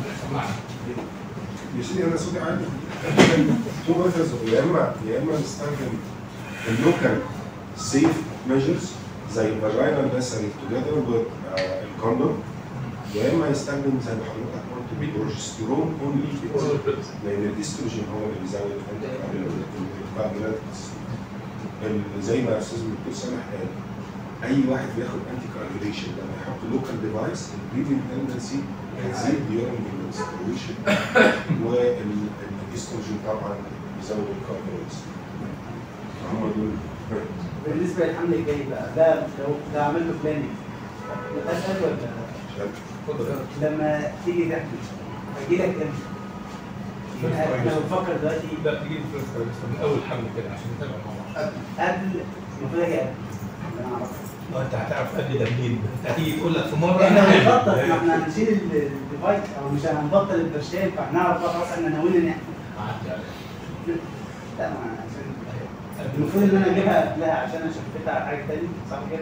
يا سيدي انا صوتي عالي تو ميثودز يا اما يا اما نستخدم اللوكال سيف ميجرز زي فاجينال نسري توجذر وذ الكوندوم يا اما يستخدم زي ما حضرتك قلت بروجستيرون اونلي لان الاستروجين هو اللي بيزود الكوagulate زي ما استاذ الدكتور سامح قال اي واحد بياخد انتي كواجوليشن لما يحط لوكال ديفايس البريدنج تندنسي هتزيد ديورنج المنسترويشن والاستروجين طبعا بيزود الكارديولوجي هم دول بالنسبه للحمل الجاي بقى ده لو ده عملت له بلاننج اسال ولا لما تيجي تحمل هيجي لك امتى؟ يعني انا بفكر دلوقتي لا تجيب فلوس كويس من اول حمل كده عشان نتابع مع بعض قبل المفروض اجي قبل انا اعرف لو انت هتعرف قد ده منين انت هتيجي تقول لك في مره احنا أنا هنبطل حامل. ما احنا هنشيل ال- الديفايس او مش هنبطل البرشام فهنعرف بقى خلاص احنا ناويين ان احنا عدي عليك. لا ما عشان المفروض ان انا اجيبها قبلها عشان انا شفتها على حاجه تاني صح كده؟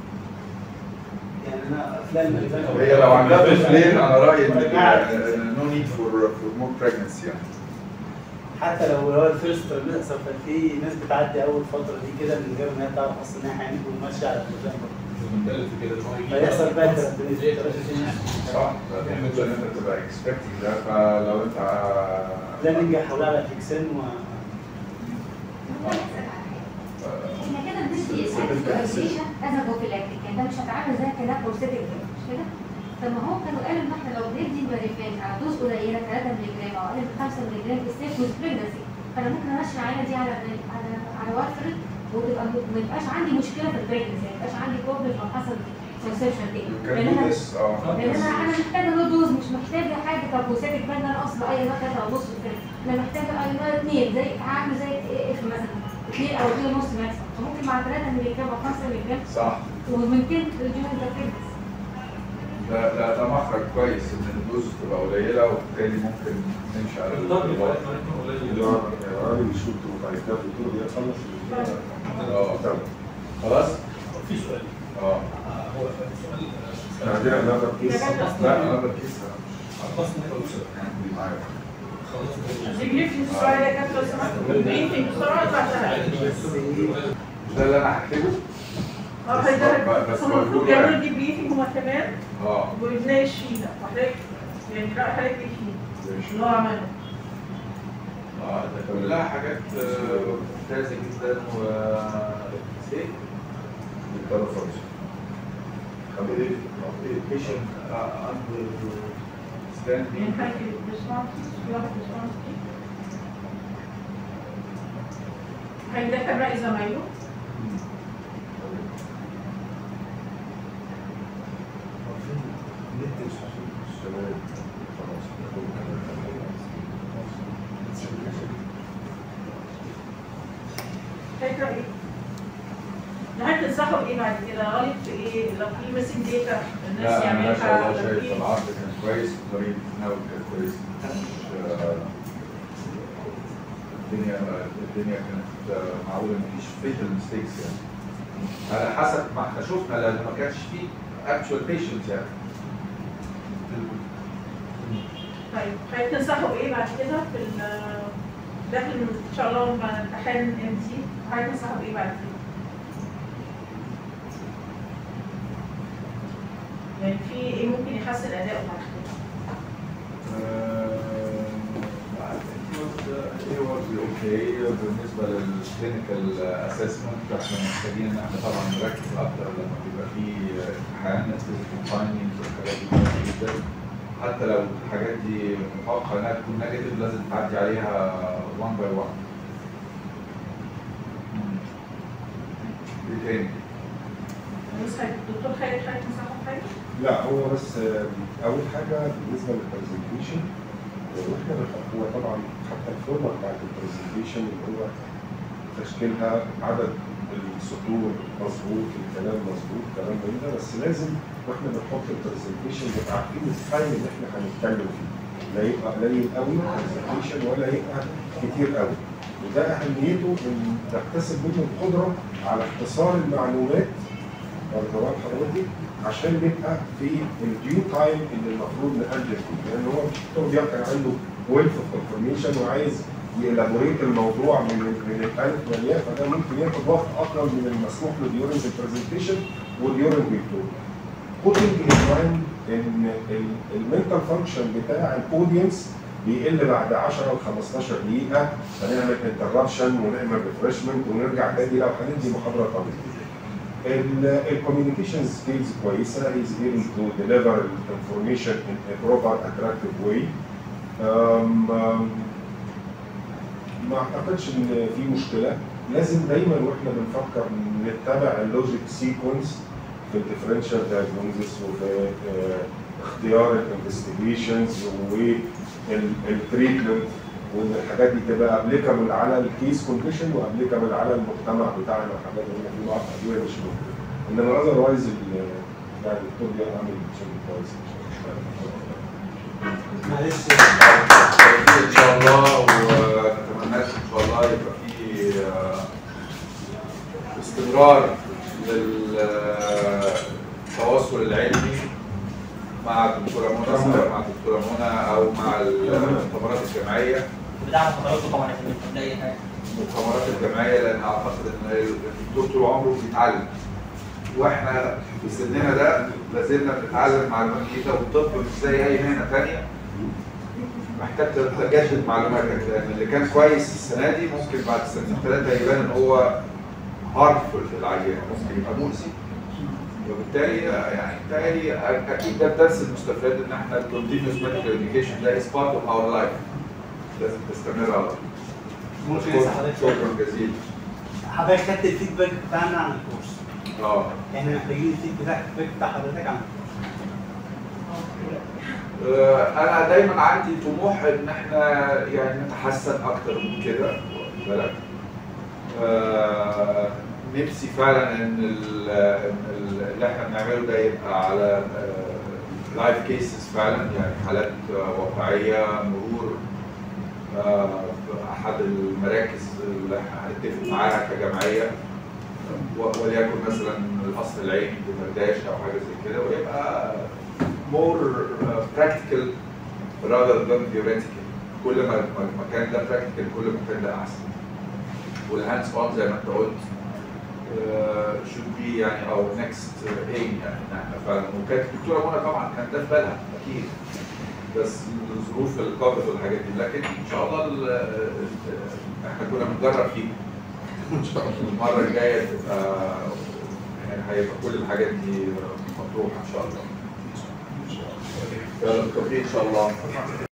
يعني انا افلام اللي فاتت هي لو عندها طفلين انا رايي ان نو نيد فور فور مور بريجنسي يعني حتى لو هو الفيرست ترمينسر ففي ناس بتعدي اول فتره دي كده من غير ما هي تعرف اصلا ان هي حامل وماشيه على البروجرام بنتكلم في كده إن هو يجي فيحصل بقى خلاص. ترابيزيشن صح المفروض ان انت تبقى اكسبكتنج ده فلو انت لا ننجح حولها على فيكسين و احنا كده بندي الاكسبكتيشن از بروفيلاكتيك يعني ده مش هتعامل زي كده بروستاتيك مش كده؟ طب ما هو كانوا قالوا ان احنا لو بندي البريفان على دوز قليله 3 مللي جرام او اقل من 5 مللي جرام في السيف بريجنسي فانا ممكن امشي العينه دي على على على وارفرين وتبقى ما يبقاش عندي مشكله في البريجنسي ما يبقاش عندي بروبلم او حصل كونسبشن تاني لان كان انا بس اه لان انا انا محتاجه لو دوز مش محتاجه حاجه كابوساتيك بان انا اصلا اي نوع ثلاثه او نص كده انا محتاجه اي نوع اثنين زي هعمل زي اف مثلا اثنين او اثنين ونص ماكسيمم فممكن مع 3 مللي جرام او 5 مللي جرام صح و200 الجنون ده كده ده ده ده مخرج كويس ان الدوز تبقى قليله وبالتالي ممكن نمشي على الضرب الوضع. الراجل يشوط وبعد كده الدكتور بيخلص اه خلاص في سؤال اه آه، هو سؤال احنا عندنا another case. لا انا بكيس خلصنا الدكتور. معايا دي بريفنج بسرعه يا كابتن لو سمحت بريفنج بسرعه بعدها مش ده اللي انا هكتبه اه بس هيدا هم المفروض بقوله يعملوا يعني. دي بريفنج هما كمان اه وبنناقش فيه ده وحضرتك يعني رأي حضرتك ايه فيه اللي هو عمله اه ده كلها حاجات آه، ممتازه جدا و بيضطروا فرصة. patient uh, understanding يعني حاجه ريسبونس في واحد ريسبونس هل ده كان رأي زمايله؟ فكرة ايه؟ هل تنصحوا بايه بعد كده؟ غلط في ايه؟ لو في ميسنج داتا الناس لا انا ما شاء يعملها الله لو شايف في- العرض كان كويس وطريقه التناول كانت كويسه مش آه، الدنيا الدنيا كانت آه، معقوله مفيش فيتال ميستيكس يعني على حسب ما احنا شفنا لان ما كانش فيه اكشوال بيشنت يعني طيب حضرتك تنصحوا بايه بعد كده في ال- داخل ان شاء الله مع امتحان ام تي حضرتك تنصحوا بايه بعد كده؟ يعني في ايه ممكن يحسن اداؤه بعد كده؟ ايه was اوكي بالنسبه للكلينيكال اسسمنت احنا محتاجين ان احنا طبعا نركز اكتر لما بيبقى في امتحان فايندنجز والحاجات دي مهمه جدا حتى لو الحاجات دي متوقع انها تكون نيجاتيف لازم تعدي عليها 1 باي 1 ايه تاني؟ بس الدكتور خالد حضرتك تنصحوا بحاجه؟ لا هو بس آه، اول حاجه بالنسبه للبرزنتيشن واحنا بنحط هو طبعا حتى الفورمه بتاعت البرزنتيشن اللي هو تشكيلها عدد السطور مظبوط الكلام مظبوط كلام من ده بس لازم واحنا بنحط البرزنتيشن نبقى عارفين التايم اللي احنا هنتكلم فيه لا يبقى قليل قوي البرزنتيشن ولا يبقى كتير قوي وده اهميته ان نكتسب منه القدره على اختصار المعلومات واخد بال حضرتك عشان نبقى في الديو تايم اللي المفروض نقدم فيه لان هو الدكتور ده كان عنده ويلث اوف انفورميشن وعايز يلابوريت الموضوع من من الالف والياء فده ممكن ياخد وقت اطول من المسموح له ديورنج البرزنتيشن وديورنج التور. putting in mind ان المنتال فانكشن بتاع الاودينس بيقل بعد 10 ل 15 دقيقه فنعمل انتربشن ونعمل ريفرشمنت ونرجع تاني لو هندي محاضره طويله. الكوميونيكيشن سكيلز كويسه he's able to deliver information in a proper attractive way um, um, ما اعتقدش ان في مشكله لازم دايما واحنا بنفكر نتبع اللوجيك سيكونس في الديفرنشال دايجنوزس وفي آه، اختيار الانفستيجيشنز والتريتمنت وان الحاجات دي تبقى ابليكابل على الكيس كونديشن وابليكابل على المجتمع بتاعنا وحاجات اللي في بعض ادويه مش موجوده انما اذروايز يعني الدكتور بيعمل شغل كويس معلش ان شاء الله ونتمنى ان شاء الله يبقى في آه، استمرار للتواصل العلمي مع الدكتوره منى سواء مع الدكتوره منى او مع المؤتمرات الجامعيه بدعم حضراتكم طبعا يا فندم قبل اي حاجه المؤتمرات الجامعيه لان اعتقد ان الدكتور طول عمره بيتعلم واحنا في سننا ده لازلنا بنتعلم معلومات جديده والطب مش زي اي مهنه ثانيه محتاج تجدد معلوماتك لان اللي كان كويس السنه دي ممكن بعد سنتين ثلاثه يبان ان هو هارمفul في العيان ممكن يبقى مؤذي وبالتالي يعني بالتالي اكيد ده الدرس المستفاد ان احنا الكونتينوس ميديكال اديوكيشن ده از بارت اوف اور لايف لازم تستمر على طول. ممكن اسال حضرتك شكرا جزيلا حضرتك خدت الفيدباك بتاعنا عن الكورس اه احنا محتاجين الفيدباك بتاع حضرتك عن آه، انا دايما عندي طموح ان احنا يعني نتحسن اكتر من كده واخد بالك آه، نفسي فعلا ان ال- إن ال- اللي احنا بنعمله ده يبقى على لايف كيسز فعلا يعني حالات آه، واقعيه مرور آه، في احد المراكز اللي احنا هنتفق معاها كجمعيه و- وليكن مثلا القصر العيني بمرداش او حاجه زي كده ويبقى more uh, practical rather than theoretical كل ما ما المكان ده practical كل ما المكان ده احسن والهاندز اون زي ما انت قلت uh, should be يعني our next uh, aim يعني ان احنا فعلا وكانت الدكتوره منى طبعا كان ده في بالها اكيد بس الظروف الكوفيد والحاجات دي لكن ان شاء الله ال- ال- احنا كنا بنجرب فيه ان شاء الله المره الجايه تبقى يعني هيبقى كل الحاجات دي مطروحه ان شاء الله يلا بالتوفيق ان شاء الله